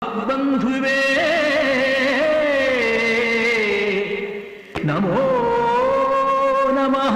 ಮಹದ್ಬಂಧುವೇ ನಮೋ ನಮಃ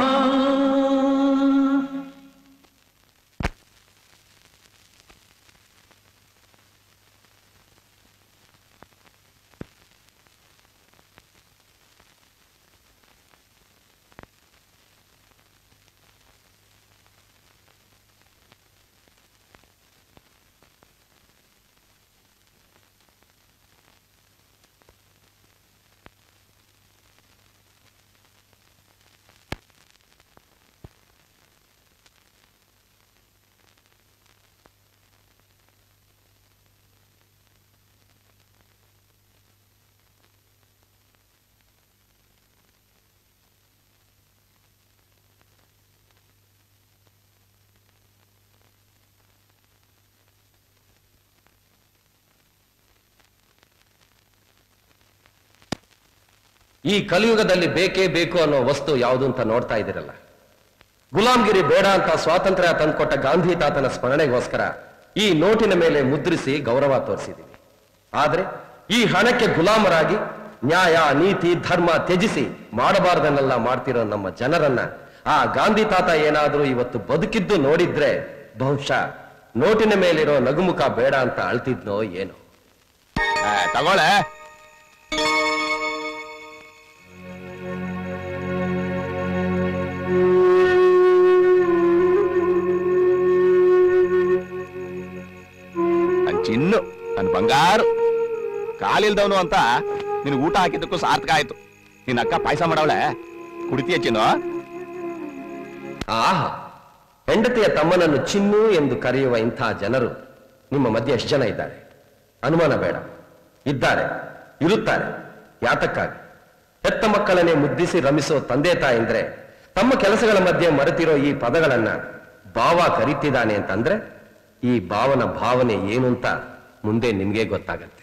ಈ ಕಲಿಯುಗದಲ್ಲಿ ಬೇಕೇ ಬೇಕು ಅನ್ನೋ ವಸ್ತು ಯಾವುದು ಅಂತ ನೋಡ್ತಾ ಇದ್ದೀರಲ್ಲ ಗುಲಾಮ್ಗಿರಿ ಬೇಡ ಅಂತ ಸ್ವಾತಂತ್ರ್ಯ ತಂದುಕೊಟ್ಟ ಗಾಂಧಿ ತಾತನ ಸ್ಮರಣೆಗೋಸ್ಕರ ಈ ನೋಟಿನ ಮೇಲೆ ಮುದ್ರಿಸಿ ಗೌರವ ತೋರಿಸಿದ್ದೀವಿ ಆದ್ರೆ ಈ ಹಣಕ್ಕೆ ಗುಲಾಮರಾಗಿ ನ್ಯಾಯ ನೀತಿ ಧರ್ಮ ತ್ಯಜಿಸಿ ಮಾಡಬಾರ್ದನ್ನೆಲ್ಲ ಮಾಡ್ತಿರೋ ನಮ್ಮ ಜನರನ್ನ ಆ ಗಾಂಧಿ ತಾತ ಏನಾದ್ರೂ ಇವತ್ತು ಬದುಕಿದ್ದು ನೋಡಿದ್ರೆ ಬಹುಶಃ ನೋಟಿನ ಮೇಲಿರೋ ನಗುಮುಖ ಬೇಡ ಅಂತ ಅಳ್ತಿದ್ನೋ ಏನೋ ತಗೊಳ್ಳೆ ನನ್ ಚಿನ್ನು ನನ್ ಬಂಗಾರು ಕಾಲಿಲ್ದವನು ಅಂತ ನಿನ್ ಊಟ ಹಾಕಿದ್ದಕ್ಕೂ ಸಾರ್ಥಕ ಆಯ್ತು ನಿನ್ನ ಅಕ್ಕ ಪಾಯಸ ಮಾಡವಳೆ ಕುಡಿತೀಯ ಚಿನ್ನು ಆಹಾ ಹೆಂಡತಿಯ ತಮ್ಮನನ್ನು ಚಿನ್ನು ಎಂದು ಕರೆಯುವ ಇಂಥ ಜನರು ನಿಮ್ಮ ಮಧ್ಯೆ ಎಷ್ಟು ಜನ ಇದ್ದಾರೆ ಅನುಮಾನ ಬೇಡ ಇದ್ದಾರೆ ಇರುತ್ತಾರೆ ಯಾತಕ್ಕಾಗಿ ಹೆತ್ತ ಮಕ್ಕಳನ್ನೇ ಮುದ್ದಿಸಿ ರಮಿಸೋ ತಂದೆ ತಾಯಂದ್ರೆ ತಮ್ಮ ಕೆಲಸಗಳ ಮಧ್ಯೆ ಮರೆತಿರೋ ಈ ಪದಗಳನ್ನ ಭಾವ ಕರೀತಿದ್ದಾನೆ ಅಂತಂದ್ರೆ ಈ ಭಾವನ ಭಾವನೆ ಏನು ಅಂತ ಮುಂದೆ ನಿಮ್ಗೆ ಗೊತ್ತಾಗತ್ತೆ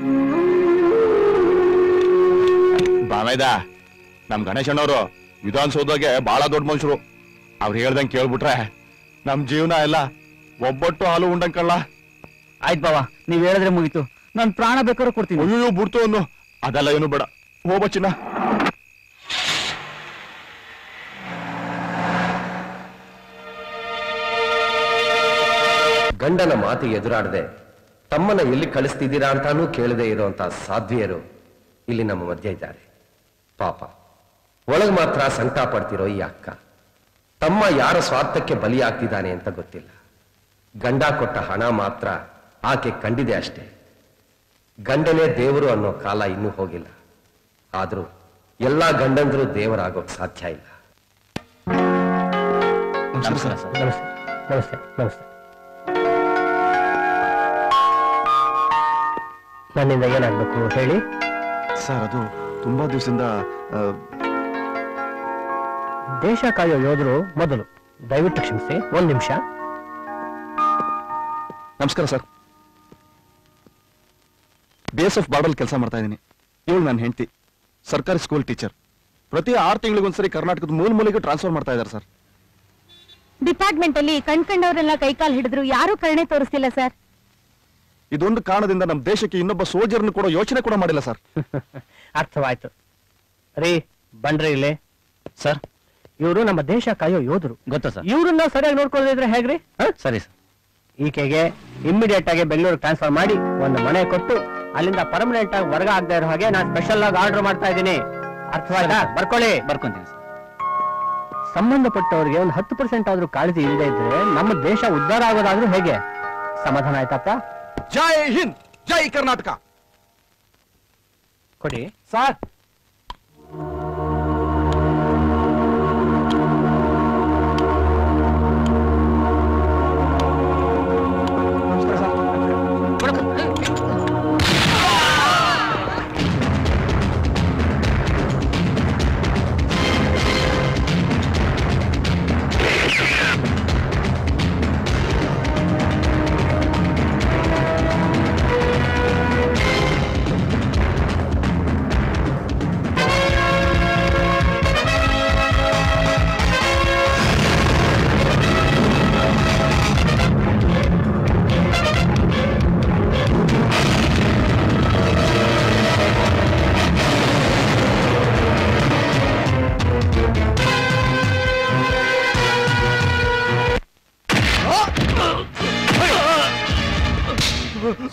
ಬಾಮೈದ ನಮ್ ಗಣೇಶಣ್ಣವರು ವಿಧಾನಸೌಧಗೆ ಬಹಳ ದೊಡ್ಡ ಮನುಷ್ಯರು ಅವ್ರು ಹೇಳ್ದಂಗೆ ಕೇಳ್ಬಿಟ್ರೆ ನಮ್ ಜೀವನ ಎಲ್ಲ ಒಬ್ಬಟ್ಟು ಹಾಲು ಉಂಡಂಗ್ ಕಳ್ಳ ಆಯ್ತು ಬಾವ ನೀವ್ ಹೇಳಿದ್ರೆ ಮುಗೀತು ನಾನ್ ಪ್ರಾಣ ಬೇಕಾದ್ರೂ ಕೊಡ್ತೀನಿ ಅಯ್ಯೋ ಬಿಡ್ತು ಅನ್ನು ಅದೆಲ್ಲ ಏನು ಬೇಡ ಹೋಗ್ಬ ಚಿನ್ನ ಗಂಡನ ಮಾತಿಗೆ ಎದುರಾಡದೆ ತಮ್ಮನ್ನ ಎಲ್ಲಿ ಕಳಿಸ್ತಿದ್ದೀರಾ ಅಂತಾನೂ ಕೇಳದೆ ಇರುವಂತ ಸಾಧ್ವಿಯರು ಇಲ್ಲಿ ನಮ್ಮ ಮಧ್ಯೆ ಇದ್ದಾರೆ ಪಾಪ ಒಳಗ್ ಮಾತ್ರ ಸಂಕಟ ಪಡ್ತಿರೋ ಈ ಅಕ್ಕ ತಮ್ಮ ಯಾರ ಸ್ವಾರ್ಥಕ್ಕೆ ಬಲಿಯಾಗ್ತಿದ್ದಾನೆ ಅಂತ ಗೊತ್ತಿಲ್ಲ ಗಂಡ ಕೊಟ್ಟ ಹಣ ಮಾತ್ರ ಆಕೆ ಕಂಡಿದೆ ಅಷ್ಟೇ ಗಂಡನೇ ದೇವರು ಅನ್ನೋ ಕಾಲ ಇನ್ನೂ ಹೋಗಿಲ್ಲ ಆದ್ರೂ ಎಲ್ಲಾ ಗಂಡಂದ್ರು ದೇವರಾಗೋಕ್ ಸಾಧ್ಯ ಇಲ್ಲ ನಮಸ್ಕಾರ ಸರ್ ನಮಸ್ತೆ ನಮಸ್ತೆ ನಮಸ್ತೆ ನನ್ನಿಂದ ಏನಾಗ್ಬೇಕು ಹೇಳಿ ಸರ್ ಅದು ತುಂಬಾ ದಿವಸದಿಂದ ದೇಶ ಕಾಯೋ ಯೋಧರು ಮೊದಲು ದಯವಿಟ್ಟು ಕ್ಷಮಿಸಿ ಒಂದ್ ನಿಮಿಷ ನಮಸ್ಕಾರ ಸರ್ ಬಿ ಎಸ್ ಎಫ್ ಬಾರ್ಡಲ್ ಕೆಲಸ ಮಾಡ್ತಾ ಇದ್ದೀನಿ ಇವಳು ನನ್ನ ಹೆಂಡತಿ ಸರ್ಕಾರಿ ಸ್ಕೂಲ್ ಟೀಚರ್ ಪ್ರತಿ ಆರು ತಿಂಗಳಿಗೊಂದ್ಸರಿ ಕರ್ನಾಟಕದ ಮೂಲ ಮೂಲೆಗೆ ಟ್ರಾನ್ಸ್ಫರ್ ಮಾಡ್ತಾ ಇದ್ದಾರೆ ಸರ್ ಡಿಪಾರ್ಟ್ಮೆಂಟ್ ಅಲ್ಲಿ ಕಣ್ಕಂಡವರೆಲ್ಲ ಕೈಕಾಲು ಹಿಡಿದ್ರು ಯಾರು ಕರುಣೆ ತೋರಿಸ್ತಿಲ್ಲ ಸರ್ ಇದೊಂದು ಕಾರಣದಿಂದ ನಮ್ಮ ದೇಶಕ್ಕೆ ಇನ್ನೊಬ್ಬ ಸೋಲ್ಜರ್ನ ಕೂಡ ಯೋಚನೆ ಕೂಡ ಮಾಡಿಲ್ಲ ಸರ್ ಅರ್ಥವಾಯ್ತು ರೀ ಬನ್ರಿ ಇಲ್ಲಿ ಸರ್ ಇವರು ನಮ್ಮ ದೇಶ ಕಾಯೋ ಯೋಧರು ಗೊತ್ತಾ ಸರ್ ಇವ್ರನ್ನ ಸರಿಯಾಗಿ ನೋಡ್ಕೊಳ್ಳದಿದ್ರೆ ಹೇಗ್ರಿ ಸರಿ ಸರ್ ಈಕೆಗೆ ಇಮಿಡಿಯೇಟ್ ಆಗಿ ಬೆಂಗಳೂರು ಟ್ರಾನ್ಸ್ಫರ್ ಮಾಡಿ ಒಂದು ಮನೆ ಕೊಟ್ಟು ಅಲ್ಲಿಂದ ಪರ್ಮನೆಂಟ್ ಆಗಿ ವರ್ಗ ಆಗದೆ ಇರೋ ಹಾಗೆ ನಾನು ಸ್ಪೆಷಲ್ ಆಗಿ ಆರ್ಡರ್ ಮಾಡ್ತಾ ಇದ್ದೀನಿ ಅರ್ಥವಾಯ್ತಾ ಬರ್ಕೊಳ್ಳಿ ಬರ್ಕೊಂತೀನಿ ಸರ್ ಸಂಬಂಧಪಟ್ಟವರಿಗೆ ಒಂದು ಹತ್ತು ಪರ್ಸೆಂಟ್ ಆದ್ರೂ ಕಾಳಜಿ ಇಲ್ಲದೆ ಇದ್ರೆ ನಮ್ಮ ದೇಶ ಉದ್ಧಾರ ಆಗೋದಾದ್ರೂ ಹೇಗೆ ಸಮಾಧಾನ ಆಯ್ತಪ್ಪ ಜೈ ಹಿಂದ್ ಜೈ ಕರ್ನಾಟಕ ಕೊಡಿ ಸರ್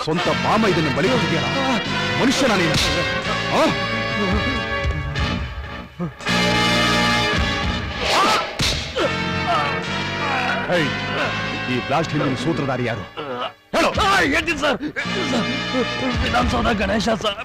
ಸ್ವಂತ ಬಾಮ ಇದನ್ನು ಬಳಿ ಹೋಗಿದೆಯಲ್ಲ ಮನುಷ್ಯನ ನೀನು ಆ? ಹೇಯ್, ಈ ಬ್ಲಾಸ್ಟ್ ಹಿಂದಿನ ಸೂತ್ರಧಾರಿ ಯಾರು ಹೇಳು ಹೇಳ್ತೀನಿ ಸರ್ ವಿಧಾನಸೌಧ ಗಣೇಶ ಸರ್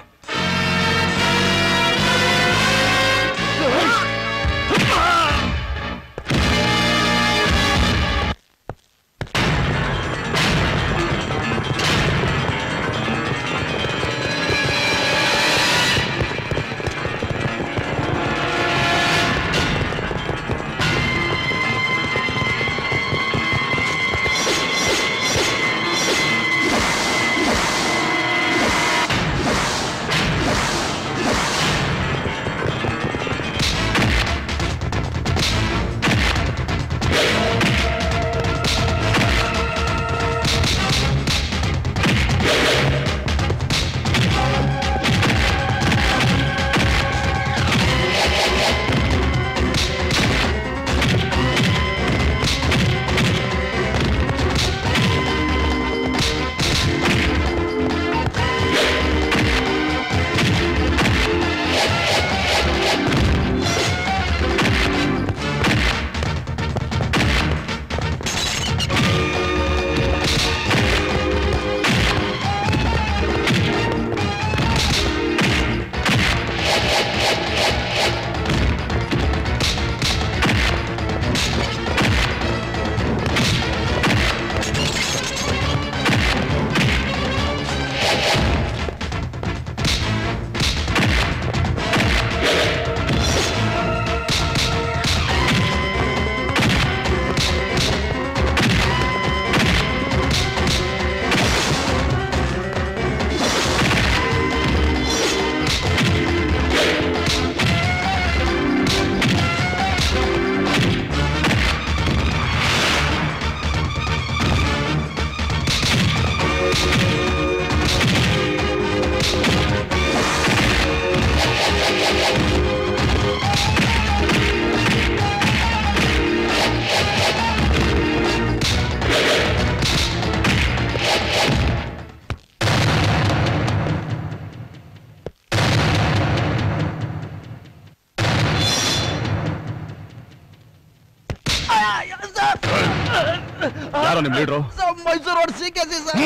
ಯಾರೋ ನಿಮ್ ಲೀಡ್ರು Mysuru road C K C sir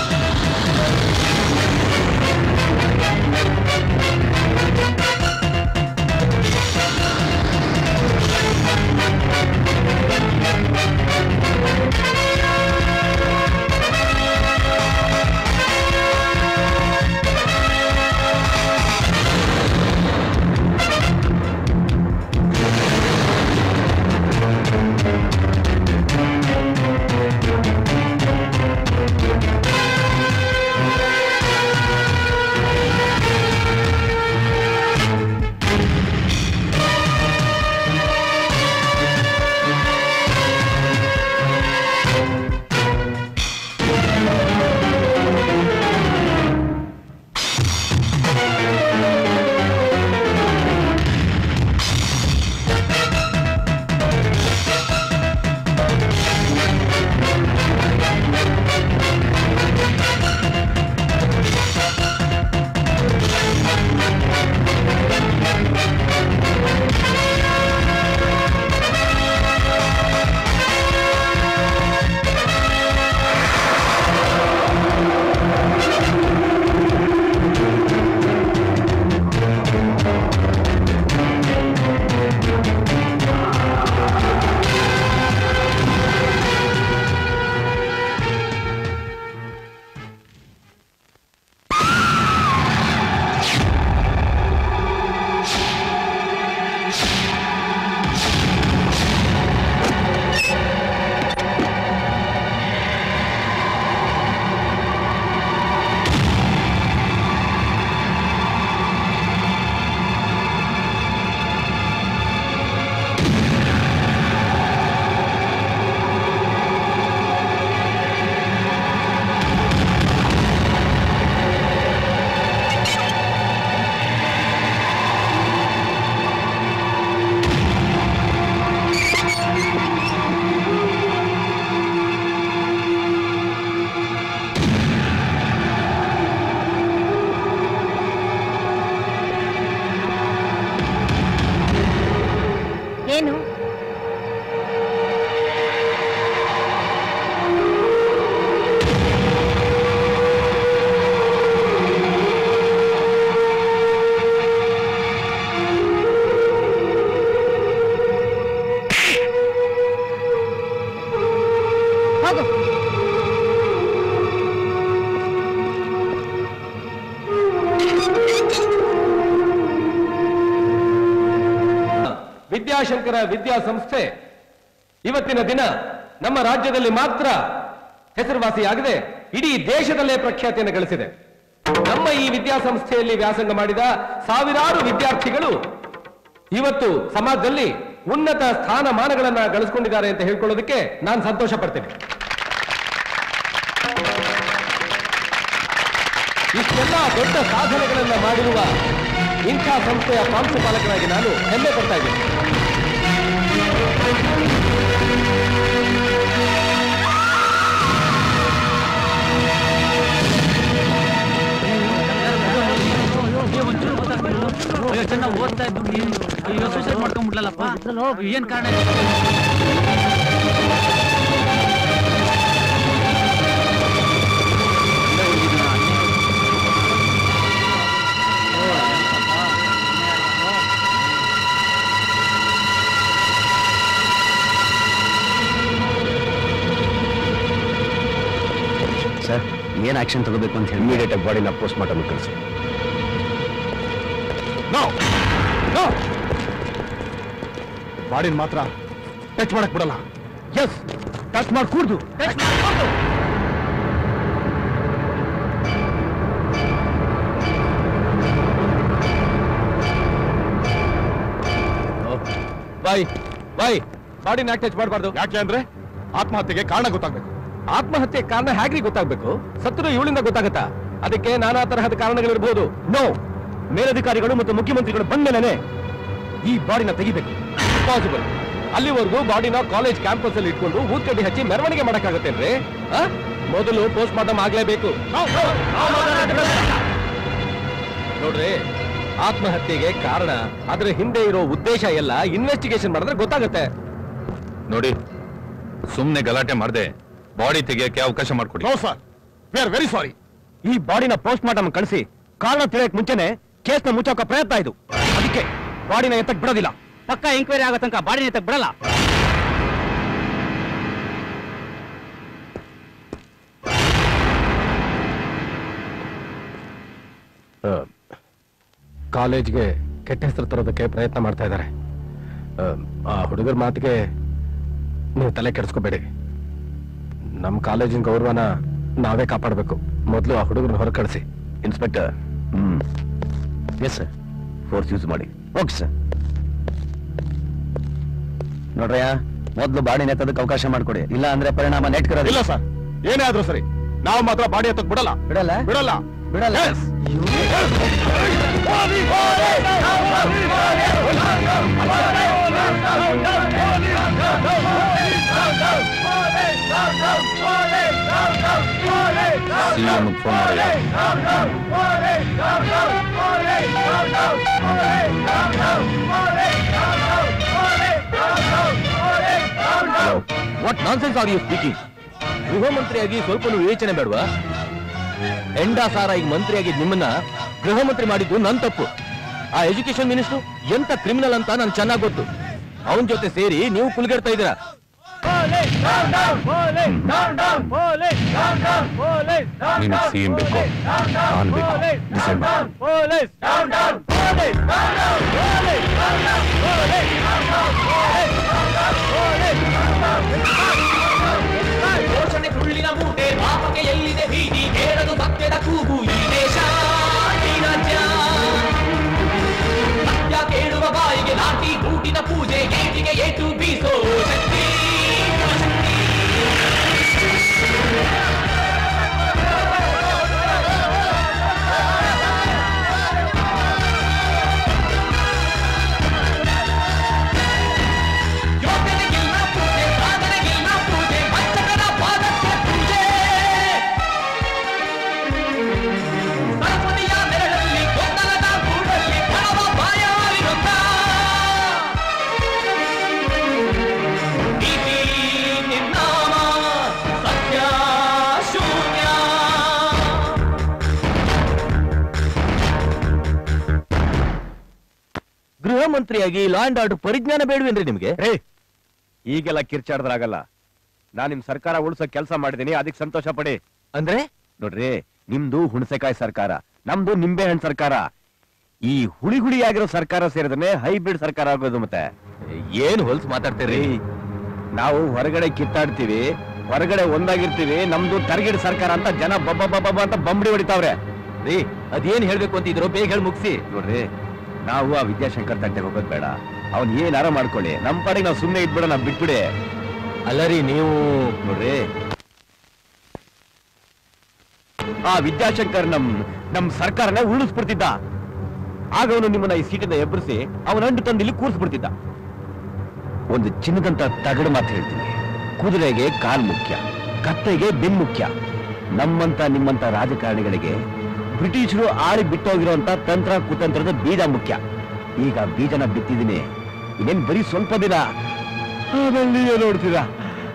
ಆ ವಿದ್ಯಾಶಂಕರ ವಿದ್ಯಾಸಂಸ್ಥೆ ಇವತ್ತಿನ ದಿನ ನಮ್ಮ ರಾಜ್ಯದಲ್ಲಿ ಮಾತ್ರ ಹೆಸರುವಾಸಿಯಾಗದೆ ಇಡೀ ದೇಶದಲ್ಲೇ ಪ್ರಖ್ಯಾತಿಯನ್ನು ಗಳಿಸಿದೆ ನಮ್ಮ ಈ ವಿದ್ಯಾಸಂಸ್ಥೆಯಲ್ಲಿ ವ್ಯಾಸಂಗ ಮಾಡಿದ ಸಾವಿರಾರು ವಿದ್ಯಾರ್ಥಿಗಳು ಇವತ್ತು ಸಮಾಜದಲ್ಲಿ ಉನ್ನತ ಸ್ಥಾನಮಾನಗಳನ್ನ ಗಳಿಸಿಕೊಂಡಿದ್ದಾರೆ ಅಂತ ಹೇಳ್ಕೊಳ್ಳೋದಕ್ಕೆ ನಾನು ಸಂತೋಷ ಪಡ್ತೇನೆ ಇಷ್ಟೆಲ್ಲ ದೊಡ್ಡ ಸಾಧನೆಗಳನ್ನ ಮಾಡಿರುವ ಇಂಥ ಸಂಸ್ಥೆಯ ಪ್ರಾಂಶುಪಾಲಕರಾಗಿ ನಾನು ಹೆಮ್ಮೆ ಪಡ್ತಾ ಇದ್ದೀನಿ ಅಯ್ಯೋ ಚೆನ್ನಾಗಿ ಓದ್ತಾ ಇದ್ದು ಅಯ್ಯೋ ಸೂಸೈಡ್ ಮಾಡ್ಕೊಂಡ್ಬಿಡ್ಲಲ್ಲಪ್ಪ ಏನ್ ಕಾರಣ ಸರ್ ಏನ್ ಆಕ್ಷನ್ ತಗೋಬೇಕು ಅಂತ ಹೇಳಿ ಇಮಿಡಿಯೇಟ್ ಆಗಿ ಬಾಡಿನ ಪೋಸ್ಟ್ ಮಾರ್ಟಮ್ ಕಳಿಸಿ ಬಾಡಿನ ಮಾತ್ರ ಟಚ್ ಮಾಡಕ್ ಬಿಡಲ್ಲ ಎಸ್ ಟಚ್ ಮಾಡ್ಕೂಡ್ದು ಬಾಯ್ ಬಾಯ್ ಬಾಡಿನ ಯಾಕೆ ಟಚ್ ಮಾಡಬಾರ್ದು ಯಾಕೆ ಅಂದ್ರೆ ಆತ್ಮಹತ್ಯೆಗೆ ಕಾರಣ ಗೊತ್ತಾಗ್ಬೇಕು ಆತ್ಮಹತ್ಯೆ ಕಾರಣ ಹೇಗ್ರಿ ಗೊತ್ತಾಗ್ಬೇಕು ಸತ್ರು ಇವಳಿಂದ ಗೊತ್ತಾಗತ್ತಾ ಅದಕ್ಕೆ ನಾನಾ ತರಹದ ಕಾರಣಗಳಿರ್ಬೋದು ನೋ ಮೇಲಧಿಕಾರಿಗಳು ಮತ್ತು ಮುಖ್ಯಮಂತ್ರಿಗಳು ಬಂದ್ಮೇಲೆ ಈ ಬಾಡಿನ ತೆಗಿಬೇಕು ಪಾಸಿಬಲ್ ಅಲ್ಲಿವರೆಗೂ ಬಾಡಿನ ಕಾಲೇಜ್ ಕ್ಯಾಂಪಸ್ ಅಲ್ಲಿ ಇಟ್ಕೊಂಡು ಊದ್ಕಡ್ಡಿ ಹಚ್ಚಿ ಮೆರವಣಿಗೆ ಮಾಡಕ್ಕಾಗತ್ತೇನ್ರಿ ಆ? ಮೊದಲು ಪೋಸ್ಟ್ ಮಾರ್ಟಮ್ ಆಗ್ಲೇಬೇಕು ನೋಡ್ರಿ ಆತ್ಮಹತ್ಯೆಗೆ ಕಾರಣ ಅದರ ಹಿಂದೆ ಇರೋ ಉದ್ದೇಶ ಎಲ್ಲ ಇನ್ವೆಸ್ಟಿಗೇಷನ್ ಮಾಡಿದ್ರೆ ಗೊತ್ತಾಗುತ್ತೆ ನೋಡಿ ಸುಮ್ನೆ ಗಲಾಟೆ ಮಾಡದೆ ಬಾಡಿ ತೆಗಿಯಕ್ಕೆ ಅವಕಾಶ ಮಾಡ್ಕೊಡಿ no sir we are very sorry ಈ ಬಾಡಿನ ಪೋಸ್ಟ್ ಮಾರ್ಟಮ್ ಕಳಿಸಿ ಕಾರಣ ತಿಳಿಯಕ್ ಮುಂಚೆನೆ ಕೇಸ್ನ ಮುಚ್ಚೋಕ ಪ್ರಯತ್ನ ಇದು ಅದಕ್ಕೆ ಬಾಡಿನ ಎತ್ತಕ್ ಬಿಡೋದಿಲ್ಲ ಪಕ್ಕ ಎಂಕ್ವೈರಿ ಆಗೋ ತನಕ ಬಾಡಿ ಎತ್ತಕ್ ಬಿಡಲ್ಲ ಕಾಲೇಜ್ಗೆ ಕೆಟ್ಟ ಹೆಸರು ತರೋದಕ್ಕೆ ಪ್ರಯತ್ನ ಮಾಡ್ತಾ ಇದ್ದಾರೆ ಆ ಹುಡುಗರ ಮಾತಿಗೆ ನೀವು ತಲೆ ಕೆಡಿಸ್ಕೋಬೇಡಿ ನಮ್ಮ ಕಾಲೇಜಿನ ಗೌರವನ ನಾವೇ ಕಾಪಾಡಬೇಕು ಮೊದಲು ಆ ಹುಡುಗರನ್ನ ಹೊರ ಕಳಿಸಿ inspector hmm yes sir force use ಮಾಡಿ ಓಕೆ ಸರ್ ನೋಡ್ರಯ್ಯ ಮೊದ್ಲು ಬಾಡಿ ನೆತ್ತದಕ್ಕೆ ಅವಕಾಶ ಮಾಡ್ಕೊಡಿ ಇಲ್ಲ ಅಂದ್ರೆ ಪರಿಣಾಮ ನೆಟ್ ಇಲ್ಲ ಸರ್ ಏನೇ ಆದ್ರೂ ಸರಿ ನಾವು ಮಾತ್ರ ಬಾಡಿ ಎತ್ತಕ್ ಬಿಡಲ್ಲ ಬಿಡಲ್ಲ ಬಿಡಲ್ಲ ಬಿಡಲ್ಲ Yes. ಸಿಎಂ ಫೋನ್ ಮಾಡಿ what nonsense are you speaking ಗೃಹ ಮಂತ್ರಿಯಾಗಿ ಸ್ವಲ್ಪ ವಿವೇಚನೆ ಬೇಡವಾ ಎಂಡಾ ಸಾರ ಈಗ ಮಂತ್ರಿಯಾಗಿದ್ ನಿಮ್ಮನ್ನ ಗೃಹ ಮಂತ್ರಿ ಮಾಡಿದ್ದು ನನ್ ತಪ್ಪು ಆ ಎಜುಕೇಶನ್ ಮಿನಿಸ್ಟರ್ ಎಂತ ಕ್ರಿಮಿನಲ್ ಅಂತ ನನ್ ಚೆನ್ನಾಗ್ ಗೊತ್ತು ಅವನ್ ಜೊತೆ ಸೇರಿ ನೀವು ಕುಲ್ಗೆಡ್ತಾ ಇದ್ದೀರಾ ನಿನ್ ಸಿಎಂ ಬೇಕು ನಾನು ಬೇಕು ಡಿಸೈಡ್ ಮಾಡಿ ಘೋಷಣೆ ಸುಳ್ಳಿನ ಮೂಟೆ ಪಾಪಕ್ಕೆ ಎಲ್ಲಿದೆ ಭೀತಿ ಕೇಳದು ಸತ್ಯದ ಕೂಗು ಈ ದೇಶ ಈ ರಾಜ್ಯ ಸತ್ಯ ಕೇಳುವ ಬಾಯಿಗೆ ಲಾಠಿ ಗೂಟಿನ ಪೂಜೆ ಗೇಟಿಗೆ ಏಟು ಬೀಸೋ ಶಕ್ತಿ ಶಕ್ತಿ ಯೋಗ್ಯತೆಗಿಲ್ಲ ಪೂಜೆ ಸಾಧನೆಗಿಲ್ಲ ಪೂಜೆ ವಂಚಕರ ಪಾದಕ್ಕೆ ಪೂಜೆ ಸರಸ್ವತಿಯ ನೆರಳಲ್ಲಿ ಗೊಂದಲದ ಗೂಡಲ್ಲಿ ಕಳವ ಬಾಯಾರಿ ನೊಂದ ನೀತಿ ನಿರ್ನಾಮ ಸತ್ಯ ಶೂನ್ಯ ಗೃಹ ಮಂತ್ರಿಯಾಗಿ ಲಾ ಅಂಡ್ ಆರ್ಡರ್ ಪರಿಜ್ಞಾನ ಬೇಡವೇನ್ರಿ ನಿಮ್ಗೆ ರೇ ಈಗೆಲ್ಲ ಕಿರ್ಚಾಡಿದ್ರಾಗಲ್ಲ ನಾನ್ ನಿಮ್ ಸರ್ಕಾರ ಉಳ್ಸೋ ಕೆಲಸ ಮಾಡಿದೀನಿ ಅದಕ್ಕೆ ಸಂತೋಷ ಪಡಿ ಅಂದ್ರೆ ನೋಡ್ರಿ ನಿಮ್ದು ಹುಣಸೆಕಾಯಿ ಸರ್ಕಾರ ನಮ್ದು ನಿಂಬೆ ಹಣ್ಣು ಸರ್ಕಾರ ಈ ಹುಳಿ ಹುಳಿಯಾಗಿರೋ ಸರ್ಕಾರ ಸೇರಿದ್ರೆ ಹೈಬ್ರಿಡ್ ಸರ್ಕಾರ ಆಗೋದು ಮತ್ತೆ ಏನ್ ಹೊಲ್ಸ್ ಮಾತಾಡ್ತೀರಿ ನಾವು ಹೊರಗಡೆ ಕಿತ್ತಾಡ್ತೀವಿ ಹೊರಗಡೆ ಒಂದಾಗಿರ್ತೀವಿ ನಮ್ದು ತರಗಿಡ ಸರ್ಕಾರ ಅಂತ ಜನ ಬಬ್ಬ ಬಬ್ಬ ಅಂತ ಬಂಬಡಿ ಹೊಡಿತಾವ್ರೆ ರೀ ಅದೇನ್ ಹೇಳ್ಬೇಕು ಅಂತಿದ್ರು ಬೇಗ ಹೇಳಿ ಮುಗಿಸಿ ನೋಡ್ರಿ ನಾವು ಆ ವಿದ್ಯಾಶಂಕರ್ ತಂಟೆಗೆ ಹೋಗೋದ್ ಬೇಡ ಅವ್ನ್ ಏನಾರ ಮಾಡ್ಕೊಳ್ಳಿ ನಮ್ ಪಾಡಿಗೆ ನಾವು ಸುಮ್ಮನೆ ಇದ್ಬಿಡ ನಾವ್ ಬಿಟ್ಬಿಡಿ ಅಲ್ಲ ರೀ ನೀವು ನೋಡ್ರಿ ಆ ವಿದ್ಯಾಶಂಕರ್ ನಮ್ ನಮ್ ಸರ್ಕಾರನ ಉಳಿಸ್ಬಿಡ್ತಿದ್ದ ಆಗ ಅವನು ನಿಮ್ಮನ್ನ ಈ ಸೀಟಿಂದ ಎಬ್ಬರಿಸಿ ಅವನ ಅಂಟು ತಂದು ಇಲ್ಲಿ ಕೂರಿಸ್ಬಿಡ್ತಿದ್ದ ಒಂದು ಚಿನ್ನದಂತ ತಗಡು ಮಾತು ಹೇಳ್ತೀನಿ ಕುದುರೆಗೆ ಕಾಲ್ ಮುಖ್ಯ ಕತ್ತೆಗೆ ಬೆನ್ ಮುಖ್ಯ ನಮ್ಮಂತ ನಿಮ್ಮಂತ ರಾಜಕಾರಣಿಗಳಿಗೆ ಬ್ರಿಟಿಷರು ಆಳಿ ಬಿಟ್ಟೋಗಿರುವಂತ ತಂತ್ರ ಕುತಂತ್ರದ ಬೀಜ ಮುಖ್ಯ ಈಗ ಬೀಜನ ಬಿತ್ತಿದ್ದೀನಿ ಇನ್ನೇನ್ ಬರೀ ಸ್ವಲ್ಪ ದಿನ ಆಮೇಲೆ ನೀವೇ ನೋಡ್ತೀರಾ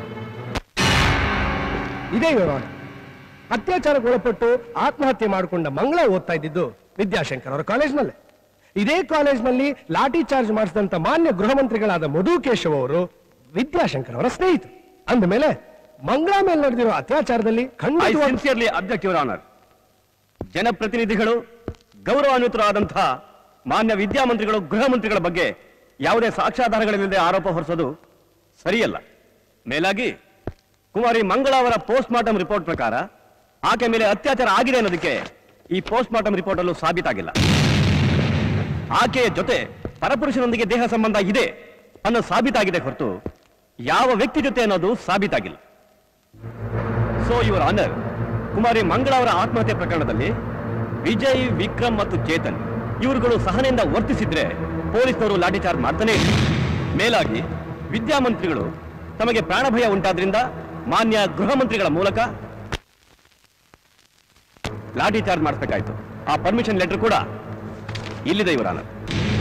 ಇದೇ ಯೋರಾನ ಅತ್ಯಾಚಾರಕ್ಕೆ ಒಳಪಟ್ಟು ಆತ್ಮಹತ್ಯೆ ಮಾಡಿಕೊಂಡ ಮಂಗಳ ಓದ್ತಾ ಇದ್ದಿದ್ದು ವಿದ್ಯಾಶಂಕರ್ ಅವರ ಕಾಲೇಜ್ನಲ್ಲೇ ಇದೇ ಕಾಲೇಜ್ನಲ್ಲಿ ಲಾಠಿ ಚಾರ್ಜ್ ಮಾಡಿಸಿದಂತ ಮಾನ್ಯ ಗೃಹ ಮಂತ್ರಿಗಳಾದ ಮಧು ಕೇಶವ್ ಅವರು ವಿದ್ಯಾಶಂಕರ್ ಅವರ ಸ್ನೇಹಿತರು ಅಂದಮೇಲೆ ಮಂಗಳ ಮೇಲೆ ನಡೆದಿರೋ ಅತ್ಯಾಚಾರದಲ್ಲಿ ಐ ಖಂಡಿತ ಸಿನ್ಸಿಯರ್ಲಿ ಅಬ್ಜೆಕ್ಟ್ ಯುವರ್ ಆನರ್ ಜನಪ್ರತಿನಿಧಿಗಳು ಗೌರವಾನ್ವಿತರಾದಂತಹ ಮಾನ್ಯ ವಿದ್ಯಾಮಂತ್ರಿಗಳು ಗೃಹ ಮಂತ್ರಿಗಳ ಬಗ್ಗೆ ಯಾವುದೇ ಸಾಕ್ಷ್ಯಾಧಾರಗಳಿಲ್ಲದೆ ಆರೋಪ ಹೊರಿಸೋದು ಸರಿಯಲ್ಲ ಮೇಲಾಗಿ ಕುಮಾರಿ ಮಂಗಳ ಅವರ ಪೋಸ್ಟ್ ಮಾರ್ಟಮ್ ರಿಪೋರ್ಟ್ ಪ್ರಕಾರ ಆಕೆ ಮೇಲೆ ಅತ್ಯಾಚಾರ ಆಗಿದೆ ಅನ್ನೋದಕ್ಕೆ ಈ ಪೋಸ್ಟ್ ಮಾರ್ಟಮ್ ರಿಪೋರ್ಟ್ ಅಲ್ಲೂ ಸಾಬೀತಾಗಿಲ್ಲ ಆಕೆಯ ಜೊತೆ ಪರಪುರುಷನೊಂದಿಗೆ ದೇಹ ಸಂಬಂಧ ಇದೆ ಅನ್ನೋ ಸಾಬೀತಾಗಿದೆ ಹೊರತು ಯಾವ ವ್ಯಕ್ತಿ ಜೊತೆ ಅನ್ನೋದು ಸಾಬೀತಾಗಿಲ್ಲ so your honour Kumari Mangala ಅವರ ಆತ್ಮಹತ್ಯೆ ಪ್ರಕರಣದಲ್ಲಿ ವಿಜಯ್ ವಿಕ್ರಮ್ ಮತ್ತು ಚೇತನ್ ಇವರುಗಳು ಸಹನೆಯಿಂದ ವರ್ತಿಸಿದ್ರೆ ಪೊಲೀಸ್ನವರು ಲಾಠಿ ಚಾರ್ಜ್ ಮಾಡ್ತಾನೆ ಇದ್ರು. ಮೇಲಾಗಿ ವಿದ್ಯಾಮಂತ್ರಿಗಳು ತಮಗೆ ಪ್ರಾಣ ಭಯ ಉಂಟಾದ್ರಿಂದ ಮಾನ್ಯ ಗೃಹ ಮಂತ್ರಿಗಳ ಮೂಲಕ ಲಾಠಿ ಚಾರ್ಜ್ ಮಾಡಿಸ್ಬೇಕಾಯ್ತು ಆ ಪರ್ಮಿಷನ್ ಲೆಟರ್ ಕೂಡ ಇಲ್ಲಿದೆ ಇವರ honour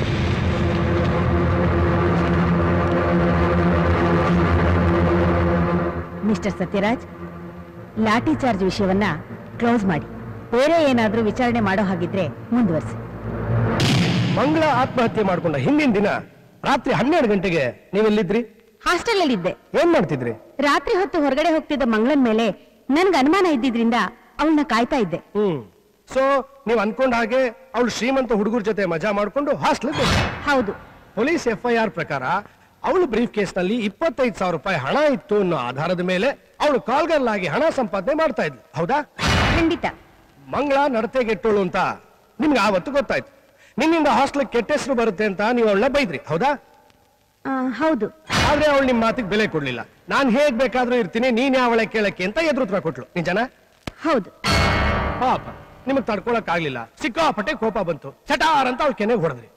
mister Satyaraj lathi charge ವಿಷಯವನ್ನ ಕ್ಲೋಸ್ ಮಾಡಿ ಬೇರೆ ಏನಾದ್ರೂ ವಿಚಾರಣೆ ಮಾಡೋ ಹಾಗಿದ್ರೆ ಮುಂದುವರಿಸಿ ಮಂಗಳ ಆತ್ಮಹತ್ಯೆ ಮಾಡ್ಕೊಂಡ ಹಿಂದಿನ ದಿನ ರಾತ್ರಿ ಹನ್ನೆರಡು ಗಂಟೆಗೆ ನೀವೆಲ್ಲಿದ್ರಿ ಹಾಸ್ಟೆಲ್ ಅಲ್ಲಿ ಇದ್ದೆ ಏನ್ ಮಾಡ್ತಿದ್ರಿ ರಾತ್ರಿ ಹೊತ್ತು ಹೊರಗಡೆ ಹೋಗ್ತಿದ್ದ ಮಂಗಳನ್ ಮೇಲೆ ನನ್ಗೆ ಅನುಮಾನ ಇದ್ದಿದ್ರಿಂದ ಅವಳನ್ನ ಕಾಯ್ತಾ ಇದ್ದೆ ಹ್ಮ್ ಸೊ ನೀವ್ ಅನ್ಕೊಂಡ ಹಾಗೆ ಅವಳು ಶ್ರೀಮಂತ ಹುಡುಗರ ಜೊತೆ ಮಜಾ ಮಾಡ್ಕೊಂಡು ಹಾಸ್ಟೆಲ್ ಹೌದು ಪೊಲೀಸ್ ಎಫ್ಐಆರ್ ಪ್ರಕಾರ ಅವಳು ಬ್ರೀಫ್ ಕೇಸ್ ನಲ್ಲಿ ಇಪ್ಪತ್ತೈದು ಸಾವಿರ ರೂಪಾಯಿ ಹಣ ಇತ್ತು ಅನ್ನೋ ಆಧಾರದ ಮೇಲೆ ಅವಳು ಕಾಲ್ಗಲ್ಲಾಗಿ ಹಣ ಸಂಪಾದನೆ ಮಾಡ್ತಾ ಇದ್ಲು ಹೌದಾ ಖಂಡಿತ ಮಂಗಳ ನಡತೆಗೆಟ್ಟೋಳು ಅಂತ ನಿಮ್ಗೆ ಆವತ್ತು ಗೊತ್ತಾಯ್ತು ನಿನ್ನಿಂದ ಹಾಸ್ಟೆಲ್ ಕೆಟ್ಟ ಹೆಸರು ಬರುತ್ತೆ ಅಂತ ನೀವು ಅವಳನ್ನ ಬೈದ್ರಿ ಹೌದಾ ಆ, ಹೌದು ಆದ್ರೆ ಅವಳು ನಿಮ್ ಮಾತಿಗೆ ಬೆಲೆ ಕೊಡ್ಲಿಲ್ಲ ನಾನ್ ಹೇಗ್ ಬೇಕಾದ್ರೂ ಇರ್ತೀನಿ ನೀನ್ ಯಾವಳೆ ಕೇಳಕ್ಕೆ ಅಂತ ಎದುರುತ್ರ ಕೊಟ್ಲು ನಿಜನಾ ಹೌದು ಪಾಪ ನಿಮಗ್ ತಡ್ಕೊಳಕ್ ಆಗ್ಲಿಲ್ಲ ಸಿಕ್ಕಾಪಟ್ಟೆ ಕೋಪ ಬಂತು ಚಟಾರ್ ಅಂತ ಅವಳು ಕೆನೆಗೆ ಹೊಡೆದ್ರಿ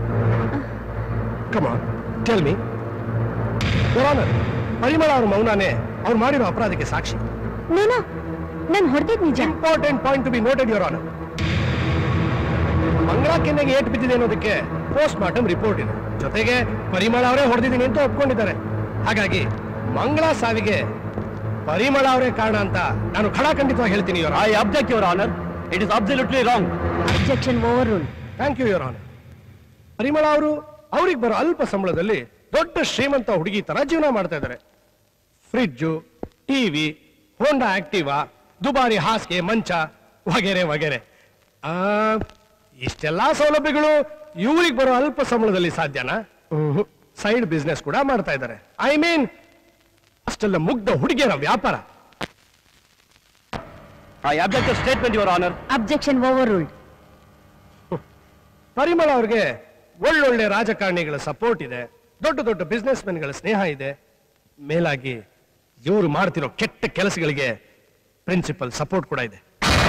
ಕಮ ಟೆಲ್ ಮಿ ಪರಿಮಳ ಅವ್ರ ಮೌನಾನೇ ಅವ್ರು ಮಾಡಿರೋ ಅಪರಾಧಕ್ಕೆ ಸಾಕ್ಷಿ ನೀನು ನನ್ ಹೊಡೆದಿದ್ ನಿಜ important point to be noted your honour Mangala ಕೆನ್ನೆಗೆ ಏಟ್ ಬಿದ್ದಿದೆ ಅನ್ನೋದಕ್ಕೆ ಪೋಸ್ಟ್ ಮಾರ್ಟಮ್ ರಿಪೋರ್ಟ್ ಇದೆ ಜೊತೆಗೆ ಪರಿಮಳ ಅವರೇ ಹೊಡೆದಿದ್ದೀನಿ ಅಂತ ಒಪ್ಕೊಂಡಿದ್ದಾರೆ ಹಾಗಾಗಿ ಮಂಗಳ ಸಾವಿಗೆ ಪರಿಮಳ ಅವರೇ ಕಾರಣ ಅಂತ ನಾನು ಖಡಾಖಂಡಿತವಾಗಿ ಹೇಳ್ತೀನಿ your I object your honour it is absolutely wrong objection overrule thank you your honour Parimala ಅವರು ಅವ್ರಿಗೆ ಬರೋ ಅಲ್ಪ ಸಂಬಳದಲ್ಲಿ ದೊಡ್ಡ ಶ್ರೀಮಂತ ಹುಡುಗಿ ತರ ಜೀವನ ಮಾಡ್ತಾ ಇದ್ದಾರೆ ಫ್ರಿಡ್ಜು ಟಿವಿ ಹೋಂಡಾ ಆಕ್ಟಿವಾ ದುಬಾರಿ ಹಾಸಿಗೆ ಮಂಚ ವಗೇರೆ ವಗೇರೆ ಆ, ಇಷ್ಟೆಲ್ಲಾ ಸೌಲಭ್ಯಗಳು ಇವ್ರಿಗೆ ಬರೋ ಅಲ್ಪ ಸಂಬಳದಲ್ಲಿ ಸಾಧ್ಯನಾ ಸೈಡ್ ಬಿಸ್ನೆಸ್ ಕೂಡ ಮಾಡ್ತಾ ಇದ್ದಾರೆ ಐ ಮೀನ್ ಅಷ್ಟೆಲ್ಲ ಮುಗ್ಧ ಹುಡುಗಿಯರ ವ್ಯಾಪಾರ I object statement your honour objection overruled Parimala ಅವ್ರಿಗೆ ಒಳ್ಳೊಳ್ಳೆ ರಾಜಕಾರಣಿಗಳ ಸಪೋರ್ಟ್ ಇದೆ ದೊಡ್ಡ ದೊಡ್ಡ ಬಿಸ್ನೆಸ್ ಮೆನ್ಗಳ ಸ್ನೇಹ ಇದೆ ಮೇಲಾಗಿ ಇವರು ಮಾಡ್ತಿರೋ ಕೆಟ್ಟ ಕೆಲಸಗಳಿಗೆ ಪ್ರಿನ್ಸಿಪಲ್ ಸಪೋರ್ಟ್ ಕೂಡ ಇದೆ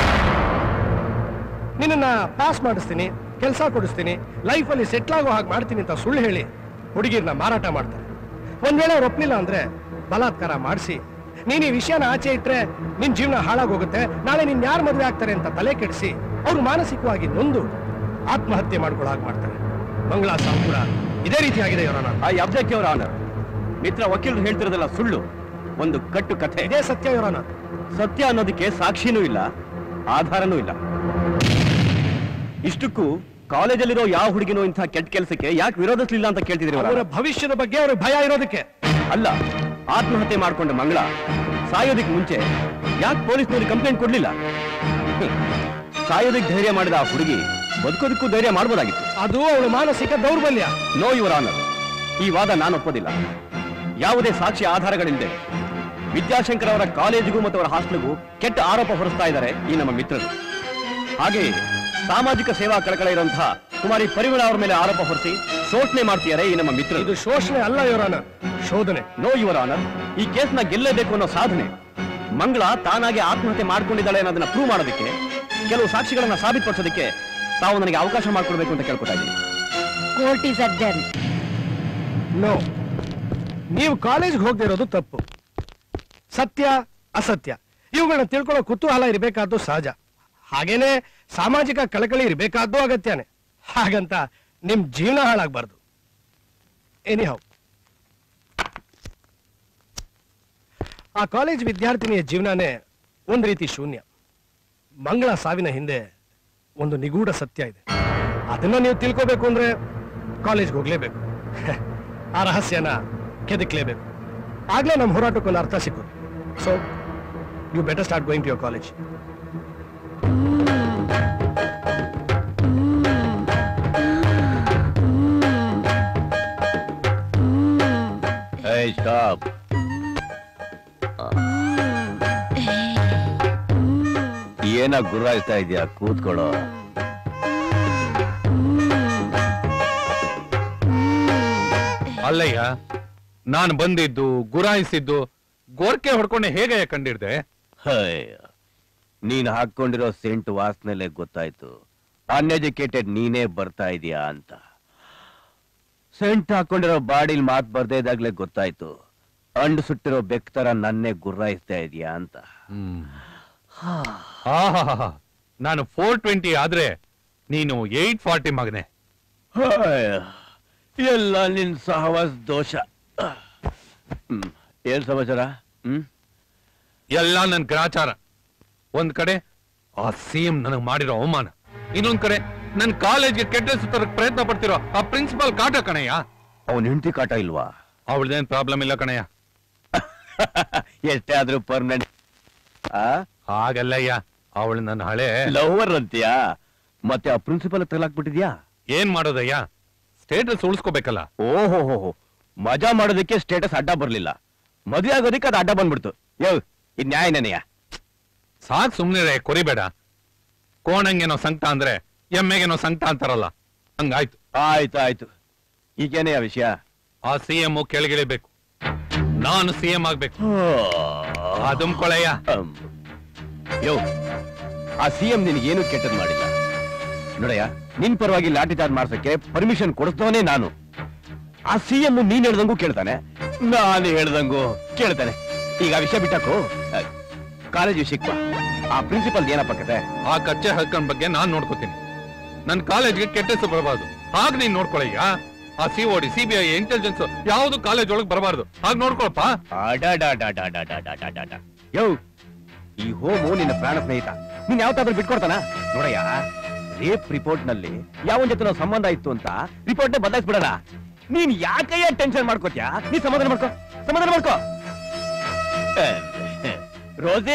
ನಿನ್ನನ್ನ ಪಾಸ್ ಮಾಡಿಸ್ತೀನಿ ಕೆಲಸ ಕೊಡಿಸ್ತೀನಿ ಲೈಫಲ್ಲಿ ಸೆಟ್ಲ್ ಆಗೋ ಹಾಗೆ ಮಾಡ್ತೀನಿ ಅಂತ ಸುಳ್ಳು ಹೇಳಿ ಹುಡುಗಿರ್ನ ಮಾರಾಟ ಮಾಡ್ತಾರೆ ಒಂದ್ ವೇಳೆ ಅವ್ರು ಒಪ್ಲಿಲ್ಲ ಅಂದ್ರೆ ಬಲಾತ್ಕಾರ ಮಾಡಿಸಿ ನೀನ್ ಈ ವಿಷಯನ ಆಚೆ ಇಟ್ರೆ ನಿನ್ ಜೀವನ ಹಾಳಾಗೋಗುತ್ತೆ ನಾಳೆ ನಿನ್ ಯಾರು ಮದುವೆ ಆಗ್ತಾರೆ ಅಂತ ತಲೆ ಕೆಡಿಸಿ ಅವ್ರು ಮಾನಸಿಕವಾಗಿ ನೊಂದು ಆತ್ಮಹತ್ಯೆ ಮಾಡ್ಕೊಳ್ಳೋ ಹಾಗೆ ಮಾಡ್ತಾರೆ ಮಂಗಳಾ ಸಾವು ಕೂಡ ಇದೇ ರೀತಿ ಆಗಿದೆ ಇವರ ಐ ಅಬ್ಜೆಕ್ಟ್ ಯುವರ್ ಆನರ್ ಮಿತ್ರ ವಕೀಲರು ಹೇಳ್ತಿರೋದಲ್ಲ ಸುಳ್ಳು ಒಂದು ಕಟ್ಟು ಕಥೆ ಇದೇ ಸತ್ಯ ಇವರ ಸತ್ಯ ಅನ್ನೋದಕ್ಕೆ ಸಾಕ್ಷಿನೂ ಇಲ್ಲ ಆಧಾರನೂ ಇಲ್ಲ ಇಷ್ಟಕ್ಕೂ ಕಾಲೇಜಲ್ಲಿರೋ ಯಾವ ಹುಡುಗಿನೋ ಇಂಥ ಕೆಟ್ಟ ಕೆಲಸಕ್ಕೆ ಯಾಕೆ ವಿರೋಧಿಸ್ಲಿಲ್ಲ ಅಂತ ಕೇಳ್ತಿದ್ರಿ ಇವ್ರ? ಅವರ ಭವಿಷ್ಯದ ಬಗ್ಗೆ ಅವ್ರಿಗೆ ಭಯ ಇರೋದಕ್ಕೆ ಅಲ್ಲ ಆತ್ಮಹತ್ಯೆ ಮಾಡ್ಕೊಂಡ ಮಂಗಳ ಸಾಯೋದಕ್ಕೆ ಮುಂಚೆ ಯಾಕೆ ಪೊಲೀಸ್ನವ್ರಿಗೆ ಕಂಪ್ಲೇಂಟ್ ಕೊಡ್ಲಿಲ್ಲ ಹ್ಮ್. ಸಾಯೋದಕ್ಕೆ ಧೈರ್ಯ ಮಾಡಿದ ಆ ಹುಡುಗಿ ಬದುಕೋದಕ್ಕೂ ಧೈರ್ಯ ಮಾಡ್ಬೋದಾಗಿತ್ತು ಅದು ಅವಳ ಮಾನಸಿಕ ದೌರ್ಬಲ್ಯ ನೋ ಯುವರ್ ಆನರ್ ಈ ವಾದ ನಾನು ಒಪ್ಪೋದಿಲ್ಲ ಯಾವುದೇ ಸಾಕ್ಷಿ ಆಧಾರಗಳಿಲ್ಲದೆ ವಿದ್ಯಾಶಂಕರ್ ಅವರ ಕಾಲೇಜಿಗೂ ಮತ್ತು ಅವರ ಹಾಸ್ಟೆಲ್ಗೂ ಕೆಟ್ಟ ಆರೋಪ ಹೊರಿಸ್ತಾ ಇದ್ದಾರೆ ಈ ನಮ್ಮ ಮಿತ್ರರು ಹಾಗೆಯೇ ಸಾಮಾಜಿಕ ಸೇವಾ ಕಳಕಳ ಇರುವಂತಹ ಕುಮಾರಿ ಪರಿಮಳ ಅವರ ಮೇಲೆ ಆರೋಪ ಹೊರಿಸಿ ಶೋಷಣೆ ಮಾಡ್ತಿದ್ದಾರೆ ಈ ನಮ್ಮ ಮಿತ್ರರು ಇದು ಶೋಷಣೆ ಅಲ್ಲ ಯೋರಾನ ಶೋಧನೆ ನೋ ಯುವರ್ ಆನರ್ ಈ ಕೇಸ್ನ ಗೆಲ್ಲೇಬೇಕು ಅನ್ನೋ ಸಾಧನೆ ಮಂಗಳ ತಾನಾಗಿ ಆತ್ಮಹತ್ಯೆ ಮಾಡ್ಕೊಂಡಿದ್ದಾಳೆ ಅನ್ನೋದನ್ನ ಪ್ರೂವ್ ಮಾಡೋದಕ್ಕೆ ಕೆಲವು ಸಾಕ್ಷಿಗಳನ್ನ ಸಾಬೀತುಪಡಿಸೋದಕ್ಕೆ ತಾವು ನನಗೆ ಅವಕಾಶ ಮಾಡ್ಕೊಡ್ಬೇಕು ಅಂತ ಕೇಳ್ಕೊತಾ ಇದ್ದೀನಿ ಕೋರ್ಟ್ ಇಸ್ ಅರ್ಜನ್ ನೋ ನೀವು ಕಾಲೇಜ್ಗೆ ಹೋಗದೆ ಇರೋದು ತಪ್ಪು ಸತ್ಯ ಅಸತ್ಯ ಇವುಗಳನ್ನ ತಿಳ್ಕೊಳ್ಳೋ ಕುತೂಹಲ ಇರಬೇಕಾದ್ದು ಸಹಜ ಹಾಗೇನೆ ಸಾಮಾಜಿಕ ಕಳಕಳಿ ಇರಬೇಕಾದ್ದು ಅಗತ್ಯನೇ ಹಾಗಂತ ನಿಮ್ ಜೀವನ ಹಾಳಾಗಬಾರ್ದು ಎನಿ ಹೌ ಆ ಕಾಲೇಜ್ ವಿದ್ಯಾರ್ಥಿನಿಯ ಜೀವನನೇ ಒಂದ್ ರೀತಿ ಶೂನ್ಯ ಮಂಗಳ ಸಾವಿನ ಹಿಂದೆ ಒಂದು ನಿಗೂಢ ಸತ್ಯ ಇದೆ ಅದನ್ನ ನೀವು ತಿಳ್ಕೋಬೇಕು ಅಂದ್ರೆ ಕಾಲೇಜ್ಗೆ ಹೋಗ್ಲೇಬೇಕು ಆ ರಹಸ್ಯನ ಕೆದಕ್ಲೇಬೇಕು ಆಗ್ಲೇ ನಮ್ಮ ಹೋರಾಟಕ್ಕೊಂದು ಅರ್ಥ ಸಿಕ್ಕೋದು so you better start going to your college stop ಏನ ಗುರಾಯಿಸ್ತಾ ಇದೆಯಾ ಕೂತ್ಕೊಳ್ಳೋ ಅಲ್ಲಯ್ಯ ನಾನು ಬಂದಿದ್ದು ಗುರಾಯಿಸಿದ್ದು ಗೋರ್ಕೆ ಹೊಡ್ಕೊಂಡೆ ಹೇಗೆ ಕಂಡಿಡ್ದೆ ಹಯ್ಯ ನೀನ್ ಹಾಕೊಂಡಿರೋ ಸೆಂಟ್ ವಾಸನೆಲೆ ಗೊತ್ತಾಯ್ತು ಅನ್ಎಜುಕೇಟೆಡ್ ನೀನೇ ಬರ್ತಾ ಇದೀಯಾ ಅಂತ ಸೆಂಟ್ ಹಾಕೊಂಡಿರೋ ಬಾಡಿಲ್ ಮಾತ್ ಬರ್ದೇ ಇದಾಗ್ಲೇ ಗೊತ್ತಾಯ್ತು ಅಂಡು ಸುಟ್ಟಿರೋ ಬೆಕ್ ತರ ನನ್ನೇ ಗುರ್ರಾಯಿಸ್ತಾ ಇದೀಯಾ ಅಂತ ಆಹಾಹಾ. ನಾನು ಫೋರ್ ಟ್ವೆಂಟಿ ಆದ್ರೆ ನೀನು ಏಟ್ ಫಾರ್ಟಿ ಮಗನೆ ಹಯ್ಯ, ಎಲ್ಲ ನಿನ್ ಸಹವಾಸ ದೋಷ ಹ್ಮ್ ಏನ್ ಸಮಾಚಾರ ಹ್ಮ್ ಎಲ್ಲ ನನ್ ಗ್ರಾಚಾರ ಒಂದ್ ಕಡೆ ಆ ಸಿಎಂ ನನಗ್ ಮಾಡಿರೋ ಅವಮಾನ ಇನ್ನೊಂದ್ ಕಡೆ ನನ್ ಕಾಲೇಜ್ಗೆ ಕೆಟ್ಟ ಹೆಸರು ತರಕ್ ಪ್ರಯತ್ನ ಪಡ್ತಿರೋ ಆ ಪ್ರಿನ್ಸಿಪಾಲ್ ಕಾಟ ಕಣಯ್ಯ ಅವನ್ ಹೆಂಡತಿ ಕಾಟ ಇಲ್ವಾ ಅವಳದೇನ್ ಪ್ರಾಬ್ಲಮ್ ಇಲ್ಲ ಕಣಯ್ಯ ಎಷ್ಟೇ ಆದ್ರೂ ಪರ್ಮನೆಂಟ್ ಆ ಹಾಗಲ್ಲಯ್ಯ ಅವಳು ನನ್ನ ಹಳೆ ಲವರ್ ಅಂತೀಯಾ ಮತ್ತೆ ಆ ಪ್ರಿನ್ಸಿಪಲ್ ತಗಲಾಕ್ಬಿಟ್ಟಿದ್ಯಾ ಏನ್ ಮಾಡೋದಯ್ಯ ಸ್ಟೇಟಸ್ ಉಳಿಸ್ಕೋಬೇಕಲ್ಲ ಓಹೋ ಹೋ ಹೋ ಮಜಾ ಮಾಡೋದಕ್ಕೆ ಸ್ಟೇಟಸ್ ಅಡ್ಡ ಬರ್ಲಿಲ್ಲ ಮದುವೆ ಆಗೋದಕ್ಕೆ ಅದು ಅಡ್ಡ ಬಂದ್ಬಿಡ್ತು ಯೋ ಇದ್ ನ್ಯಾಯನೇನೆಯ ಸಾಕ್ ಸುಮ್ನೆ ಕೊರಿಬೇಡ ಕೋಣಂಗೇನೋ ಸಂಕಟ ಅಂದ್ರೆ ಎಮ್ಮೆಗೇನೋ ಸಂಕಟ ಅಂತಾರಲ್ಲ ಹಂಗಾಯ್ತು ಆಯ್ತು ಆಯ್ತು ಈಗೇನೇ ಆ ವಿಷಯ ಆ ಸಿಎಂ ಕೆಳಗಿಳಿಬೇಕು ನಾನು ಸಿಎಂ ಆಗ್ಬೇಕು ಅದುಮ್ಕೊಳಯ್ಯ ಅಮ್. ಯೋ ಆ ಸಿಎಂ ನಿನಗೇನು ಕೆಟ್ಟದ್ ಮಾಡಿಲ್ಲ ನೋಡಯ್ಯ ನಿನ್ ಪರವಾಗಿ ಲಾಠಿ ಚಾರ್ಜ್ ಮಾಡ್ಸಕ್ಕೆ ಪರ್ಮಿಷನ್ ಕೊಡಿಸ್ತವನೇ ನಾನು ಆ ಸಿಎಂ ನೀನ್ ಹೇಳ್ದಂಗೂ ಕೇಳ್ತಾನೆ ನಾನು ಹೇಳ್ದಂಗೂ ಕೇಳ್ತಾನೆ ಈಗ ಆ ವಿಷಯ ಬಿಟ್ಟಾಕು ಕಾಲೇಜ್ ವಿಷಯಕ್ಕೆ ಬಾ. ಆ ಪ್ರಿನ್ಸಿಪಲ್ ಏನಪ್ಪ ಕತೆ ಆ ಕಚ್ಚೆ ಹಕ್ಕನ್ ಬಗ್ಗೆ ನಾನ್ ನೋಡ್ಕೋತೀನಿ ನನ್ ಕಾಲೇಜ್ಗೆ ಕೆಟ್ಟ ಹೆಸರು ಬರಬಾರ್ದು ಹಾಗ ನೀನ್ ನೋಡ್ಕೊಳಯ್ಯ ಆ ಸಿಒಡಿ ಸಿಬಿಐ ಇಂಟೆಲಿಜೆನ್ಸ್ ಯಾವ್ದು ಕಾಲೇಜ್ ಒಳಗ್ ಬರಬಾರ್ದು ಹಾಗ ನೋಡ್ಕೊಳಪ್ಪ ಅಡಡಡಡಡಡಡಡಡ. ಯೋ ಈ ಹೋಮು ನಿನ್ನ ಪ್ರಾಣ ಸ್ನೇಹಿತ ನೀನ್ ಯಾವತ್ತಾದ್ರೂ ಬಿಟ್ಕೊಡ್ತಾನ ನೋಡಯ್ಯ ರೇಪ್ ರಿಪೋರ್ಟ್ ನಲ್ಲಿ ಯಾವನ್ ಜೊತೆ ನಾವು ಸಂಬಂಧ ಇತ್ತು ಅಂತ ರಿಪೋರ್ಟ್ ಬದಲಾಯಿಸ್ಬಿಡಣ ನೀನ್ ಯಾಕಯ್ಯ ಟೆನ್ಷನ್ ಮಾಡ್ಕೋತ್ಯಾ ನೀ ಸಮಾಧಾನ ಮಾಡ್ಕೋ ಸಮಾಧಾನ ಮಾಡ್ಕೋ ರೋಸೇ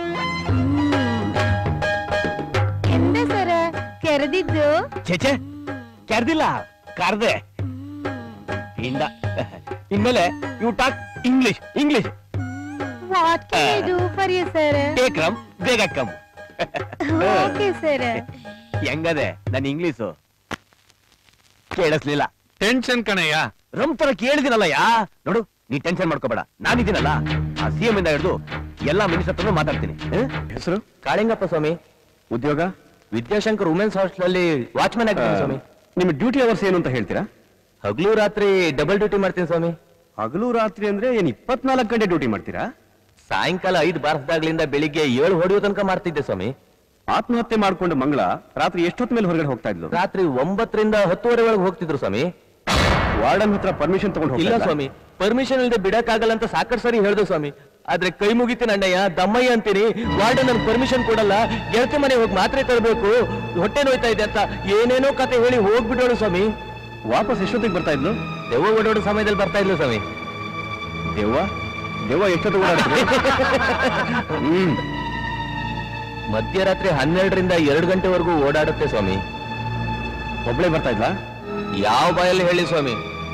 ಎಂದ ಸರ ಕೆರೆದಿದ್ದು ಛೇಚೆ ಕರ್ದಿಲ್ಲ ಕರ್ದೆ ಇಂದ ಇನ್ಮೇಲೆ you talk English English what can I do for you sir take rum ಬೇಗ ಕಮ್ ಓಕೆ ಸರ್ ಹೆಂಗದೆ ನನ್ನ ಇಂಗ್ಲೀಷು ಕೇಳಿಸ್ಲಿಲ್ಲ ಟೆನ್ಷನ್ ಕಣಯ್ಯ ರಮ್ ತರ ಕೇಳಿದಿನಲ್ಲ ಯಾ ನೋಡು ನೀ ಟೆನ್ಷನ್ ಮಾಡ್ಕೋಬೇಡ ನಾನಿದ್ದೀನಲ್ಲ ಆ ಸಿಎಂ ಇಂದ ಹಿಡಿದು ಎಲ್ಲಾ ಮಿನಿಸ್ಟರ್ ಹತ್ರನೂ ಮಾತಾಡ್ತೀನಿ ಹೆಸರು ಕಾಳಿಂಗಪ್ಪ ಸ್ವಾಮಿ ಉದ್ಯೋಗ ವಿದ್ಯಾಶಂಕರ್ ವುಮೆನ್ಸ್ ಹಾಸ್ಟೆಲ್ ಅಲ್ಲಿ ವಾಚ್ಮನ್ ಆಗಿದ್ದೀನಿ ಸ್ವಾಮಿ ನಿಮ್ಮ ಡ್ಯೂಟಿ ಅವರ್ಸ್ ಏನು ಅಂತ ಹೇಳ್ತೀರಾ ಹಗಲು ರಾತ್ರಿ ಡಬಲ್ ಡ್ಯೂಟಿ ಮಾಡ್ತೀನಿ ಸ್ವಾಮಿ ಹಗಲು ರಾತ್ರಿ ಅಂದ್ರೆ ಏನ್ ಇಪ್ಪತ್ನಾಲ್ಕು ಗಂಟೆ ಡ್ಯೂಟಿ ಮಾಡ್ತೀರಾ ಸಾಯಂಕಾಲ ಐದು ಬಾರಿಸಿದಾಗ್ಲಿಂದ ಬೆಳಿಗ್ಗೆ ಏಳು ಹೊಡೆಯೋ ತನಕ ಮಾಡ್ತಿದ್ದೆ ಸ್ವಾಮಿ ಆತ್ಮಹತ್ಯೆ ಮಾಡ್ಕೊಂಡು ಮಂಗಳ ರಾತ್ರಿ ಎಷ್ಟೊತ್ತ ಮೇಲೆ ಹೊರಗಡೆ ಹೋಗ್ತಾ ಇದ್ಲು ರಾತ್ರಿ ಒಂಬತ್ತರಿಂದ ಹತ್ತುವರೆ ಒಳಗೆ ಹೋಗ್ತಿದ್ರು ಸ್ವಾಮಿ ವಾರ್ಡನ್ ಹತ್ರ ಪರ್ಮಿಷನ್ ತಗೊಂಡು ಇಲ್ಲ ಸ್ವಾಮಿ ಪರ್ಮಿಷನ್ ಇಲ್ಲದೆ ಬಿಡಕ್ಕಾಗಲ್ಲ ಅಂತ ಸಾಕಷ್ಟು ಸರಿ ಹೇಳ್ದೆ ಸ್ವಾಮಿ ಆದ್ರೆ ಕೈ ಮುಗಿತೀನಿ ಅಣ್ಣಯ್ಯ ದಮ್ಮಯ್ಯ ಅಂತೀನಿ ವಾರ್ಡನ್ ನನ್ ಪರ್ಮಿಷನ್ ಕೊಡಲ್ಲ ಗೆಳತಿ ಮನೆ ಹೋಗಿ ಮಾತ್ರೆ ತರಬೇಕು ಹೊಟ್ಟೆ ನೋಯ್ತಾ ಇದೆ ಅಂತ ಏನೇನೋ ಕತೆ ಹೇಳಿ ಹೋಗ್ಬಿಡೋಳು ಸ್ವಾಮಿ ವಾಪಸ್ ಎಷ್ಟೊತ್ತಿಗೆ ಬರ್ತಾ ಇದ್ಲು ದೆವ್ವ ಓಡಾಡೋ ಸಮಯದಲ್ಲಿ ಬರ್ತಾ ಇದ್ಲು ಸ್ವಾಮಿ ದೆವ್ವ ದೆವ್ವ ಎಷ್ಟೊತ್ತಿಗೆ ಓಡಾಡ್ತಿದೆ? ಹ್ಮ್ ಮಧ್ಯರಾತ್ರಿ ಹನ್ನೆರಡರಿಂದ ಎರಡು ಗಂಟೆವರೆಗೂ ಓಡಾಡುತ್ತೆ ಸ್ವಾಮಿ ಒಬ್ಳೆ ಬರ್ತಾ ಇದ್ಲಾ ಯಾವ ಬಾಯಲ್ಲಿ ಹೇಳಿ ಸ್ವಾಮಿ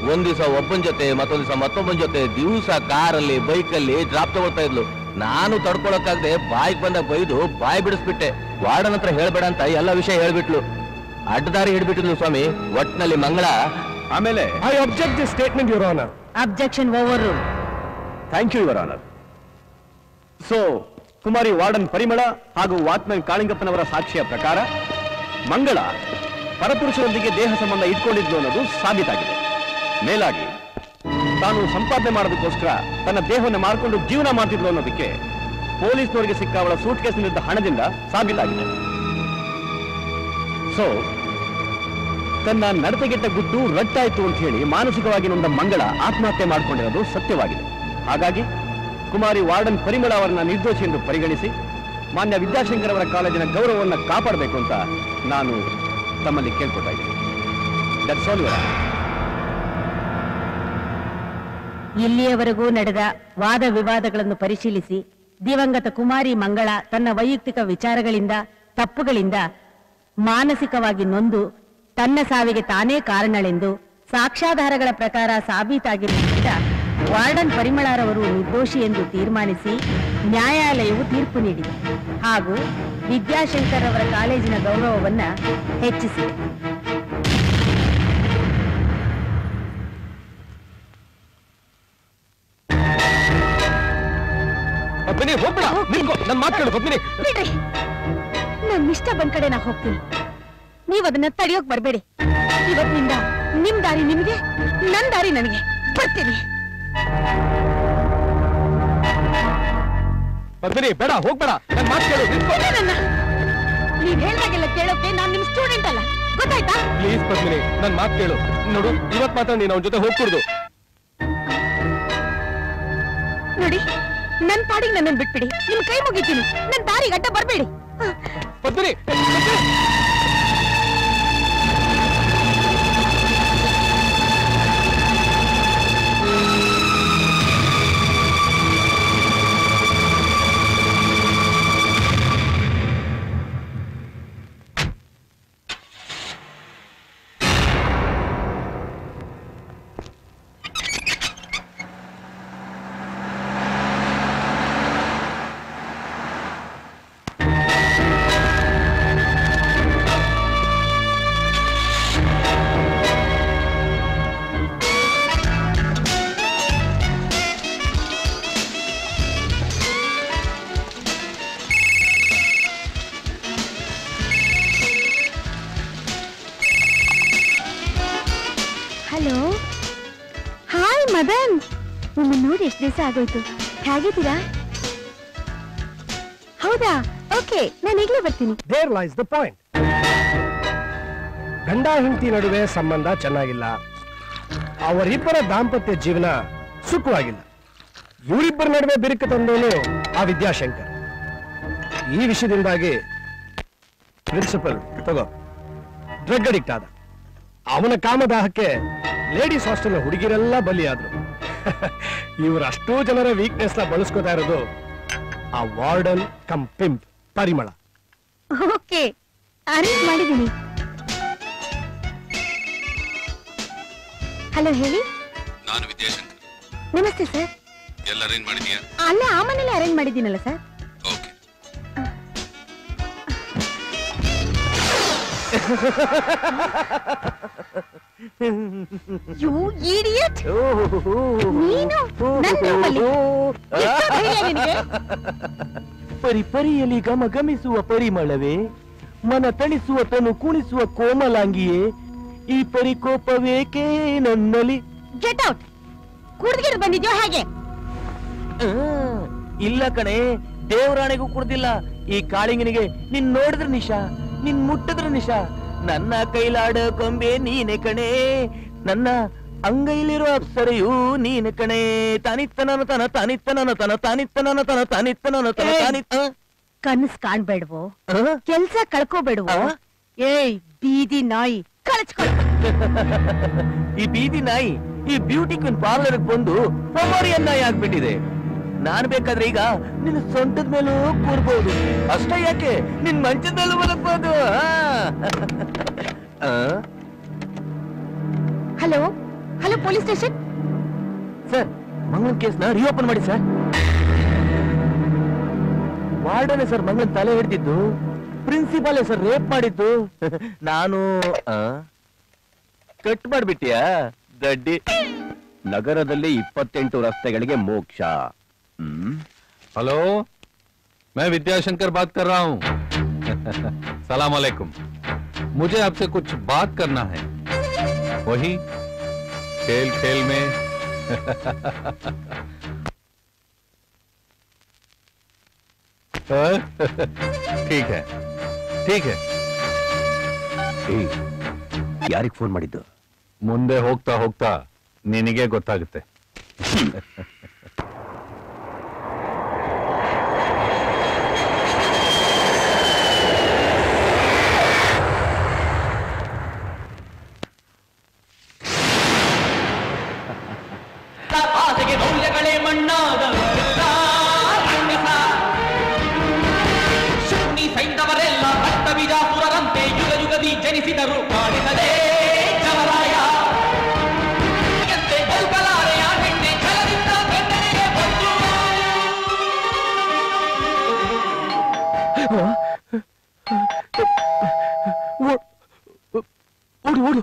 ಒಂದ್ ದಿವಸ ಒಬ್ಬನ ಜೊತೆ ಮತ್ತೊಂದ್ ದಿವಸ ಮತ್ತೊಬ್ಬನ ಜೊತೆ ದಿವಸ ಕಾರಲ್ಲಿ ಬೈಕಲ್ಲಿ ಡ್ರಾಪ್ ತಗೊಳ್ತಾ ಇದ್ಲು ನಾನು ತಡ್ಕೊಳಕ್ಕಾಗದೆ ಬಾಯಿಗೆ ಬಂದ ಬೈದು ಬಾಯಿ ಬಿಡಿಸ್ಬಿಟ್ಟೆ ವಾರ್ಡನ್ ಹತ್ರ ಹೇಳ್ಬೇಡ ಅಂತ ಎಲ್ಲ ವಿಷಯ ಹೇಳ್ಬಿಟ್ಲು ಅಡ್ಡದಾರಿ ಹಿಡ್ಬಿಟ್ಟಿದ್ಲು ಸ್ವಾಮಿ ಒಟ್ನಲ್ಲಿ ಮಂಗಳ ಆಮೇಲೆ I object the statement your honour objection overrule thank you your honour so Kumari warden Parimala ಹಾಗೂ ವಾಚ್ಮನ್ ಕಾಳಿಂಗಪ್ಪನವರ ಸಾಕ್ಷಿಯ ಪ್ರಕಾರ ಮಂಗಳ ಪರಪುರುಷರೊಂದಿಗೆ ದೇಹ ಸಂಬಂಧ ಇಟ್ಕೊಂಡಿದ್ಲು ಅನ್ನೋದು ಸಾಬೀತಾಗಿದೆ ಮೇಲಾಗಿ ತಾನು ಸಂಪಾದನೆ ಮಾಡೋದಕ್ಕೋಸ್ಕರ ತನ್ನ ದೇಹವನ್ನು ಮಾರ್ಕೊಂಡು ಜೀವನ ಮಾಡ್ತಿದ್ಲು ಅನ್ನೋದಕ್ಕೆ ಪೊಲೀಸ್ನವರಿಗೆ ಸಿಕ್ಕ ಅವಳ ಸೂಟ್ ಕೇಸಿನಿದ್ದ ಹಣದಿಂದ ಸಾಬೀತಾಗಿದೆ ಸೊ ತನ್ನ ನಡತೆಗೆಟ್ಟ ಗುಟ್ಟು ರಟ್ಟಾಯ್ತು ಅಂತ ಹೇಳಿ ಮಾನಸಿಕವಾಗಿ ನೊಂದ ಮಂಗಳ ಆತ್ಮಹತ್ಯೆ ಮಾಡಿಕೊಂಡಿರೋದು ಸತ್ಯವಾಗಿದೆ ಹಾಗಾಗಿ ಕುಮಾರಿ ವಾರ್ಡನ್ ಪರಿಮಳ ಅವರನ್ನ ನಿರ್ದೋಷಿ ಎಂದು ಪರಿಗಣಿಸಿ ಮಾನ್ಯ ವಿದ್ಯಾಶಂಕರ್ ಅವರ ಕಾಲೇಜಿನ ಗೌರವವನ್ನು ಕಾಪಾಡಬೇಕು ಅಂತ ನಾನು ತಮ್ಮಲ್ಲಿ ಕೇಳ್ಕೊತಾ ಇದ್ದೀನಿ ದಟ್ಸ್ ಆಲ್ ಯುವರ್ ಇಲ್ಲಿಯವರೆಗೂ ನಡೆದ ವಾದ ವಿವಾದಗಳನ್ನು ಪರಿಶೀಲಿಸಿ ದಿವಂಗತ ಕುಮಾರಿ ಮಂಗಳ ತನ್ನ ವೈಯಕ್ತಿಕ ವಿಚಾರಗಳಿಂದ ತಪ್ಪುಗಳಿಂದ ಮಾನಸಿಕವಾಗಿ ನೊಂದು ತನ್ನ ಸಾವಿಗೆ ತಾನೇ ಕಾರಣಳೆಂದು ಸಾಕ್ಷ್ಯಾಧಾರಗಳ ಪ್ರಕಾರ ಸಾಬೀತಾಗಿರುವುದರಿಂದ ವಾರ್ಡನ್ ಪರಿಮಳರವರು ನಿರ್ದೋಷಿ ಎಂದು ತೀರ್ಮಾನಿಸಿ ನ್ಯಾಯಾಲಯವು ತೀರ್ಪು ನೀಡಿದೆ ಹಾಗೂ ವಿದ್ಯಾಶಂಕರ್ ಅವರ ಕಾಲೇಜಿನ ಗೌರವವನ್ನ ಹೆಚ್ಚಿಸಿದೆ ಪದ್ಮಿನಿ ಹೋಗ್ಬೇಡ ನಿಲ್ಕೊ ನನ್ ಮಾತು ಕೇಳು ಪದ್ಮಿನಿ ಬಿಡ್ರಿ ನನ್ ಇಷ್ಟ ಬಂದ್ ಕಡೆ ನಾ ಹೋಗ್ತೀನಿ ನೀವ್ ಅದನ್ನ ತಡೆಯೋಕ್ ಬರ್ಬೇಡಿ ಇವತ್ತಿನಿಂದ ನಿಮ್ ದಾರಿ ನಿಮ್ಗೆ ನನ್ ದಾರಿ ನನಗೆ ಬರ್ತೀನಿ ಪದ್ಮಿನಿ ಬೇಡ ಹೋಗ್ಬೇಡ ನನ್ ಮಾತು ಕೇಳು ನಿಲ್ಕೊ ಬಿಡಿ ನನ್ನ. ನೀವ್ ಹೇಳ್ದಾಗೆಲ್ಲ ಕೇಳೋಕೆ ನಾನ್ ನಿಮ್ ಸ್ಟೂಡೆಂಟ್ ಅಲ್ಲ ಗೊತ್ತಾಯ್ತಾ ಪ್ಲೀಸ್ ಪದ್ಮಿನಿ ನನ್ ಮಾತು ಕೇಳು ನೋಡು ಇವತ್ ಮಾತ್ರ ನೀನು ಅವನ ಜೊತೆ ಹೋಗ್ಕೂಡ್ದು ನೋಡಿ ನನ್ ಪಾಡಿಗೆ ನನ್ನನ್ನು ಬಿಟ್ಬಿಡಿ ನಿಮ್ ಕೈ ಮುಗಿತೀನಿ ನನ್ ದಾರಿಗೆ ಅಡ್ಡ ಬರ್ಬೇಡಿ ಪದ್ಮಿನಿ ಹಲೋ ಹಾಯ್ ಮದನ್ ನಿಮ್ಮನ್ನ ನೋಡಿ ಎಷ್ಟು ದಿವಸ ಆಗೋಯ್ತು ಹೇಗಿದ್ದೀರಾ ಹೌದಾ ಓಕೆ ನಾನು ಈಗಲೇ ಬರ್ತೀನಿ ದೇರ್ ಲೈಸ್ ದ ಪಾಯಿಂಟ್ ಗಂಡ ಹೆಂಡತಿ ನಡುವೆ ಸಂಬಂಧ ಚೆನ್ನಾಗಿಲ್ಲ ಅವರಿಬ್ಬರ ದಾಂಪತ್ಯ ಜೀವನ ಸುಖವಾಗಿಲ್ಲ ಇವರಿಬ್ಬರ ನಡುವೆ ಬಿರುಕು ತಂದೋನು ಆ ವಿದ್ಯಾಶಂಕರ್ ಈ ವಿಷಯದಿಂದಾಗಿ ಪ್ರಿನ್ಸಿಪಲ್ ತಗೋ ಡ್ರಗ್ ಅಡಿಕ್ಟ್ ಆದ ಅವನ ಕಾಮದಾಹಕ್ಕೆ ಲೇಡೀಸ್ ಹಾಸ್ಟೆಲ್ ಹುಡುಗಿರೆಲ್ಲ ಬಲಿಯಾದ್ರು ಇವರು ಅಷ್ಟೂ ಜನರ ವೀಕ್ನೆಸ್ ನ ಬಳಸ್ಕೋತಾ ಇರೋದು ಆ warden cum pimp Parimala okay arrange ಮಾಡಿದ್ದೀನಿ ಹಲೋ ಹೇಳಿ ನಾನು ವಿದ್ಯಾಶಂಕರ್ ನಮಸ್ತೆ ಸರ್ ಎಲ್ಲ ಅರೇಂಜ್ ಮಾಡಿದ್ಯಾ ಅಲ್ಲೇ ಆ ಮನೇಲಿ ಅರೇಂಜ್ ಮಾಡಿದ್ದೀನಲ್ಲ ಸರ್ ಓಕೆ ಯು ಇಡಿಯಟ್ ನೀನು ನನ್ನ ರೂಮಲ್ಲಿ ಎಷ್ಟು ಧೈರ್ಯ ನಿನಗೆ? ಪರಿ ಪರಿಯಲ್ಲಿ ಗಮ ಗಮಿಸುವ ಪರಿಮಳವೇ ಮನ ತಣಿಸುವ ತನು ಕುಣಿಸುವ ಕೋಮಲಾಂಗಿಯೇ ಈ ಪರಿಕೋಪವೇಕೆ ನನ್ನಲ್ಲಿ ಗೆಟ್ ಔಟ್ ಕುಡ್ದಿರ್ ಬಂದಿದ್ಯೋ ಹೇಗೆ ಆ, ಇಲ್ಲ ಕಣೆ ದೇವರಾಣೆಗೂ ಕುಡ್ದಿಲ್ಲ ಈ ಕಾಳಿಂಗನಿಗೆ ನಿನ್ ನೋಡಿದ್ರೆ ನಿಶಾ ನಿನ್ ಮುಟ್ಟಿದ್ರೆ ನಿಶಾ ನನ್ನ ಕೈಲಾಡ ಕೊಂಬೆ ನೀನೆ ಕಣೆ ನನ್ನ ಅಂಗೈಲಿರೋ ಅಪ್ಸರೆಯೂ ನೀನೆ ಕಣೆ ತಾನಿತ್ತನನ ತನ ತಾನಿತ್ತನನ ತನ ತಾನಿತ್ತನನ ತನ ತಾನಿತ್ತನನ ತನ ಏಯ್! ತಾನಿತ್ತ ಕನಸ್ ಕಾಣ್ಬೇಡ್ವೋ ಆ? ಕೆಲ್ಸ ಕಳ್ಕೋಬೇಡ್ವೋ ಆ? ಏಯ್ ಬೀದಿ ನಾಯಿ ಕಳಚ್ಕೊಳ್ ಈ ಬೀದಿ ನಾಯಿ ಈ ಬ್ಯೂಟಿ ಕ್ವೀನ್ ಪಾರ್ಲರ್ ಬಂದು ಪೊಮರಿಯನ್ ನಾಯಿ ಆಗ್ಬಿಟ್ಟಿದೆ ನಾನ್ ಬೇಕಾದ್ರೆ ಈಗ ನಿನ್ನ ಸೊಂಟದ ಮೇಲೂ ಕೂರ್ಬೋದು ಅಷ್ಟೇ ಯಾಕೆ ನಿನ್ ಮಂಚದ ಮೇಲೂ ಮಲಗ್ಬೋದು ಆ? ಆ? Hello hello police station sir ಮಂಗನ್ ಕೇಸ್ನ ರಿಓಪನ್ ಮಾಡಿ ಸರ್ ವಾರ್ಡನೆ ಸರ್ ಮಂಗನ್ ತಲೆ ಹಿಡ್ದಿದ್ದು ಪ್ರಿನ್ಸಿಪಾಲೇ ಸರ್ ರೇಪ್ ಮಾಡಿದ್ದು ನಾನು ಆ? ಕಟ್ ಮಾಡ್ಬಿಟ್ಟಿಯಾ ದಡ್ಡಿ ನಗರದಲ್ಲಿ ಇಪ್ಪತ್ತೆಂಟು ರಸ್ತೆಗಳಿಗೆ ಮೋಕ್ಷ ಹ್ಮ್ हेलो मैं विद्याशंकर बात कर रहा हूँ सलाम अलैकुम मुझे आपसे कुछ बात करना है वही खेल खेल में ठीक है ठीक है ಯಾರಿಗೆ ಫೋನ್ ಮಾಡಿದ್ದು ಮುಂದೆ ಹೋಗ್ತಾ ಹೋಗ್ತಾ ನಿನಗೆ ಗೊತ್ತಾಗುತ್ತೆ ಆಸೆಗೆ ಮೌಲ್ಯಗಳೇ ಮಣ್ಣಾದವರೆಲ್ಲ ಪುಣ್ಯಸ. ಶೂನ್ಯ ಸೈಂಧವರೆಲ್ಲ ಭಕ್ತ ಬಿಜಾಪುರರಂತೆ ಯುಗ ಯುಗದಿ ಜನಿಸಿದರು ಕಾಡಿಸದೆ ಜವರಾಯ ಎಂತೆ ಬದುಕಲಾರೆಯ ಹೆಣ್ಣೆ ಛಲದಿಂದ ಬೆನ್ನೆಗೆ ಬಂದು ಓಡು ಓಡು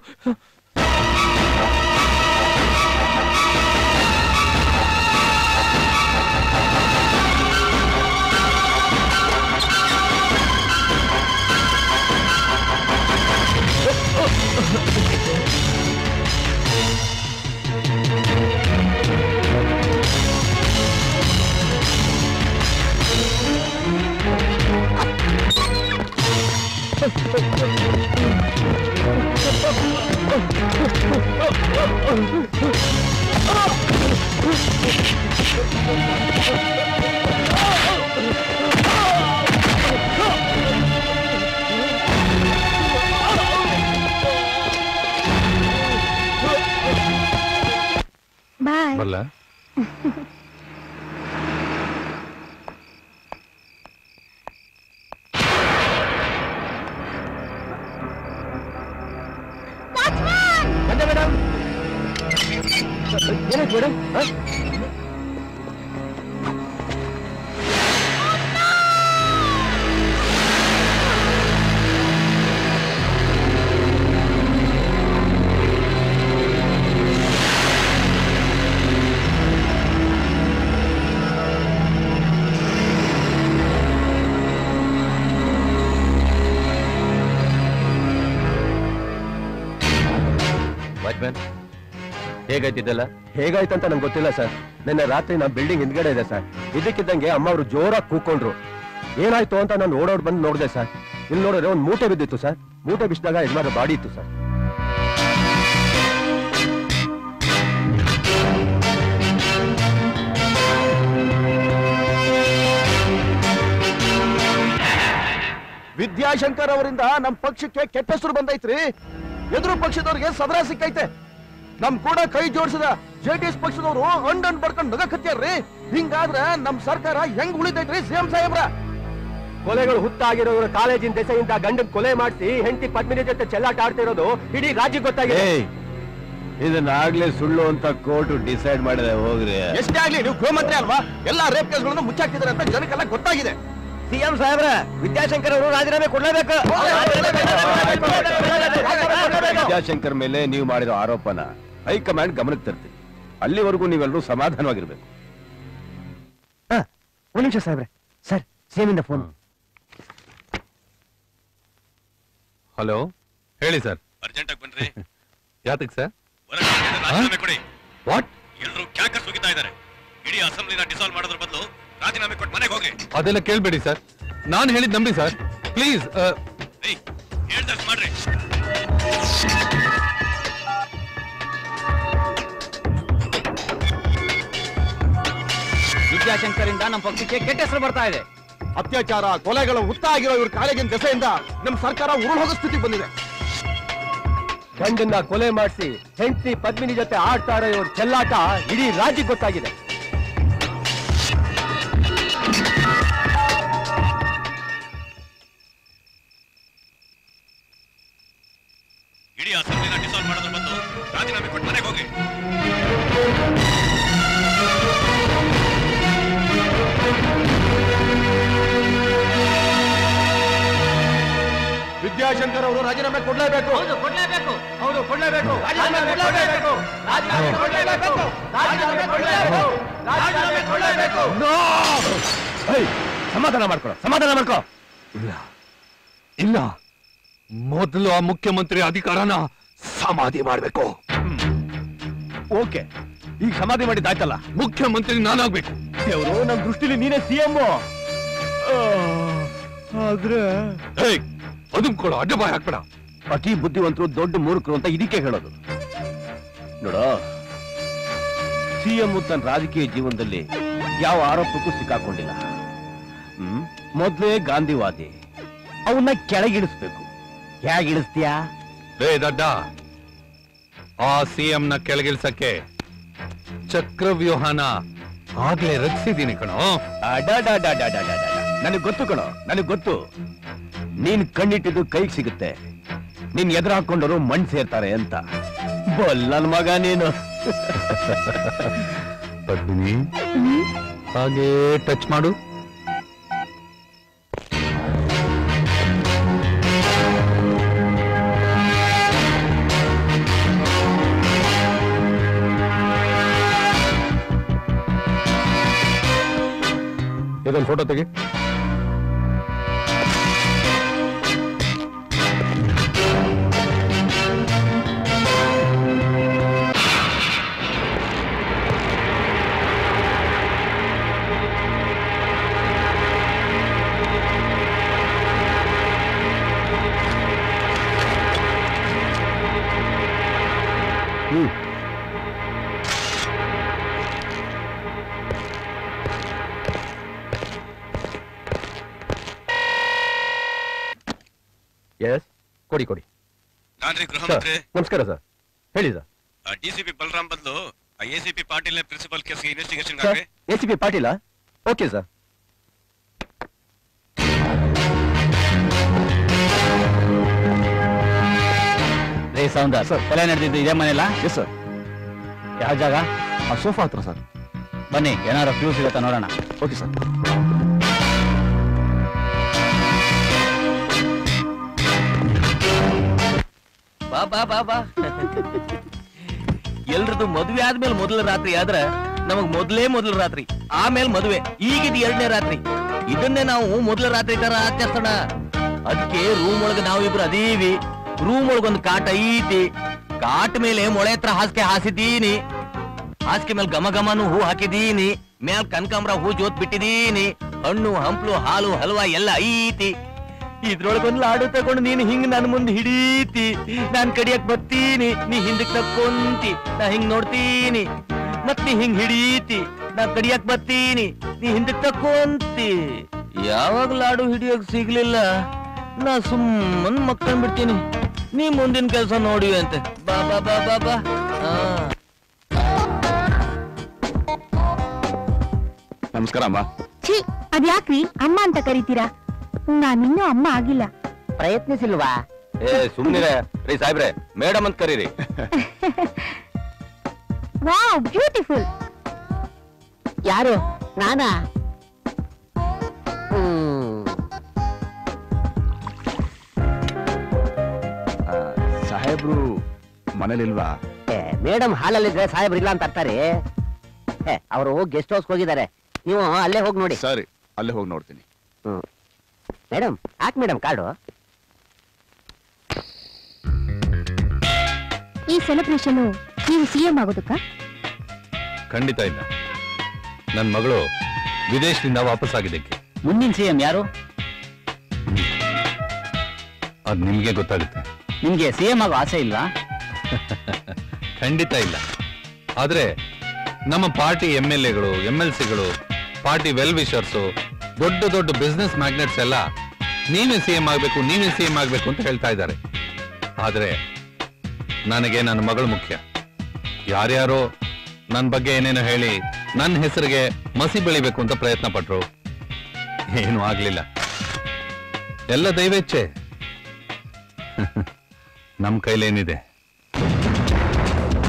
ಬಾಯ್ ಬಲ್ಲ ಬಂದೆ ಮೇಡಮ್ ಏನಾಯ್ತು ಮೇಡಮ್ ವಾಚ್ಮ್ಯಾನ್ ಹೇಗಾಯ್ತಿದ್ದಲ್ಲ ಹೇಗಾಯ್ತಂತ ನಂಗೆ ಗೊತ್ತಿಲ್ಲ ಸರ್ ನಿನ್ನೆ ರಾತ್ರಿ ನಮ್ಮ ಬಿಲ್ಡಿಂಗ್ ಹಿಂದ್ಗಡೆ ಇದೆ ಸರ್ ಇದಕ್ಕಿದ್ದಂಗೆ ಅಮ್ಮ ಅವರು ಜೋರಾಗಿ ಕೂಕೊಂಡ್ರು ಏನಾಯ್ತು ಅಂತ ನಾನು ಓಡೋಡ್ ಬಂದು ನೋಡಿದೆ ಸರ್ ಇಲ್ಲಿ ನೋಡಿದ್ರೆ ಒಂದು ಮೂಟೆ ಬಿದ್ದಿತ್ತು ಸರ್ ಮೂಟೆ ಬಿಸಿದಾಗ ಯಜಮಾನ ಬಾಡಿ ಇತ್ತು ಸರ್ ವಿದ್ಯಾಶಂಕರ್ ಅವರಿಂದ ನಮ್ ಪಕ್ಷಕ್ಕೆ ಕೆಟ್ಟ ಹೆಸರು ಬಂದೈತ್ರಿ ಎದುರು ಪಕ್ಷದವ್ರಿಗೆ ಸದರ ಸಿಕ್ಕೈತೆ ನಮ್ ಕೂಡ ಕೈ ಜೋಡಿಸಿದ ಜೆಡಿಎಸ್ ಪಕ್ಷದವರು ಅಂಡನ್ ಬಡ್ಕೊಂಡ್ ನಗಕತ್ಯಾರ್ರಿ ಹಿಂಗಾದ್ರ ನಮ್ ಸರ್ಕಾರ ಹೆಂಗ್ ಉಳಿತೈತ್ರಿ ಸಿಎಂ ಸಾಹೇಬ್ರ ಕೊಲೆಗಳು ಹುತ್ತಾಗಿರೋರು ಕಾಲೇಜಿನ ದೆಸೆಯಿಂದ ಗಂಡನ್ ಕೊಲೆ ಮಾಡಿಸಿ ಹೆಂಡತಿ ಪತ್ನಿನ ಜೊತೆ ಚೆಲ್ಲಾಟ ಆಡ್ತಿರೋದು ಇಡೀ ರಾಜ್ಯಕ್ಕೆ ಗೊತ್ತಾಗಿದೆ ಇದನ್ನಾಗ್ಲೇ ಸುಳ್ಳು ಅಂತ ಕೋರ್ಟ್ ಡಿಸೈಡ್ ಮಾಡಿದೆ ಹೋಗ್ರಿ ಎಷ್ಟೇ ಆಗ್ಲಿ ನೀವು ಗೃಹಮಂತ್ರಿ ಅಲ್ವಾ ಎಲ್ಲಾ ರೇಪ್ ಕೇಸ್ಗಳನ್ನು ಮುಚ್ಚಾಕಿದ್ದಾರೆ ಅಂತ ಜನಕ್ಕೆಲ್ಲ ಗೊತ್ತಾಗಿದೆ ಸಿಎಂ ಸಾಹೇಬ್ರ ವಿದ್ಯಾಶಂಕರ್ ಅವರು ರಾಜೀನಾಮೆ ಕೊಡ್ಲೇಬೇಕು ವಿದ್ಯಾಶಂಕರ್ ಮೇಲೆ ನೀವು ಮಾಡಿರೋ ಆರೋಪನ ಹೈಕಮಾಂಡ್ ಗಮನಕ್ಕೆ ತರ್ತೀವಿ ಅಲ್ಲಿವರೆಗೂ ನೀವೆಲ್ಲರೂ ಸಮಾಧಾನವಾಗಿರ್ಬೇಕು ಒಂದ್ ನಿಮಿಷ ಸಾಹೇಬ್ರೆ ಸರ್ ಸಿಎಂ ಇಂದ ಫೋನ್ ಹಲೋ ಹೇಳಿ ಸರ್ ಅರ್ಜೆಂಟ್ ಆಗಿ ಬನ್ರಿ ಯಾತಕ್ ಸರ್ ರಾಜೀನಾಮೆ ಕೊಡಿ ವಾಟ್ ಎಲ್ಲರೂ ಕ್ಯಾಕರ್ ಸುಗಿತಾ ಇದ್ದಾರೆ ಇಡೀ ಅಸೆಂಬ್ಲಿನ ಡಿಸಾಲ್ವ್ ಮಾಡೋದ್ರ ಬದಲು ರಾಜೀನಾಮೆ ಕೊಟ್ಟು ಮನೆಗೆ ಹೋಗ್ರಿ ಅದೆಲ್ಲ ಕೇಳ್ಬೇಡಿ ಸರ್ ನಾನು ಹೇಳಿದ್ ನಂಬಿ ಸರ್ ಪ್ಲೀಸ್ ಹೇಳ್ದಷ್ಟು ಮಾಡ್ರಿ ವಿದ್ಯಾಶಂಕರಿಂದ ನಮ್ಮ ಪಕ್ಷಕ್ಕೆ ಕೆಟ್ಟ ಹೆಸರು ಬರ್ತಾ ಇದೆ ಅತ್ಯಾಚಾರ ಕೊಲೆಗಳ ಹುತ್ತ ಆಗಿರೋ ಇವ್ರ ಕಾಲೇಜಿನ ದೆಸೆಯಿಂದ ನಮ್ ಸರ್ಕಾರ ಉರುಳು ಹೋಗೋ ಸ್ಥಿತಿ ಬಂದಿದೆ ಗಂಡನ್ನ ಕೊಲೆ ಮಾಡಿಸಿ ಹೆಂಡತಿ ಪದ್ಮಿನಿ ಜೊತೆ ಆಡ್ತಾ ಇರೋ ಇವ್ರ ಚೆಲ್ಲಾಟ ಇಡೀ ರಾಜ್ಯಕ್ಕೆ ಗೊತ್ತಾಗಿದೆ ಇಡೀ ಅಸೆಂಬ್ಲಿನ ಡಿಸಾಲ್ವ್ ಮಾಡೋದ್ರ ಬದಲು ರಾಜೀನಾಮೆ ಕೊಟ್ಟು ಮನೆಗೆ ಹೋಗಿ ವಿದ್ಯಾಶಂಕರ್ ಅವರು ರಾಜೀನಾಮೆ ಕೊಡ್ಲೇಬೇಕು ಹೌದು ಕೊಡ್ಲೇಬೇಕು ಹೌದು ಕೊಡ್ಲೇಬೇಕು ರಾಜೀನಾಮೆ ಕೊಡ್ಲೇಬೇಕು ರಾಜೀನಾಮೆ ಕೊಡ್ಲೇಬೇಕು ರಾಜೀನಾಮೆ ಕೊಡ್ಲೇಬೇಕು ರಾಜೀನಾಮೆ ಕೊಡ್ಲೇಬೇಕು ಸಮಾಧಾನ ಮಾಡ್ಕೊ ಸಮಾಧಾನ ಮಾಡ್ಕೊ ಇಲ್ಲ ಇಲ್ಲ ಮೊದಲು ಆ ಮುಖ್ಯಮಂತ್ರಿ ಅಧಿಕಾರನ ಸಮಾಧಿ ಮಾಡ್ಬೇಕು ಓಕೆ ಈಗ ಸಮಾಧಿ ಮಾಡಿದ್ದಾಯ್ತಲ್ಲ ಮುಖ್ಯಮಂತ್ರಿ ನಾನಾಗ್ಬೇಕು ದೇವರು ನಮ್ ದೃಷ್ಟಿಲಿ ನೀನೇ ಸಿಎಂ ಆದ್ರೆ ಏಯ್ ಅದನ್ ಕೊಡು ಅಡ್ಡ ಬಾಯ್ ಹಾಕ್ಬೇಡ ಅತಿ ಬುದ್ಧಿವಂತರು ದೊಡ್ಡ ಮೂರ್ಖರು ಅಂತ ಇದಕ್ಕೆ ಹೇಳೋದು ನೋಡ ಸಿಎಂ ತನ್ನ ರಾಜಕೀಯ ಜೀವನದಲ್ಲಿ ಯಾವ ಆರೋಪಕ್ಕೂ ಸಿಕ್ಕಾಕೊಂಡಿಲ್ಲ ಹ್ಮ್ ಮೊದ್ಲೇ ಗಾಂಧಿವಾದಿ ಅವನ್ನ ಕೆಳಗಿಳಿಸ್ಬೇಕು ಹೇಗಿಳಿಸ್ತೀಯಾ ರೇ ದಡ್ಡ ಆ ಸಿಎಂ ನ ಕೆಳಗಿಳ್ಸಕ್ಕೆ ಚಕ್ರವ್ಯೂಹನ ಆಗ್ಲೇ ರಚಿಸಿದೀನಿ ಕಣೋ ನನಗೆ ಗೊತ್ತು ಕಣೋ ನನಗೆ ಗೊತ್ತು ನೀನ್ ಕಣ್ಣಿಟ್ಟಿದ್ದು ಕೈಗೆ ಸಿಗುತ್ತೆ ನೀನ್ ಎದುರು ಹಾಕೊಂಡವರು ಮಣ್ ಸೇರ್ತಾರೆ ಅಂತ ಬಲ್ ನನ್ ಮಗ ನೀನು ಪದ್ಮಿನಿ ಹಾಗೆ ಟಚ್ ಮಾಡು ಇದೊಂದು ಫೋಟೋ ತೆಗಿ ಎಸ್ ಕೊಡಿ ಕೊಡಿ ನಾನ್ರಿ ಸರ್ ನಮಸ್ಕಾರ ಸರ್ ಹೇಳಿ ಸರ್ ಡಿಸಿಪಿ ಬಲರಾಮ್ ಬದಲು ಎಸಿಪಿ ಪಾಟೀಲ್ ಪ್ರಿನ್ಸಿಪಲ್ ಕೇಸ್ಗೆ investigation sir A C P Patil okay sir ರೇ ಸೌಂದರ್ ಸರ್. ಕೊಲೆ ನಡೆದಿದ್ದು ಇದೇ ಮನೆಯಲ್ಲ ಎಸ್ ಸರ್ ಯಾವ ಜಾಗ ಆ ಸೋಫಾ ಹತ್ರ ಸರ್ ಬನ್ನಿ ಏನಾದ್ರು ಕ್ಲೂ ಸಿಗುತ್ತಾ ನೋಡೋಣ ಓಕೆ ಸರ್ ಬಾ ಬಾ ಬಾ ಬಾ ಎಲ್ರದು ಮದುವೆ ಆದ್ಮೇಲೆ ಮೊದಲ ರಾತ್ರಿ ಆದ್ರ ನಮಗ್ ಮೊದಲೇ ಮೊದಲ ರಾತ್ರಿ ಆಮೇಲೆ ಮದುವೆ ಈಗಿದ್ ಎರಡನೇ ರಾತ್ರಿ ಇದನ್ನೇ ನಾವು ಮೊದಲ ರಾತ್ರಿ ತರ ಆಚರಿಸೋಣ ಅದಕ್ಕೆ ರೂಮ್ ಒಳಗೆ ನಾವಿಬ್ರು ಅದೀವಿ ರೂಮ್ ಒಳಗೊಂದು ಕಾಟ ಐತಿ ಕಾಟ್ ಮೇಲೆ ಮೊಳೆ ಹತ್ರ ಹಾಸಿಗೆ ಹಾಸಿದೀನಿ ಹಾಸಿಗೆ ಮೇಲೆ ಘಮ ಘಮನು ಹೂ ಹಾಕಿದೀನಿ ಮೇಲ್ ಕನಕಾಂಬ್ರ ಹೂ ಜೋತ್ ಬಿಟ್ಟಿದೀನಿ ಹಣ್ಣು ಹಂಪ್ಲು ಹಾಲು ಹಲ್ವಾ ಎಲ್ಲ ಐತಿ ಇದ್ರೊಳಗೊಂದು ಲಾಡು ತಗೊಂಡು ನೀನು ಹಿಂಗ್ ನನ್ ಮುಂದೆ ಹಿಡೀತಿ ನಾನ್ ಕಡಿಯಕ್ ಬರ್ತೀನಿ ನೀ ಹಿಂದಕ್ ತಕ್ಕೊಂತಿ ನಾ ಹಿಂಗ್ ನೋಡ್ತೀನಿ ಮತ್ ನೀ ಹಿಂಗ್ ಹಿಡೀತಿ ನಾ ಕಡಿಯಕ್ ಬರ್ತೀನಿ ನೀ ಹಿಂದಕ್ ತಕ್ಕೊಂತಿ ಯಾವಾಗ ಲಾಡು ಹಿಡಿಯಕ್ ಸಿಗ್ಲಿಲ್ಲ ನಾ ಸುಮ್ಮನ್ ಮಕ್ಕಳ್ ಬಿಡ್ತೀನಿ ನೀ ಮುಂದಿನ ಕೆಲಸ ನೋಡಿ ಅಂತೆ ಬಾ ಬಾ ಬಾ ಬಾ ಬಾ ಆ. ನಮಸ್ಕಾರ ಅಮ್ಮ ಛೀ ಅದ್ಯಾಕ್ರಿ ಅಮ್ಮ ಅಂತ ಕರಿತೀರಾ ನಾನಿನ್ನೂ ಅಮ್ಮ ಆಗಿಲ್ಲ ಪ್ರಯತ್ನಿಸಿಲ್ವಾ ಏ ಸುಮ್ನಿರೆ ರೀ ಸಾಹೇಬ್ರೆ ಮೇಡಮ್ ಅಂತ ಕರೀರಿ ವಾವ್ ಬ್ಯೂಟಿಫುಲ್ ಯಾರು ನಾನಾ ಹ್ಮ್ ಸಾಹೇಬ್ರು ಮನೇಲಿಲ್ವಾ ಮೇಡಮ್ ಹಾಲಲ್ಲಿದ್ರೆ ಸಾಹೇಬ್ರು ಇಲ್ಲ ಅಂತ ಅರ್ತಾರೆ ಅವರು ಗೆಸ್ಟ್ ಹೌಸ್ ಹೋಗಿದ್ದಾರೆ ನೀವು ಅಲ್ಲೇ ಹೋಗಿ ನೋಡಿ ಸರಿ ಅಲ್ಲೇ ಹೋಗಿ ನೋಡ್ತೀನಿ ಮೇಡಮ್ ಯಾಕೆ ಮೇಡಮ್ ಕಾರ್ಡು ಈ ಸೆಲೆಬ್ರೇಷನ್ ನೀವು ಸಿಎಂ ಆಗೋದಕ್ಕ ಖಂಡಿತ ಇಲ್ಲ ನನ್ನ ಮಗಳು ವಿದೇಶದಿಂದ ವಾಪಸ್ ಆಗಿದ್ದಕ್ಕೆ ಮುಂದಿನ ಸಿಎಂ ಯಾರು ಅದ್ ನಿಮ್ಗೆ ಗೊತ್ತಾಗುತ್ತೆ ನಿಮ್ಗೆ ಸಿಎಂ ಆಗೋ ಆಸೆ ಇಲ್ವಾ ಖಂಡಿತ ಇಲ್ಲ ಆದ್ರೆ ನಮ್ಮ ಪಾರ್ಟಿ ಎಂ ಎಲ್ ಎಗಳು ಎಂ ಎಲ್ ಸಿಗಳು ಪಾರ್ಟಿ ವೆಲ್ ವಿಷರ್ಸು ದೊಡ್ಡ ದೊಡ್ಡ ಬಿಸ್ನೆಸ್ ಮ್ಯಾಗ್ನೆಟ್ಸ್ ಎಲ್ಲ ನೀವೇ ಸಿಎಂ ಆಗ್ಬೇಕು ನೀವೇ ಸಿಎಂ ಆಗ್ಬೇಕು ಅಂತ ಹೇಳ್ತಾ ಇದ್ದಾರೆ ಆದ್ರೆ ನನಗೆ ನನ್ನ ಮಗಳು ಮುಖ್ಯ ಯಾರ್ಯಾರೋ ನನ್ನ ಬಗ್ಗೆ ಏನೇನೋ ಹೇಳಿ ನನ್ನ ಹೆಸರಿಗೆ ಮಸಿ ಬೆಳಿಬೇಕು ಅಂತ ಪ್ರಯತ್ನ ಪಟ್ರು ಏನು ಆಗ್ಲಿಲ್ಲ ಎಲ್ಲ ದೈವೇಚ್ಛೆ ನಮ್ ಕೈಲೇನಿದೆ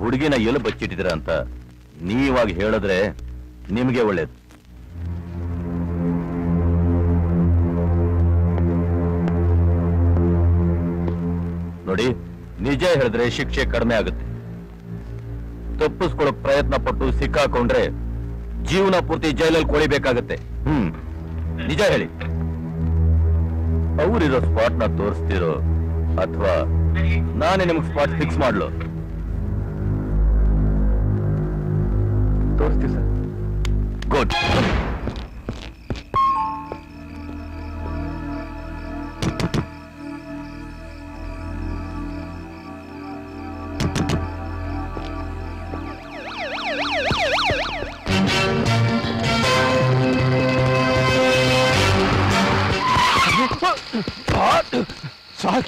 ಹುಡುಗಿನ ಎಲ್ಲಿ ಬಚ್ಚಿಟ್ಟಿದ್ದೀರಾ ಅಂತ ನೀವಾಗಿ ಹೇಳಿದ್ರೆ ನಿಮಗೆ ಒಳ್ಳೇದು ನೋಡಿ ನಿಜ ಹೇಳಿದ್ರೆ ಶಿಕ್ಷೆ ಕಡಿಮೆ ಆಗುತ್ತೆ ತಪ್ಪಿಸ್ಕೊಳ್ಳೋಕ್ ಪ್ರಯತ್ನ ಪಟ್ಟು ಸಿಕ್ಕಾಕೊಂಡ್ರೆ ಜೀವನ ಪೂರ್ತಿ ಜೈಲಲ್ಲಿ ಕೊಳಿಬೇಕಾಗತ್ತೆ ಹ್ಮ್ ನಿಜ ಹೇಳಿ ಅವರಿರೋ ಸ್ಪಾಟ್ ನ ತೋರಿಸ್ತಿರೋ ಅಥವಾ ನಾನೇ ನಿಮ್ಗೆ ಸ್ಪಾಟ್ ಫಿಕ್ಸ್ ಮಾಡ್ಲು ತೋರಿಸ್ತೀವಿ ಸರ್ ಗುಡ್ ಸಾಕ್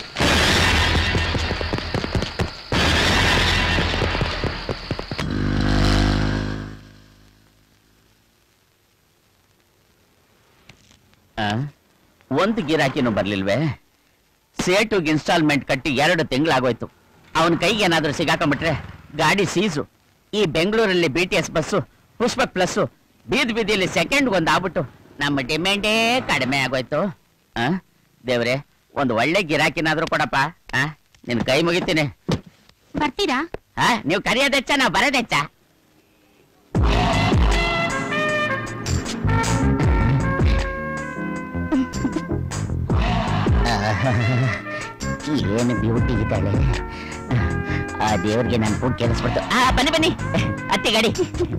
ಆ? ಒಂದು ಗಿರಾಕಿನೂ ಬರ್ಲಿಲ್ವೇ ಸೇಟುಗೆ ಇನ್ಸ್ಟಾಲ್ಮೆಂಟ್ ಕಟ್ಟಿ ಎರಡು ತಿಂಗಳಾಗೋಯ್ತು ಅವನ ಕೈಗೆ ಏನಾದ್ರೂ ಸಿಗಾಕೊಂಡ್ಬಿಟ್ರೆ ಗಾಡಿ ಸೀಸು ಈ ಬೆಂಗಳೂರಲ್ಲಿ B T S bus Pushpak plus ಬೀದ್ ಬೀದಿಯಲ್ಲಿ ಸೆಕೆಂಡ್ ಒಂದು ಆಗ್ಬಿಟ್ಟು ನಮ್ಮ ಡಿಮ್ಯಾಂಡೇ ಕಡಿಮೆ ಆಗೋಯ್ತು ಆ ದೇವ್ರೆ ಒಂದು ಒಳ್ಳೆ ಗಿರಾಕಿನಾದ್ರೂ ಕೊಡಪ್ಪ ಆ ನಿನ್ ಕೈ ಮುಗಿತೀನಿ ಬರ್ತೀರಾ ಆ ನೀವು ಕರೆಯೋದೆಚ್ಚ ನಾವು ಬರೋದೆಚ್ಚ ಏನು ಬ್ಯೂಟಿ ಇದ್ದಾಳೆ ಆ ದೇವ್ರಿಗೆ ನಾನು ಪೂಜೆ ಕೇಳಿಸ್ಬಿಡ್ತು ಆ ಬನ್ನಿ ಬನ್ನಿ ಅತ್ತೆ ಗಾಡಿ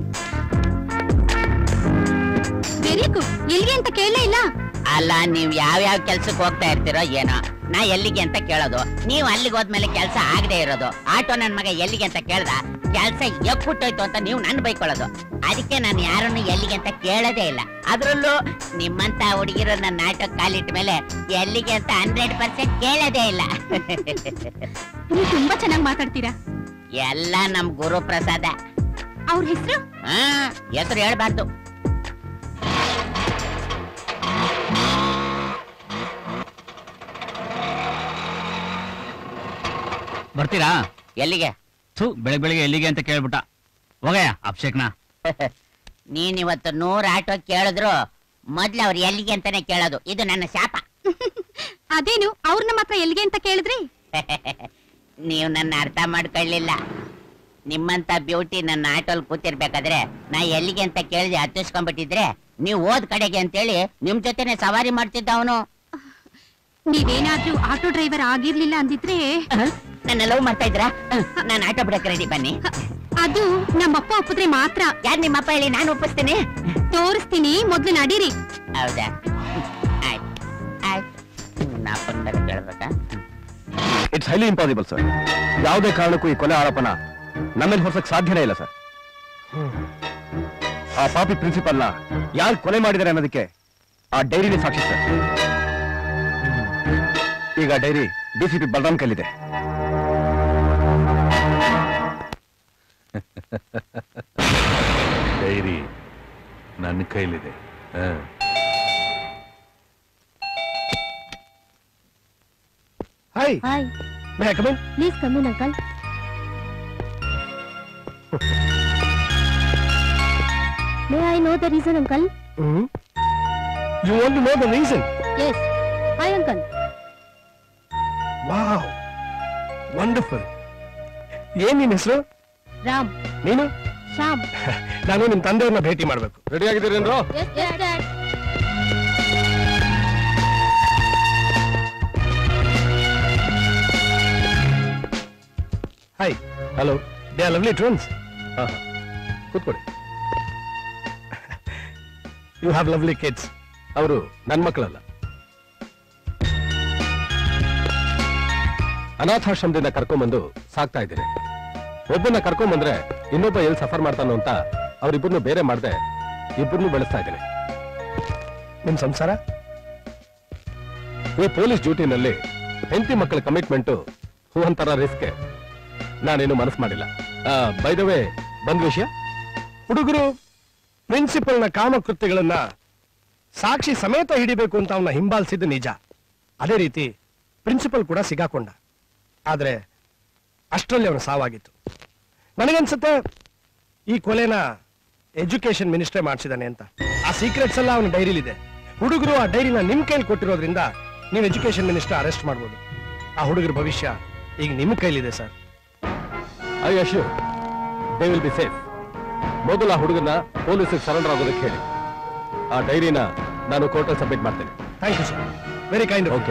ವೆರಿ ಗುಡ್ ಎಲ್ಲಿಗೆ ಅಂತ ಕೇಳಲೇ ಇಲ್ಲ ಅಲ್ಲ ನೀವ್ ಯಾವ್ಯಾವ ಕೆಲ್ಸಕ್ಕೆ ಹೋಗ್ತಾ ಇರ್ತೀರೋ ಏನೋ ನಾ ಎಲ್ಲಿಗೆ ಅಂತ ಕೇಳೋದು ನೀವು ಅಲ್ಲಿಗೆ ಹೋದ್ಮೇಲೆ ಕೆಲಸ ಆಗದೆ ಇರೋದು ಆಟೋ ನನ್ ಮಗ ಎಲ್ಲಿಗೆ ಅಂತ ಕೇಳ್ದ ಕೆಲಸ ಎಪ್ಪುಟ್ಟೋಯ್ತು ಅಂತ ನೀವು ನನ್ ಬೈಕೊಳ್ಳೋದು ಅದಕ್ಕೆ ನಾನು ಯಾರನ್ನು ಎಲ್ಲಿಗೆ ಅಂತ ಕೇಳೋದೇ ಇಲ್ಲ ಅದ್ರಲ್ಲೂ ನಿಮ್ಮಂತ ಹುಡುಗಿರು ನನ್ನ ಆಟೋ ಕಾಲಿಟ್ಟ ಮೇಲೆ ಎಲ್ಲಿಗೆ ಅಂತ ಹಂಡ್ರೆಡ್ ಪರ್ಸೆಂಟ್ ಕೇಳೋದೇ ಇಲ್ಲ ನೀವು ತುಂಬಾ ಚೆನ್ನಾಗಿ ಮಾತಾಡ್ತೀರಾ ಎಲ್ಲ ನಮ್ ಗುರು ಪ್ರಸಾದ ಅವ್ರ ಹೆಸರು ಹಾ ಹೆಸರು ಹೇಳ್ಬಾರ್ದು ಬರ್ತೀರಾ ಎಲ್ಲಿಗೆ ಥೂ ಬೆಳಗ್ಗೆ ಬೆಳಿಗ್ಗೆ ಎಲ್ಲಿಗೆ ಅಂತ ಕೇಳ್ಬಿಟ್ಟ ಹೋಗಯ್ಯ ಅಭಿಷೇಕ್ನ ನೀನ್ ಇವತ್ತು ನೂರ್ ಆಟೋ ಕೇಳಿದ್ರು ಮೊದ್ಲು ಅವ್ರು ಎಲ್ಲಿಗೆ ಅಂತಾನೆ ಕೇಳೋದು ಇದು ನನ್ನ ಶಾಪ ಅದೇನು ಅವ್ರನ್ನ ಮಾತ್ರ ಎಲ್ಲಿಗೆ ಅಂತ ಕೇಳಿದ್ರಿ ನೀವು ನನ್ನ ಅರ್ಥ ಮಾಡ್ಕೊಳ್ಳಿಲ್ಲ ನಿಮ್ಮಂತ ಬ್ಯೂಟಿ ನನ್ನ ಆಟೋಲ್ ಕೂತಿರ್ಬೇಕಾದ್ರೆ ನಾ ಎಲ್ಲಿಗೆ ಅಂತ ಕೇಳಿದೆ ಹತ್ತಿಸ್ಕೊಂಡ್ಬಿಟ್ಟಿದ್ರೆ ನೀವು ಹೋದ್ ಕಡೆಗೆ ಅಂತೇಳಿ ನಿಮ್ ಜೊತೆನೆ ಸವಾರಿ ಮಾಡ್ತಿದ್ದ ಅವನು ನೀವೇನಾದ್ರೂ ಆಟೋ ಡ್ರೈವರ್ ಆಗಿರ್ಲಿಲ್ಲ ಅಂದಿದ್ರೆ ನನ್ನ ಲವ್ ಮಾಡ್ತಾ ಇದ್ರ ನಾನು ಆಟೋ ಬಿಡಕ್ಕೆ ರೆಡಿ ಬನ್ನಿ ಅದು ನಮ್ಮಪ್ಪ ಒಪ್ಪಿದ್ರೆ ಮಾತ್ರ ಯಾರು ನಿಮ್ಮಪ್ಪ ಹೇಳಿ ನಾನು ಒಪ್ಪಿಸ್ತೀನಿ ತೋರಿಸ್ತೀನಿ ಮೊದ್ಲು ನಡೀರಿ ಹೌದಾ ಆಯ್ತು ಆಯ್ತು ನಾ ಬಂದರೆ ಕೇಳ್ಬೇಕಾ ಇಟ್ಸ್ ಹೈಲಿ ಇಂಪಾಸಿಬಲ್ ಸರ್ ಯಾವುದೇ ಕಾರಣಕ್ಕೂ ಈ ಕೊಲೆ ಆರೋಪನ ನಮ್ಮೇಲೆ ಹೊರಸಕ್ ಸಾಧ್ಯನೇ ಇಲ್ಲ ಸರ್ ಆ ಪಾಪಿ ಪ್ರಿನ್ಸಿಪಲ್ನ ಯಾರು ಕೊಲೆ ಮಾಡಿದ್ದಾರೆ ಅನ್ನೋದಕ್ಕೆ ಆ ಡೈರಿನೇ ಸಾಕ್ಷಿ ಸರ್ ಈಗ ಡೈರಿ ಡಿಸಿಪಿ ಬಲರಾಮ್ ಕೈಲಿದೆ ಡೈರಿ ನನ್ನ ಕೈಲಿದೆ ಹ. Hi hi may come in please come in uncle may I know the reason uncle you want to know the reason yes hi uncle wow wonderful ಏನ್ ನಿನ್ ಹೆಸರು ರಾಮ್ ನೀನು ಶ್ಯಾಮ್ ನಾನು ನಿಮ್ ತಂದೆಯವ್ರನ್ನ ಭೇಟಿ ಮಾಡ್ಬೇಕು ರೆಡಿ ಆಗಿದ್ದೀರೇನ್ರೋ yes dad hi hello they are lovely twins ಕೂತ್ಕೊಡಿ ಯು ಹ್ಯಾವ್ ಲವ್ಲಿ ಕಿಡ್ಸ್ ಅವರು ನನ್ನ ಮಕ್ಕಳಲ್ಲ ಅನಾಥಾಶ್ರಮದಿಂದ ಕರ್ಕೊಂಬಂದು ಸಾಕ್ತಾ ಇದ್ದೀನಿ ಒಬ್ಬನ ಕರ್ಕೊಂಬಂದ್ರೆ ಇನ್ನೊಬ್ಬ ಎಲ್ಲಿ ಸಫರ್ ಮಾಡ್ತಾನೋ ಅಂತ ಅವರಿಬ್ಬರನ್ನು ಬೇರೆ ಮಾಡದೆ ಇಬ್ಬರನ್ನು ಬೆಳೆಸ್ತಾ ಇದ್ದೀನಿ ನಿಮ್ ಸಂಸಾರ ಈ ಪೊಲೀಸ್ ಡ್ಯೂಟಿನಲ್ಲಿ ಹೆಂಡತಿ ಮಕ್ಕಳ ಕಮಿಟ್ಮೆಂಟು ಹೂ ಅಂತಾರ ರಿಸ್ಕ್ ನಾನೇನು ಮನಸ್ಸು ಮಾಡಿಲ್ಲ ಬೈದವೇ ಬಂದ್ ವಿಷಯ ಹುಡುಗರು ಪ್ರಿನ್ಸಿಪಲ್ನ ಕಾಮಕೃತ್ಯಗಳನ್ನ ಸಾಕ್ಷಿ ಸಮೇತ ಹಿಡಿಬೇಕು ಅಂತ ಅವನ್ನ ಹಿಂಬಾಲಿಸಿದ್ದು ನಿಜ ಅದೇ ರೀತಿ ಪ್ರಿನ್ಸಿಪಲ್ ಕೂಡ ಸಿಗಾಕೊಂಡ ಆದ್ರೆ ಅಷ್ಟರಲ್ಲಿ ಅವನ ಸಾವಾಗಿತ್ತು ನನಗನ್ಸುತ್ತೆ ಈ ಕೊಲೆನ ಎಜುಕೇಶನ್ ಮಿನಿಸ್ಟ್ರೇ ಮಾಡಿಸಿದಾನೆ ಅಂತ ಆ ಸೀಕ್ರೆಟ್ಸ್ ಎಲ್ಲ ಅವನ ಡೈರಿಲಿದೆ ಹುಡುಗರು ಆ ಡೈರಿನ ನಿಮ್ ಕೈಲಿ ಕೊಟ್ಟಿರೋದ್ರಿಂದ ನೀವು ಎಜುಕೇಶನ್ ಮಿನಿಸ್ಟರ್ ಅರೆಸ್ಟ್ ಮಾಡ್ಬೋದು ಆ ಹುಡುಗರ ಭವಿಷ್ಯ ಈಗ ನಿಮ್ಮ ಕೈಲಿದೆ sir I assure they will be safe ಮೊದಲು ಆ ಹುಡುಗನ ಪೊಲೀಸಿಗೆ ಸರೆಂಡರ್ ಆಗೋದಕ್ಕೆ ಹೇಳಿ ಆ ಡೈರಿನ ನಾನು ಕೋರ್ಟಲ್ಲಿ ಸಬ್ಮಿಟ್ ಮಾಡ್ತೇನೆ thank you sir very kind okay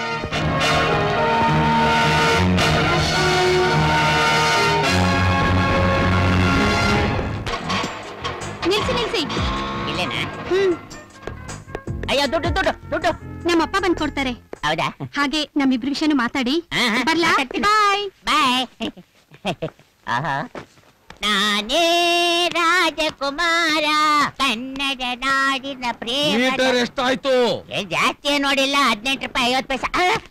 ನಿಲ್ಸಿ ನಿಲ್ಸಿ ಇಲ್ಲೇನಾ ಹ್ಮ್ ಅಯ್ಯೋ ದುಡ್ಡು ದುಡ್ಡು ದುಡ್ಡು ನಮ್ಮಪ್ಪ ಬಂದ್ ಕೊಡ್ತಾರೆ ಹೌದಾ ಹಾಗೆ ನಮ್ಮಿಬ್ರ ವಿಷಯನೂ ಮಾತಾಡಿ ಆಹಾ, ಬರ್ಲಾ ಮಾತಾಡ್ತೀನಿ. ಬಾಯ್ ಬಾಯ್ ಆಹಾ ನಾನೇ ರಾಜಕುಮಾರ ಕನ್ನಡ ನಾಡಿನ ಪ್ರೇಮ ಮೀಟರ್ ಎಷ್ಟಾಯ್ತು ಏ, ಜಾಸ್ತಿ ಏನ್ ನೋಡಿಲ್ಲ ಹದಿನೆಂಟು ರೂಪಾಯಿ ಐವತ್ತು ಪೈಸೆ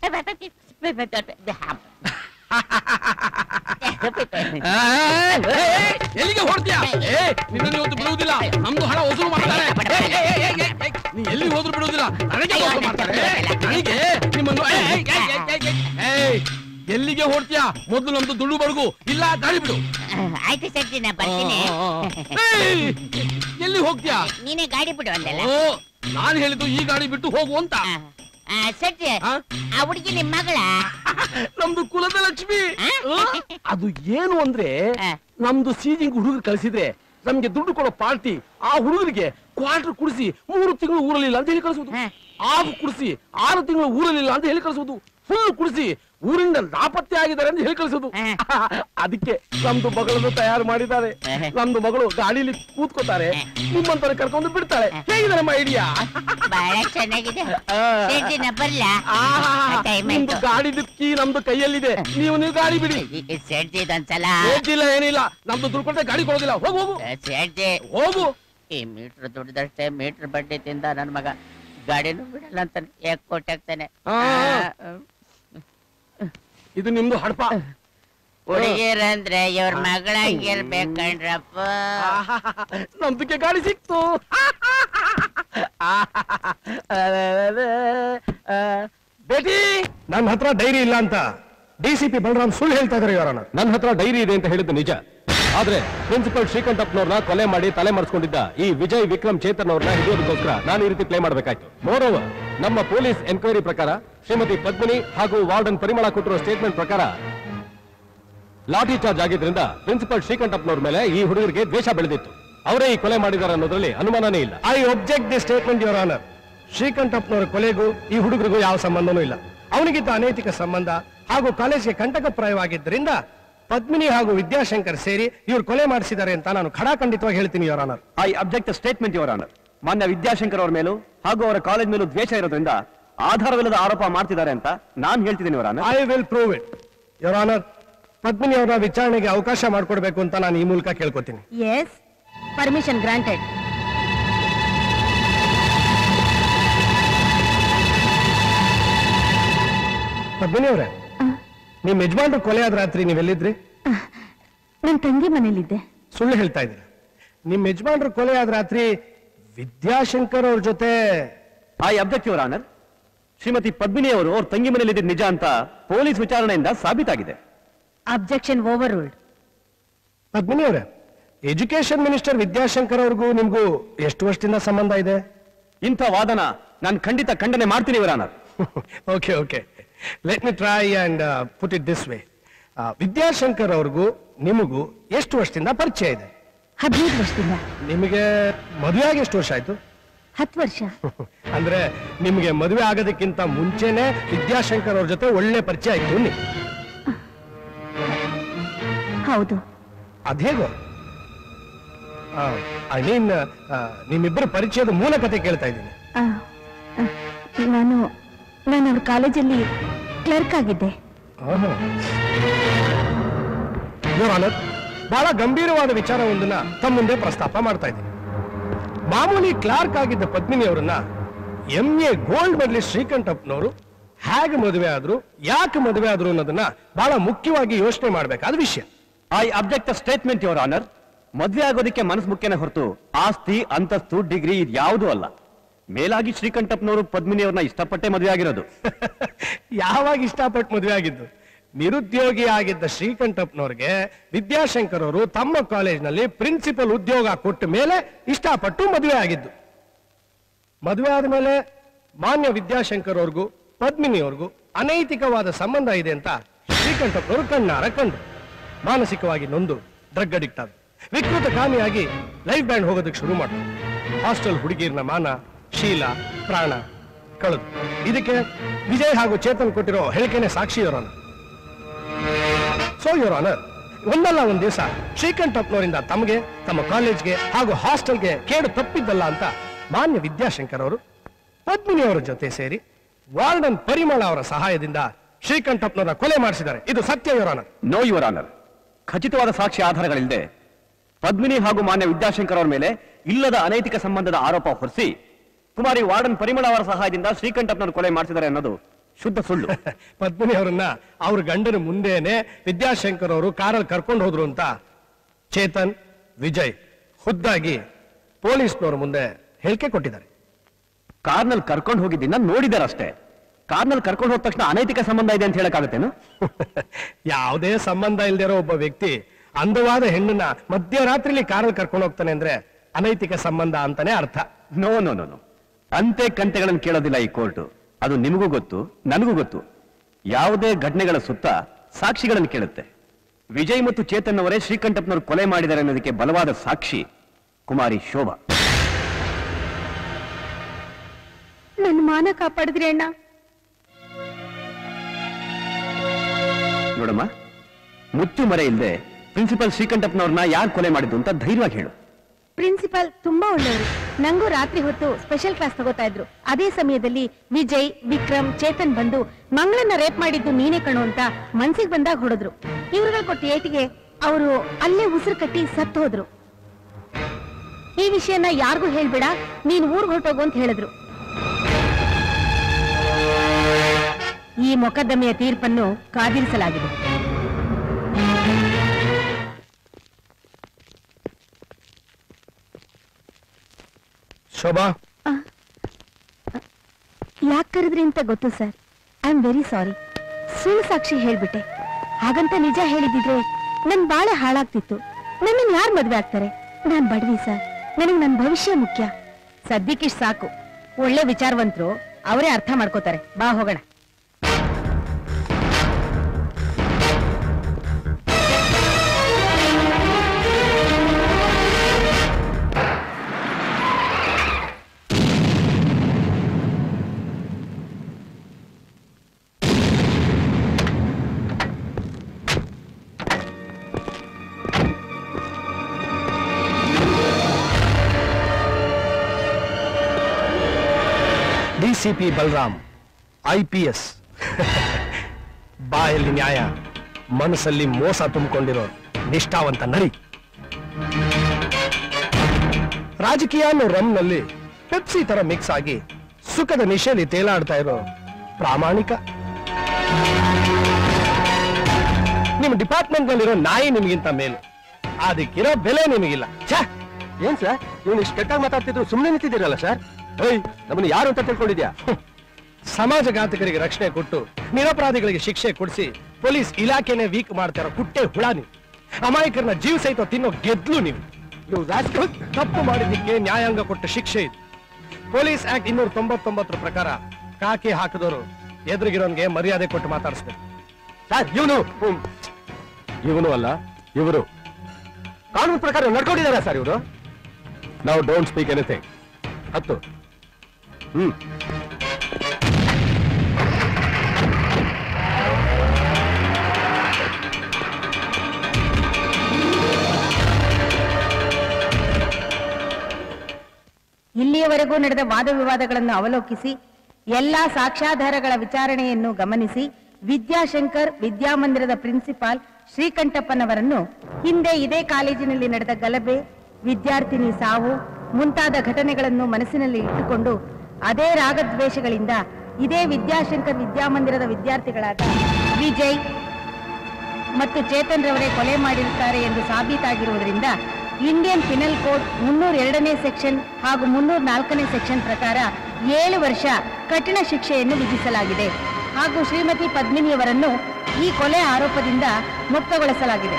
ಎಲ್ಲಿಗೆ ಹೊಡ್ತೀಯಾ ಏ ನಿನ್ನ ಇವತ್ತು ಬಿಡುವುದಿಲ್ಲ ನಮ್ದು ಹಣ ವಸೂಲು ಮಾಡ್ತಾರೆ ಏ, ಏ, ಏ, ಏ, ಏ, ಏ, ನೀ ಎಲ್ಲಿ ಹೋದ್ರು ಬಿಡುವುದಿಲ್ಲ ನನಗೆ ವಸೂಲು ಮಾಡ್ತಾರೆ ನನಗೆ ನಿಮ್ಮನ್ನು ಏ, ಏ, ಏ, ಏ, ಏ, ಏ, ಏ, ಎಲ್ಲಿಗೆ ಹೊಡ್ತೀಯಾ ಮೊದಲು ನಮ್ದು ದುಡ್ಡು ಬಡಗು ಇಲ್ಲ ಗಾಳಿ ಬಿಡು ಆಯ್ತು ಸರ್ಜಿ ನಾ ಬರ್ತೀನಿ ಏಯ್, ಎಲ್ಲಿ ಹೋಗ್ತೀಯಾ ನೀನೇ ಗಾಡಿ ಬಿಡು ಅಂದಲ್ಲ ಓ ನಾನು ಹೇಳಿದ್ದು ಈ ಗಾಡಿ ಬಿಟ್ಟು ಹೋಗು ಅಂತ ಆ, ಸರ್ಜಿ ಆ? ಆ ಹುಡುಗಿ ನಿಮ್ ಮಗಳ ನಮ್ದು ಕುಲದ ಲಕ್ಷ್ಮಿ ಆ? ಅದು ಏನು ಅಂದ್ರೆ ಆ. ನಮ್ದು ಸೀಜಿಂಗ್ ಹುಡುಗರು ಕಳಿಸಿದ್ರೆ ನಮ್ಗೆ ದುಡ್ಡು ಕೊಡೋ ಪಾರ್ಟಿ ಆ ಹುಡುಗರಿಗೆ ಕ್ವಾರ್ಟರ್ ಕುಡಿಸಿ ಮೂರು ತಿಂಗಳು ಊರಲ್ಲಿಲ್ಲ ಅಂತ ಹೇಳಿ ಕಳಿಸುವುದು ಹಾ. ಆರು ಕುಡಿಸಿ ಆರು ತಿಂಗಳು ಊರಲ್ಲಿಲ್ಲ ಅಂತ ಹೇಳಿ ಕಳಿಸುವುದು ಫುಲ್ ಕುಡಿಸಿ ಊರಿಂದ ನಾಪತ್ತೆ ಆಗಿದ್ದಾರೆ ಅಂತ ಹೇಳಿ ಕಳಿಸುವುದು ಅದಕ್ಕೆ ನಮ್ದು ಮಗಳನ್ನು ತಯಾರು ಮಾಡಿದ್ದಾರೆ ಹಾ. ನಮ್ದು ಮಗಳು ಗಾಡಿಲಿ ಕೂತ್ಕೋತಾರೆ ನಿಮ್ಮಂತರ ಕರ್ಕೊಂಡು ಬಿಡ್ತಾಳೆ ಹೇಗಿದೆ ನಮ್ಮ ಐಡಿಯಾ ಬಹಳ ಚೆನ್ನಾಗಿದೆ ಆ. ಸರ್ಜಿ ನಾ ಬರ್ಲಾ ಟೈಮ್ ನಿಮ್ದು ಆಯ್ತು ಗಾಡಿ ಕೀ ನಮ್ದು ಕೈಯಲ್ಲಿದೆ ನೀವು ನೀವು ಗಾಡಿ ಬಿಡಿ ಸರ್ಜಿ ಇದೊಂದ್ಸಲ ಏನಿಲ್ಲ ಏನಿಲ್ಲ ನಮ್ದು ದುಡ್ಡು ಕೊಟ್ಟರೆ ಗಾಡಿ ಕೊಡೋದಿಲ್ಲ ಹೋಗು ಹೋಗು ಸರ್ಜಿ ಹೋಗು ಈ ಮೀಟರ್ ದುಡ್ದಷ್ಟೇ ಮೀಟರ್ ಬಡ್ಡಿ ತಿಂದ ನನ್ ಮಗ ಗಾಡಿನೂ ಬಿಡಲ್ಲ ಅಂತ ಯಾಕೆ ಕೊಟ್ಟಾಗ್ತಾನೆ ಆ. ಇದು ನಿಮ್ದು ಹಡಪ ಹುಡುಗಿರಂದ್ರೆ ಇವ್ರ ಮಗಳಾಗಿರ್ಬೇಕಣ್ರಪ್ಪ ನಮ್ದಕ್ಕೆ ಗಾಡಿ ಸಿಕ್ತು ಬೇಟಿ ನನ್ನ ಹತ್ರ ಡೈರಿ ಇಲ್ಲ ಅಂತ ಡಿ ಸಿ ಪಿ ಬಲರಾಮ್ ಸುಳ್ಳು ಹೇಳ್ತಾ ಇದಾರೆ ಇವರನ್ನ ನನ್ನ ಹತ್ರ ಡೈರಿ ಇದೆ ಅಂತ ಹೇಳಿದ್ದು ನಿಜ ಆದ್ರೆ ಪ್ರಿನ್ಸಿಪಲ್ ಶ್ರೀಕಂಠಪ್ಪನವ್ರನ್ನ ಕೊಲೆ ಮಾಡಿ ತಲೆ ಮಾಡಿಸ್ಕೊಂಡಿದ್ದ ಈ ವಿಜಯ್ ವಿಕ್ರಮ್ ಚೇತನ್ ಅವ್ರನ್ನ ಹಿಡಿಯೋದಕ್ಕೋಸ್ಕರ ನಾನು ಈ ರೀತಿ ಪ್ಲೇ ಮಾಡಬೇಕಾಯ್ತು ಮೋರೋವರ್ ನಮ್ಮ ಪೊಲೀಸ್ ಎನ್ಕ್ವೈರಿ ಪ್ರಕಾರ ಶ್ರೀಮತಿ ಪದ್ಮಿನಿ ಹಾಗೂ ವಾರ್ಡನ್ ಪರಿಮಳ ಕೊಟ್ಟಿರೋ ಸ್ಟೇಟ್ಮೆಂಟ್ ಪ್ರಕಾರ ಲಾಠಿ ಚಾರ್ಜ್ ಆಗಿದ್ರಿಂದ ಪ್ರಿನ್ಸಿಪಲ್ ಶ್ರೀಕಂಠಪ್ಪನವ್ರ ಮೇಲೆ ಈ ಹುಡುಗರಿಗೆ ದ್ವೇಷ ಬೆಳೆದಿತ್ತು ಅವರೇ ಈ ಕೊಲೆ ಮಾಡಿದ್ದಾರೆ ಅನ್ನೋದ್ರಲ್ಲಿ ಅನುಮಾನನೇ ಇಲ್ಲ I object the statement your honour ಶ್ರೀಕಂಠಪ್ಪನವರ ಕೊಲೆಗೂ ಈ ಹುಡುಗರಿಗೂ ಯಾವ ಸಂಬಂಧನೂ ಇಲ್ಲ ಅವನಿಗಿದ್ದ ಅನೈತಿಕ ಸಂಬಂಧ ಹಾಗೂ ಕಾಲೇಜ್ಗೆ ಕಂಟಕಪ್ರಾಯವಾಗಿದ್ದರಿಂದ ಪದ್ಮಿನಿ ಹಾಗೂ ವಿದ್ಯಾಶಂಕರ್ ಸೇರಿ ಇವ್ರು ಕೊಲೆ ಮಾಡಿಸಿದ್ದಾರೆ ಅಂತ ನಾನು ಖಡಾಖಂಡಿತವಾಗಿ ಹೇಳ್ತೀನಿ your honour I object statement your honour ಮಾನ್ಯ ವಿದ್ಯಾಶಂಕರ್ ಅವರ ಮೇಲೂ ಹಾಗೂ ಅವರ ಕಾಲೇಜ್ ಮೇಲೂ ದ್ವೇಷ ಇರೋದ್ರಿಂದ ಆಧಾರವಿಲ್ಲದ ಆರೋಪ ಮಾಡ್ತಿದ್ದಾರೆ ಅಂತ ನಾನು ಹೇಳ್ತಿದ್ದೀನಿ your honour I will prove it your honour Padmini ಅವರ ವಿಚಾರಣೆಗೆ ಅವಕಾಶ ಮಾಡಿಕೊಡ್ಬೇಕು ಅಂತ ನಾನು ಈ ಮೂಲಕ ಕೇಳ್ಕೊತೀನಿ ಎಸ್ ಪರ್ಮಿಷನ್ ಗ್ರಾಂಟೆಡ್ ಪದ್ಮಿನಿ ಅವರೇ ನಿಮ್ ಯಜಮಾನ್ರು ಕೊಲೆ ಆದ ರಾತ್ರಿ ನೀವೆಲ್ಲಿದ್ರಿ ನನ್ನ ತಂಗಿ ಮನೇಲಿದ್ದೆ ಸುಳ್ಳು ಹೇಳ್ತಾ ಇದ್ದೀರಾ ನಿಮ್ ಯಜಮಾನ್ರು ಕೊಲೆ ಆದ ರಾತ್ರಿ ವಿದ್ಯಾಶಂಕರ್ ಅವ್ರ ಜೊತೆ I object your honour Shrimati Padmini ಅವರು ಅವ್ರ ತಂಗಿ ಮನೇಲಿ ಇದ್ದಿದ್ದು ನಿಜ ಅಂತ ಪೊಲೀಸ್ ವಿಚಾರಣೆಯಿಂದ ಸಾಬೀತಾಗಿದೆ ಅಬ್ಜೆಕ್ಷನ್ ಓವರ್ ರೂಲ್ಡ್ ಪದ್ಮಿನಿ ಅವರೇ ಎಜುಕೇಶನ್ ಮಿನಿಸ್ಟರ್ ವಿದ್ಯಾಶಂಕರ್ ಅವ್ರಿಗೂ ನಿಮ್ಗೂ ಎಷ್ಟು ವರ್ಷದಿಂದ ಸಂಬಂಧ ಇದೆ ಇಂಥ ವಾದನ ನಾನು ಖಂಡಿತ ಖಂಡನೆ ಮಾಡ್ತೀನಿ your honour okay okay let me try and put it this way Vidyashankar ಅವ್ರಿಗೂ ನಿಮಗೂ ಎಷ್ಟು ವರ್ಷದಿಂದ ಪರಿಚಯ ಇದೆ ಹದಿನೈದು ವರ್ಷದಿಂದ ನಿಮಗೆ ಮದುವೆ ಆಗಿ ಎಷ್ಟು ವರ್ಷ ಆಯ್ತು ಹತ್ತು ವರ್ಷ ಅಂದ್ರೆ ನಿಮಗೆ ಮದುವೆ ಆಗೋದಕ್ಕಿಂತ ಮುಂಚೆನೆ ವಿದ್ಯಾಶಂಕರ್ ಅವ್ರ ಜೊತೆ ಒಳ್ಳೆ ಪರಿಚಯ ಆಯ್ತು ನೀವು ಹೌದು ಅದೇಗೋ ಐ ಮೀನ್ ನಿಮ್ಮಿಬ್ಬರ ಪರಿಚಯದ ಮೂಲ ಕತೆ ಕೇಳ್ತಾ ಇದ್ದೀನಿ ಆ, ಆ, ನಾನು ನಾನು ಅವ್ರ ಕಾಲೇಜಲ್ಲಿ ಕ್ಲರ್ಕ್ ಆಗಿದ್ದೆ Your Honor, ಬಹಳ ಗಂಭೀರವಾದ ವಿಚಾರವೊಂದನ್ನ ತಮ್ಮ ಮುಂದೆ ಪ್ರಸ್ತಾಪ ಮಾಡ್ತಾ ಇದ್ದೀನಿ ಮಾಮೂಲಿ ಕ್ಲಾರ್ಕ್ ಆಗಿದ್ದ ಪದ್ಮಿನಿ ಅವರನ್ನ ಎಂ ಎ ಗೋಲ್ಡ್ ಮೆಡಲಿಸ್ಟ್ ಶ್ರೀಕಂಠಪ್ಪನವರು ಹೇಗೆ ಮದುವೆ ಆದ್ರು ಯಾಕೆ ಮದುವೆ ಆದ್ರು ಅನ್ನೋದನ್ನ ಬಹಳ ಮುಖ್ಯವಾಗಿ ಯೋಚನೆ ಮಾಡಬೇಕಾದ ವಿಷಯ I object statement your honour ಮದ್ವೆ ಆಗೋದಕ್ಕೆ ಮನಸ್ಸು ಮುಖ್ಯನೇ ಹೊರತು ಆಸ್ತಿ ಅಂತಸ್ತು ಡಿಗ್ರಿ ಇದು ಯಾವುದೂ ಅಲ್ಲ ಮೇಲಾಗಿ ಶ್ರೀಕಂಠಪ್ಪನವರು ಪದ್ಮಿನಿ ಅವ್ರನ್ನ ಇಷ್ಟಪಟ್ಟೆ ಮದುವೆ ಆಗಿರೋದು ಯಾವಾಗ ಇಷ್ಟಪಟ್ಟು ಮದುವೆ ಆಗಿದ್ದು ನಿರುದ್ಯೋಗಿಯಾಗಿದ್ದ ಶ್ರೀಕಂಠಪ್ಪನವ್ರಿಗೆ ವಿದ್ಯಾಶಂಕರ್ ಅವರು ತಮ್ಮ ಕಾಲೇಜ್ನಲ್ಲಿ ಪ್ರಿನ್ಸಿಪಲ್ ಉದ್ಯೋಗ ಕೊಟ್ಟ ಮೇಲೆ ಇಷ್ಟಪಟ್ಟು ಮದುವೆ ಆಗಿದ್ದು ಮದುವೆ ಆದ್ಮೇಲೆ ಮಾನ್ಯ ವಿದ್ಯಾಶಂಕರ್ ಅವ್ರಿಗೂ ಪದ್ಮಿನಿಯವ್ರಿಗೂ ಅನೈತಿಕವಾದ ಸಂಬಂಧ ಇದೆ ಅಂತ ಶ್ರೀಕಂಠಪ್ಪನವರು ಕಣ್ಣಾರ ಕಂಡು ಮಾನಸಿಕವಾಗಿ ನೊಂದು ಡ್ರಗ್ ಅಡಿಕ್ಟ್ ಆದ ವಿಕೃತ ಕಾಮಿಯಾಗಿ ಲೈಫ್ ಬ್ಯಾಂಡ್ ಹೋಗೋದಕ್ಕೆ ಶುರು ಮಾಡಿದ್ರು ಹಾಸ್ಟೆಲ್ ಹುಡುಗಿರ್ನ ಮಾನ ಶೀಲ ಪ್ರಾಣ ಕಳೆದು ಇದಕ್ಕೆ ವಿಜಯ್ ಹಾಗೂ ಚೇತನ್ ಕೊಟ್ಟಿರೋ ಹೇಳಿಕೆನೆ ಸಾಕ್ಷಿ ಇರೋಣ ಸೊ ಯೋರ್ ಆನರ್ ಒಂದಲ್ಲ ಒಂದ್ ದಿವಸ ಶ್ರೀಕಂಠಪ್ಪನವರಿಂದ ತಮಗೆ ತಮ್ಮ ಕಾಲೇಜ್ಗೆ ಹಾಗೂ ಹಾಸ್ಟೆಲ್ಗೆ ಕೇಡು ತಪ್ಪಿದ್ದಲ್ಲ ಅಂತ ಮಾನ್ಯ ವಿದ್ಯಾಶಂಕರ್ ಅವರು ಪದ್ಮಿನಿ ಅವರ ಜೊತೆ ಸೇರಿ ವಾರ್ಡನ್ ಪರಿಮಳ ಅವರ ಸಹಾಯದಿಂದ ಶ್ರೀಕಂಠಪ್ಪನವರ ಕೊಲೆ ಮಾಡಿಸಿದ್ದಾರೆ ಇದು ಸತ್ಯ your honour no your honour ಖಚಿತವಾದ ಸಾಕ್ಷಿ ಆಧಾರಗಳಿಲ್ಲದೆ ಪದ್ಮಿನಿ ಹಾಗೂ ಮಾನ್ಯ ವಿದ್ಯಾಶಂಕರ್ ಅವರ ಮೇಲೆ ಇಲ್ಲದ ಅನೈತಿಕ ಸಂಬಂಧದ ಆರೋಪ ಹೊರಿಸಿ ಕುಮಾರಿ ವಾರ್ಡನ್ ಪರಿಮಳ ಅವರ ಸಹಾಯದಿಂದ ಶ್ರೀಕಂಠಪ್ಪನವರು ಕೊಲೆ ಮಾಡಿಸಿದ್ದಾರೆ ಅನ್ನೋದು ಶುದ್ಧ ಸುಳ್ಳು ಪದ್ಮಿನಿ ಅವರನ್ನ ಅವ್ರ ಗಂಡನ ಮುಂದೆನೆ ವಿದ್ಯಾಶಂಕರ್ ಅವರು ಕಾರಲ್ಲಿ ಕರ್ಕೊಂಡು ಹೋದ್ರು ಅಂತ ಚೇತನ್ ವಿಜಯ್ ಖುದ್ದಾಗಿ ಪೊಲೀಸ್ನವ್ರ ಮುಂದೆ ಹೇಳಿಕೆ ಕೊಟ್ಟಿದ್ದಾರೆ ಕಾರ್ನಲ್ಲಿ ಕರ್ಕೊಂಡು ಹೋಗಿದ್ದನ್ನ ನೋಡಿದಾರೆ ಅಷ್ಟೇ ಕಾರ್ನಲ್ಲಿ ಕರ್ಕೊಂಡು ಹೋದ ತಕ್ಷಣ ಅನೈತಿಕ ಸಂಬಂಧ ಇದೆ ಅಂತ ಹೇಳಕ್ಕಾಗತ್ತೇನು ಯಾವುದೇ ಸಂಬಂಧ ಇಲ್ದಿರೋ ಒಬ್ಬ ವ್ಯಕ್ತಿ ಅಂದವಾದ ಹೆಣ್ಣನ್ನ ಮಧ್ಯರಾತ್ರಿಲಿ ಕಾರಲ್ಲಿ ಕರ್ಕೊಂಡು ಹೋಗ್ತಾನೆ ಅಂದ್ರೆ ಅನೈತಿಕ ಸಂಬಂಧ ಅಂತಾನೆ ಅರ್ಥ ನೋ ನೋ ನೋ ನೋ ಅಂತೆ ಕಂತೆಗಳನ್ನು ಕೇಳೋದಿಲ್ಲ ಈ ಕೋರ್ಟು ಅದು ನಿಮಗೂ ಗೊತ್ತು ನನಗೂ ಗೊತ್ತು ಯಾವುದೇ ಘಟನೆಗಳ ಸುತ್ತ ಸಾಕ್ಷಿಗಳನ್ನು ಕೇಳುತ್ತೆ ವಿಜಯ್ ಮತ್ತು ಚೇತನ್ ಅವರೇ ಶ್ರೀಕಂಠಪ್ಪನವರು ಕೊಲೆ ಮಾಡಿದ್ದಾರೆ ಅನ್ನೋದಕ್ಕೆ ಬಲವಾದ ಸಾಕ್ಷಿ ಕುಮಾರಿ ಶೋಭಾ ನನ್ನ ಮಾನ ಕಾಪಾಡಿದ್ರಿ ಅಣ್ಣ ನೋಡಮ್ಮ ಮುಚ್ಚು ಮರೆ ಇಲ್ಲದೆ ಪ್ರಿನ್ಸಿಪಲ್ ಶ್ರೀಕಂಠಪ್ಪನವ್ರನ್ನ ಯಾರು ಕೊಲೆ ಮಾಡಿದ್ದು ಅಂತ ಧೈರ್ಯವಾಗಿ ಹೇಳು ಪ್ರಿನ್ಸಿಪಾಲ್ ತುಂಬಾ ಒಳ್ಳೆಯವರು ನಂಗೂ ರಾತ್ರಿ ಹೊತ್ತು ಸ್ಪೆಷಲ್ ಕ್ಲಾಸ್ ತಗೋತಾ ಇದ್ರು ಅದೇ ಸಮಯದಲ್ಲಿ ವಿಜಯ್ ವಿಕ್ರಮ್ ಚೇತನ್ ಬಂದು ಮಂಗಳನ್ನ ರೇಪ್ ಮಾಡಿದ್ದು ನೀನೇ ಕಣು ಅಂತ ಮನ್ಸಿಗೆ ಬಂದಾಗ ಹೊಡೆದ್ರು ಇವ್ರುಗಳು ಕೊಟ್ಟ ಏಟಿಗೆ ಅವರು ಅಲ್ಲೇ ಉಸಿರು ಕಟ್ಟಿ ಸತ್ತು ಹೋದ್ರು ಈ ವಿಷಯನ ಯಾರಿಗೂ ಹೇಳ್ಬೇಡ ನೀನ್ ಊರ್ಗ್ ಹೊರಟೋಗು ಅಂತ ಹೇಳಿದ್ರು ಈ ಮೊಕದ್ದಮೆಯ ತೀರ್ಪನ್ನು ಕಾದಿರಿಸಲಾಗಿದೆ ಶೋಭಾ ಯಾಕೆ ಕರೆದ್ರಿ ಅಂತ ಗೊತ್ತು sir I am very sorry ಸುಳ್ಳು ಸಾಕ್ಷಿ ಹೇಳ್ಬಿಟ್ಟೆ ಹಾಗಂತ ನಿಜ ಹೇಳಿದಿದ್ರೆ ನನ್ ಬಾಳೆ ಹಾಳಾಗ್ತಿತ್ತು ನನ್ನನ್ನು ಯಾರು ಮದ್ವೆ ಆಗ್ತಾರೆ ನಾನ್ ಬಡವಿ ಸರ್ ನನಗ್ ನನ್ ಭವಿಷ್ಯ ಮುಖ್ಯ ಸದ್ಯಕ್ಕಿಷ್ಟು ಸಾಕು ಒಳ್ಳೆ ವಿಚಾರವಂತರು ಅವರೇ ಅರ್ಥ ಮಾಡ್ಕೋತಾರೆ ಬಾ ಹೋಗೋಣ DCP Balaram I P S ಬಾಯಲ್ಲಿ ನ್ಯಾಯ ಮನಸ್ಸಲ್ಲಿ ಮೋಸ ತುಂಬಿಕೊಂಡಿರೋ ನಿಷ್ಠಾವಂತ ನರಿ ರಾಜಕೀಯ ಅನ್ನೋ ರಮ್ನಲ್ಲಿ ಪೆಪ್ಸಿ ತರ ಮಿಕ್ಸ್ ಆಗಿ ಸುಖದ ನಿಶೆಯಲ್ಲಿ ತೇಲಾಡ್ತಾ ಇರೋ ಪ್ರಾಮಾಣಿಕ ನಿಮ್ಮ ಡಿಪಾರ್ಟ್ಮೆಂಟ್ ನಲ್ಲಿರೋ ನಾಯಿ ನಿಮಗಿಂತ ಮೇಲು ಅದಕ್ಕಿರೋ ಬೆಲೆ ನಿಮಗಿಲ್ಲ ಛೇ ಏನ್ ಸರ್ ಇವನು ಇಷ್ಟು ಕೆಟ್ಟಾಗಿ ಮಾತಾಡ್ತಿದ್ರು ಸುಮ್ಮನೆ ನಿಂತಿದ್ದೀರಲ್ಲ ಸರ್ ಏಯ್ ನಮ್ಮನ್ನು ಯಾರು ಅಂತ ತಿಳ್ಕೊಂಡಿದ್ಯಾ ಸಮಾಜಘಾತಕರಿಗೆ ರಕ್ಷಣೆ ಕೊಟ್ಟು ನಿರಪರಾಧಿಗಳಿಗೆ ಶಿಕ್ಷೆ ಕೊಡಿಸಿ ಪೊಲೀಸ್ ಇಲಾಖೆನೆ ವೀಕ್ ಮಾಡ್ತಾ ಇರೋ ಕುಟ್ಟೆ ಹುಳ ನೀವು ಅಮಾಯಕರನ್ನ ಜೀವ ಸಹಿತ ತಿನ್ನೋ ಗೆದ್ಲು ನೀವು ನೀವು ರಾಜಕೀಯ ತಪ್ಪು ಮಾಡಿದ್ದಕ್ಕೆ ನ್ಯಾಯಾಂಗ ಕೊಟ್ಟ ಶಿಕ್ಷೆ ಇದು ಪೊಲೀಸ್ ಆಕ್ಟ್ ಇನ್ನೂರ ತೊಂಬತ್ತೊಂಬತ್ತರ ಪ್ರಕಾರ ಕಾಕಿ ಹಾಕಿದವರು ಎದುರಿಗಿರೋನ್ಗೆ ಮರ್ಯಾದೆ ಕೊಟ್ಟು ಮಾತಾಡಿಸ್ಬೇಕು ಸರ್ ಇವನು ಇವನು ಅಲ್ಲ ಇವರು ಕಾನೂನು ಪ್ರಕಾರ ನಡ್ಕೊಂಡಿದ್ದಾರೆ ಸರ್ ಇವರು ನಾವು ಡೋಂಟ್ ಸ್ಪೀಕ್ ಎನಿಥಿಂಗ್ ಹತ್ತು ಹ್ಮ್ ಇಲ್ಲಿಯವರೆಗೂ ನಡೆದ ವಾದ ವಿವಾದಗಳನ್ನು ಅವಲೋಕಿಸಿ ಎಲ್ಲಾ ಸಾಕ್ಷ್ಯಾಧಾರಗಳ ವಿಚಾರಣೆಯನ್ನು ಗಮನಿಸಿ ವಿದ್ಯಾಶಂಕರ್ ವಿದ್ಯಾಮಂದಿರದ ಪ್ರಿನ್ಸಿಪಾಲ್ ಶ್ರೀಕಂಠಪ್ಪನವರನ್ನು ಹಿಂದೆ ಇದೇ ಕಾಲೇಜಿನಲ್ಲಿ ನಡೆದ ಗಲಭೆ ವಿದ್ಯಾರ್ಥಿನಿ ಸಾವು ಮುಂತಾದ ಘಟನೆಗಳನ್ನು ಮನಸ್ಸಿನಲ್ಲಿ ಇಟ್ಟುಕೊಂಡು ಅದೇ ರಾಗದ್ವೇಷಗಳಿಂದ ಇದೇ ವಿದ್ಯಾಶಂಕರ್ ವಿದ್ಯಾಮಂದಿರದ ವಿದ್ಯಾರ್ಥಿಗಳಾದ ವಿಜಯ್ ಮತ್ತು ಚೇತನ್ ರವರೇ ಕೊಲೆ ಮಾಡಿರುತ್ತಾರೆ ಎಂದು ಸಾಬೀತಾಗಿರುವುದರಿಂದ ಇಂಡಿಯನ್ ಪಿನಲ್ ಕೋಡ್ ಮುನ್ನೂರ ಎರಡನೇ ಸೆಕ್ಷನ್ ಹಾಗೂ ಮುನ್ನೂರ ನಾಲ್ಕನೇ ಸೆಕ್ಷನ್ ಪ್ರಕಾರ ಏಳು ವರ್ಷ ಕಠಿಣ ಶಿಕ್ಷೆಯನ್ನು ವಿಧಿಸಲಾಗಿದೆ ಹಾಗೂ ಶ್ರೀಮತಿ ಪದ್ಮಿನಿಯವರನ್ನು ಈ ಕೊಲೆ ಆರೋಪದಿಂದ ಮುಕ್ತಗೊಳಿಸಲಾಗಿದೆ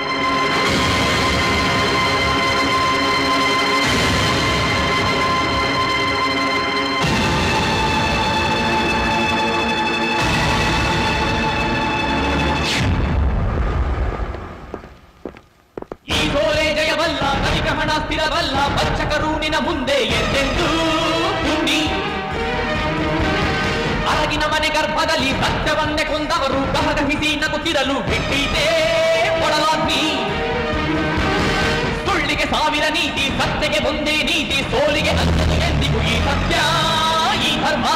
ಈ ಸೋಲೆ ಜಯವಲ್ಲ ಕಲಿಕಹಣ ಸ್ಥಿರವಲ್ಲ ಪಂಚಕರು ನಿನ ಮುಂದೆ ಎಂದೆಂದೂ ಹುಂಡಿ ಅರಗಿನ ಮನೆ ಗರ್ಭದಲ್ಲಿ ಸತ್ಯವನ್ನೇ ಕೊಂದವರು ಗಹಗಹಿಸಿ ನಗುತ್ತಿರಲು ಬಿಟ್ಟಿದೆ ಒಳಲಾಗ್ನಿ ಸುಳ್ಳಿಗೆ ಸಾವಿರ ನೀತಿ ಸತ್ಯಗೆ ಒಂದೇ ನೀತಿ ಸೋಲಿಗೆ ನನ್ನದು ಎಂದಿಗೂ ಈ ಸತ್ಯ ಈ ಧರ್ಮ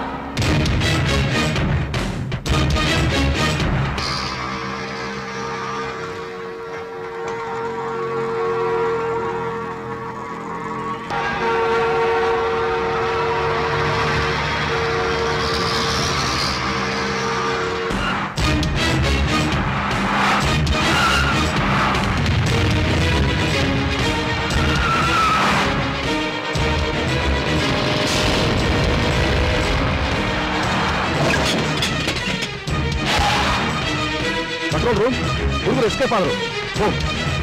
ಕಂಟ್ರೋಲ್ ರೂಮ್ ಹುಡುಗರು ಎಸ್ಕೇಪ್ ಆದ್ರು ಹೋಗ್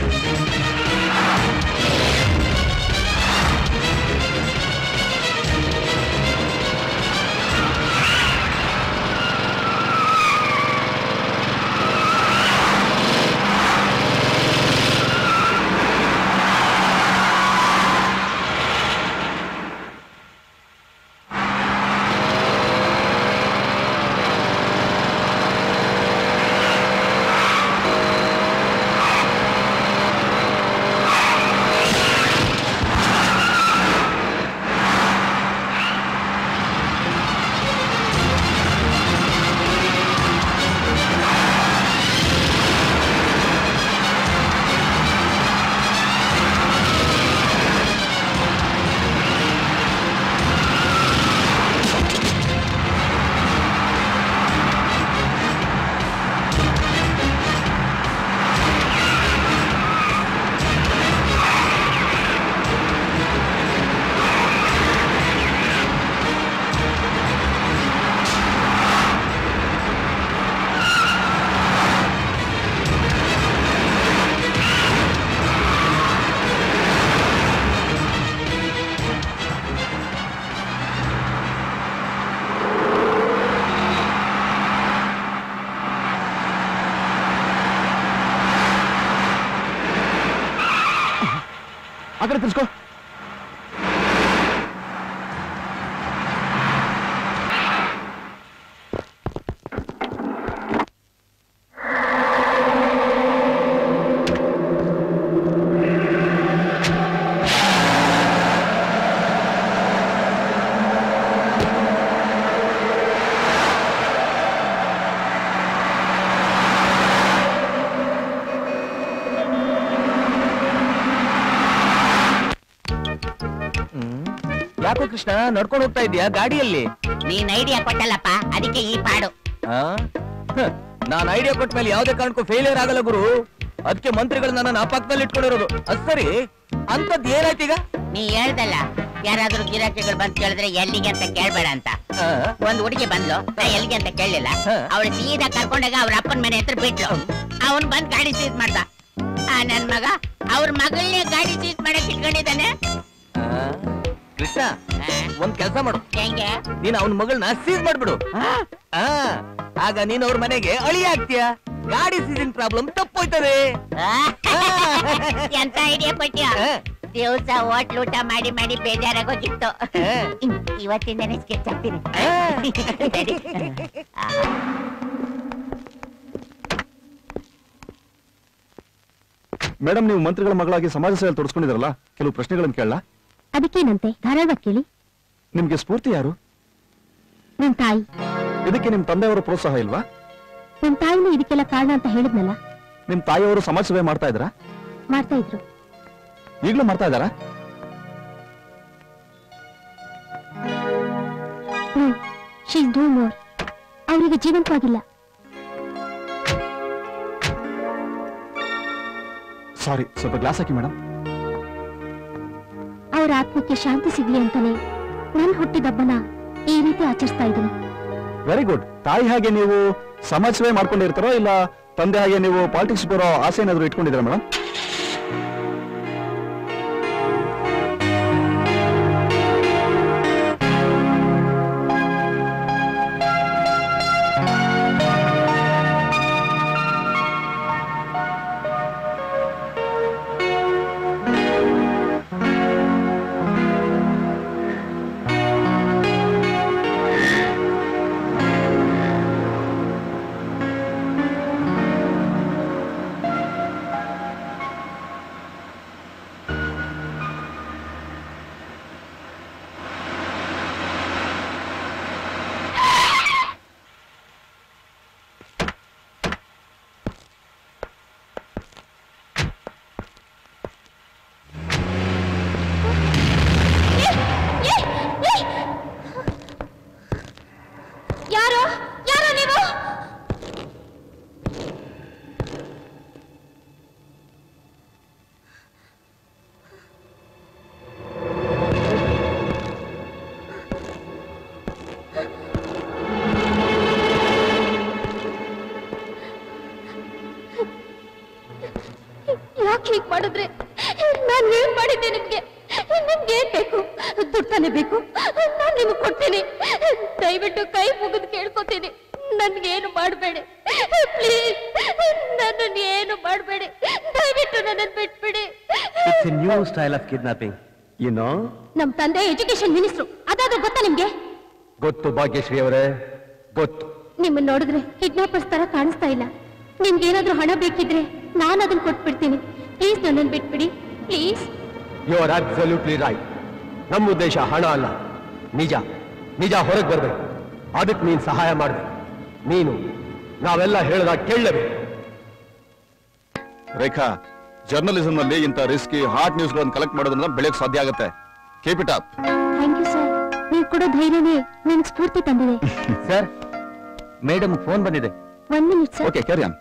ಆ ಕಡೆ ತಿರ್ಸ್ಕೋ ಯಾಕೋ ಕೃಷ್ಣ ನಡ್ಕೊಂಡು ಹೋಗ್ತಾ ಇದೀಯಾ ಗಾಡಿಯಲ್ಲಿ ನೀನ್ ಐಡಿಯಾ ಕೊಟ್ಟಲ್ಲಪ್ಪ ಅದಕ್ಕೆ ಈ ಪಾಡು ಆ? ಹ, ನಾನ್ ಐಡಿಯಾ ಕೊಟ್ಟ ಮೇಲೆ ಯಾವ್ದೇ ಕಾರಣಕ್ಕೂ ಫೇಲಿಯರ್ ಆಗಲ್ಲ ಗುರು ಅದಕ್ಕೆ ಮಂತ್ರಿಗಳು ನನ್ನ ಪಕ್ಕದಲ್ಲಿ ಇಟ್ಕೊಂಡಿರೋದು ಅದ್ ಸರಿ ಅಂತದ್ ಏನಾಯ್ತು ಈಗ ನೀ ಹೇಳ್ದಲ್ಲ ಯಾರಾದ್ರೂ ಗಿರಾಕಿಗಳು ಬಂದ್ ಕೇಳಿದ್ರೆ ಎಲ್ಲಿಗೆ ಅಂತ ಕೇಳ್ಬೇಡ ಅಂತ ಒಂದ್ ಹುಡುಗಿ ಬಂದ್ಲು ನಾ ಎಲ್ಲಿಗೆ ಅಂತ ಕೇಳಲಿಲ್ಲ ಅವಳು ಸೀದಾ ಕರ್ಕೊಂಡಾಗ ಅವ್ರ ಅಪ್ಪನ ಮನೆ ಹತ್ರ ಬಿಟ್ಲು ಅವನ್ ಬಂದ್ ಗಾಡಿ ಸೀಸ್ ಮಾಡ್ದ ಆ ನನ್ ಮಗ ಅವ್ರ ಮಗಳನ್ನೇ ಗಾಡಿ ಸೀಸ್ ಮಾಡಕ್ ಇಟ್ಕೊಂಡಿದ್ದಾನೆ ಕೃಷ್ಣ ಒಂದ್ ಕೆಲಸ ಮಾಡು ಹೆಂಗೆ ನೀನ್ ಅವನ ಮಗಳನ್ನ ಸೀಸ್ ಮಾಡ್ಬಿಡು ಆ, ಆಗ ನೀನ್ ಅವ್ರ ಮನೆಗೆ ಅಳಿ ಆಗ್ತೀಯ ಗಾಡಿ ಸೀಸಿನ ಪ್ರಾಬ್ಲಮ್ ತಪ್ಪೋಯ್ತದೆ ಎಂತ ಐಡಿಯಾ ಕೊಟ್ಟ್ಯ ದಿವಸ ಹೋಟ್ಲ್ ಊಟ ಮಾಡಿ ಮಾಡಿ ಬೇಜಾರಾಗೋಗಿತ್ತು ಇವತ್ತಿಂದನೇ ಸ್ಕೆಚ್ ಹಾಕ್ತೀನಿ ಸರಿ. ಮೇಡಮ್ ನೀವು ಮಂತ್ರಿಗಳ ಮಗಳಾಗಿ ಸಮಾಜ ಸೇವೆ ತೊಡಸ್ಕೊಂಡಿದ್ರಲ್ಲ ಕೆಲವು ಪ್ರಶ್ನೆಗಳನ್ನು ಕೇಳಲ್ಲ ಅದಕ್ಕೇನಂತೆ ಧಾರಾಳವಾಗಿ ಕೇಳಿ ನಿಮ್ಗೆ ಸ್ಫೂರ್ತಿ ಯಾರು ನನ್ ತಾಯಿ ಇದಕ್ಕೆ ನಿಮ್ ತಂದೆಯವರ ಪ್ರೋತ್ಸಾಹ ಇಲ್ವಾ ನನ್ ತಾಯಿನೇ ಇದಕ್ಕೆಲ್ಲ ಕಾರಣ ಅಂತ ಹೇಳಿದ್ನಲ್ಲ ನಿಮ್ ತಾಯಿಯವರು ಸಮಾಜ ಸೇವೆ ಮಾಡ್ತಾ ಇದ್ದಾರಾ ಮಾಡ್ತಾ ಇದ್ರು ಈಗಲೂ ಮಾಡ್ತಾ ಇದ್ದಾರಾ ನೋ ಶೀಸ್ ಡೂ ಮೋರ್ ಅವರಿಗೆ ಜೀವಂತವಾಗಿಲ್ಲ ಸಾರಿ ಸ್ವಲ್ಪ ಗ್ಲಾಸ್ ಹಾಕಿ ಮೇಡಮ್ ಅವರ ಆತ್ಮಕ್ಕೆ ಶಾಂತಿ ಸಿಗ್ಲಿ ಅಂತಾನೆ ನನ್ ಹುಟ್ಟಿದಬ್ಬನ ಈ ರೀತಿ ಆಚರಿಸ್ತಾ ಇದ್ದೀನಿ ವೆರಿ ಗುಡ್ ತಾಯಿ ಹಾಗೆ ನೀವು ಸಮಾಜ ಸೇವೆ ಮಾಡ್ಕೊಂಡಿರ್ತಾರೋ ಇಲ್ಲ ತಂದೆ ಹಾಗೆ ನೀವು ಪಾಲಿಟಿಕ್ಸ್ ಬರೋ ಆಸೆ ಏನಾದ್ರು ಇಟ್ಕೊಂಡಿದ್ದೀರಾ ಮೇಡಮ್ ಯಾರು ಯಾರು ನೀವು ಯಾಕೆ ಹೀಗ್ ಮಾಡಿದ್ರೆ ನಾನು ಏನ್ ಮಾಡಿದ್ದೆ ನಿಮ್ಗೆ ನಿಮ್ಗೆ ಏನ್ ಬೇಕು ದುಡ್ಡು ತಾನೇ ಬೇಕು ನಾನು ನಿಮ್ಗೆ ಕೊಡ್ತೀನಿ ದಯವಿಟ್ಟು ಕೈ ಮುಗಿದು ಕೇಳ್ಕೊತೀನಿ ನನ್ಗೇನು ಮಾಡಬೇಡಿ ಪ್ಲೀಸ್ ನನ್ನನ್ನು ಏನು ಮಾಡಬೇಡಿ ದಯವಿಟ್ಟು ನನ್ನನ್ನು ಬಿಟ್ಬಿಡಿ it's a new style of kidnapping you know ನಮ್ ತಂದೆ ಎಜುಕೇಶನ್ ಮಿನಿಸ್ಟ್ರು ಅದಾದ್ರೂ ಗೊತ್ತಾ ನಿಮ್ಗೆ ಗೊತ್ತು ಭಾಗ್ಯಶ್ರೀ ಅವರೇ ಗೊತ್ತು ನಿಮ್ಮನ್ನ ನೋಡಿದ್ರೆ ಕಿಡ್ನಾಪರ್ಸ್ ತರ ಕಾಣಿಸ್ತಾ ಇಲ್ಲ ನಿಮ್ಗೇನಾದ್ರೂ ಹಣ ಬೇಕಿದ್ರೆ ನಾನು ಅದನ್ನ ಕೊಟ್ಬಿಡ್ತೀನಿ ಪ್ಲೀಸ್ ನನ್ನನ್ನು ಬಿಟ್ಬಿಡಿ please you are absolutely right ನಮ್ಮ ಉದ್ದೇಶ ಹಣ ಅಲ್ಲ ನಿಜ ನಿಜ ಹೊರಗೆ ಬರ್ಬೇಕು ಅದಕ್ಕೆ ನೀನು ಸಹಾಯ ಮಾಡ್ಬೇಕು ನೀನು ನಾವೆಲ್ಲ ಹೇಳ್ದಾಗ ಕೇಳಬೇಕು ರೇಖಾ ಜರ್ನಲಿಸಂ ನಲ್ಲಿ ಇಂಥ ರಿಸ್ಕಿ ಹಾಟ್ ನ್ಯೂಸ್ ಗಳನ್ನು ಕಲೆಕ್ಟ್ ಮಾಡೋದ್ರಿಂದ ಬೆಳೆಯಕ್ಕೆ ಸಾಧ್ಯ ಆಗುತ್ತೆ keep it up thank you sir ನೀವು ಕೊಡೋ ಧೈರ್ಯನೇ ನನ್ಗೆ ಸ್ಫೂರ್ತಿ ತಂದಿದೆ ಸರ್ ಮೇಡಮ್ ಫೋನ್ ಬಂದಿದೆ ಒಂದ್ minute sir okay carry on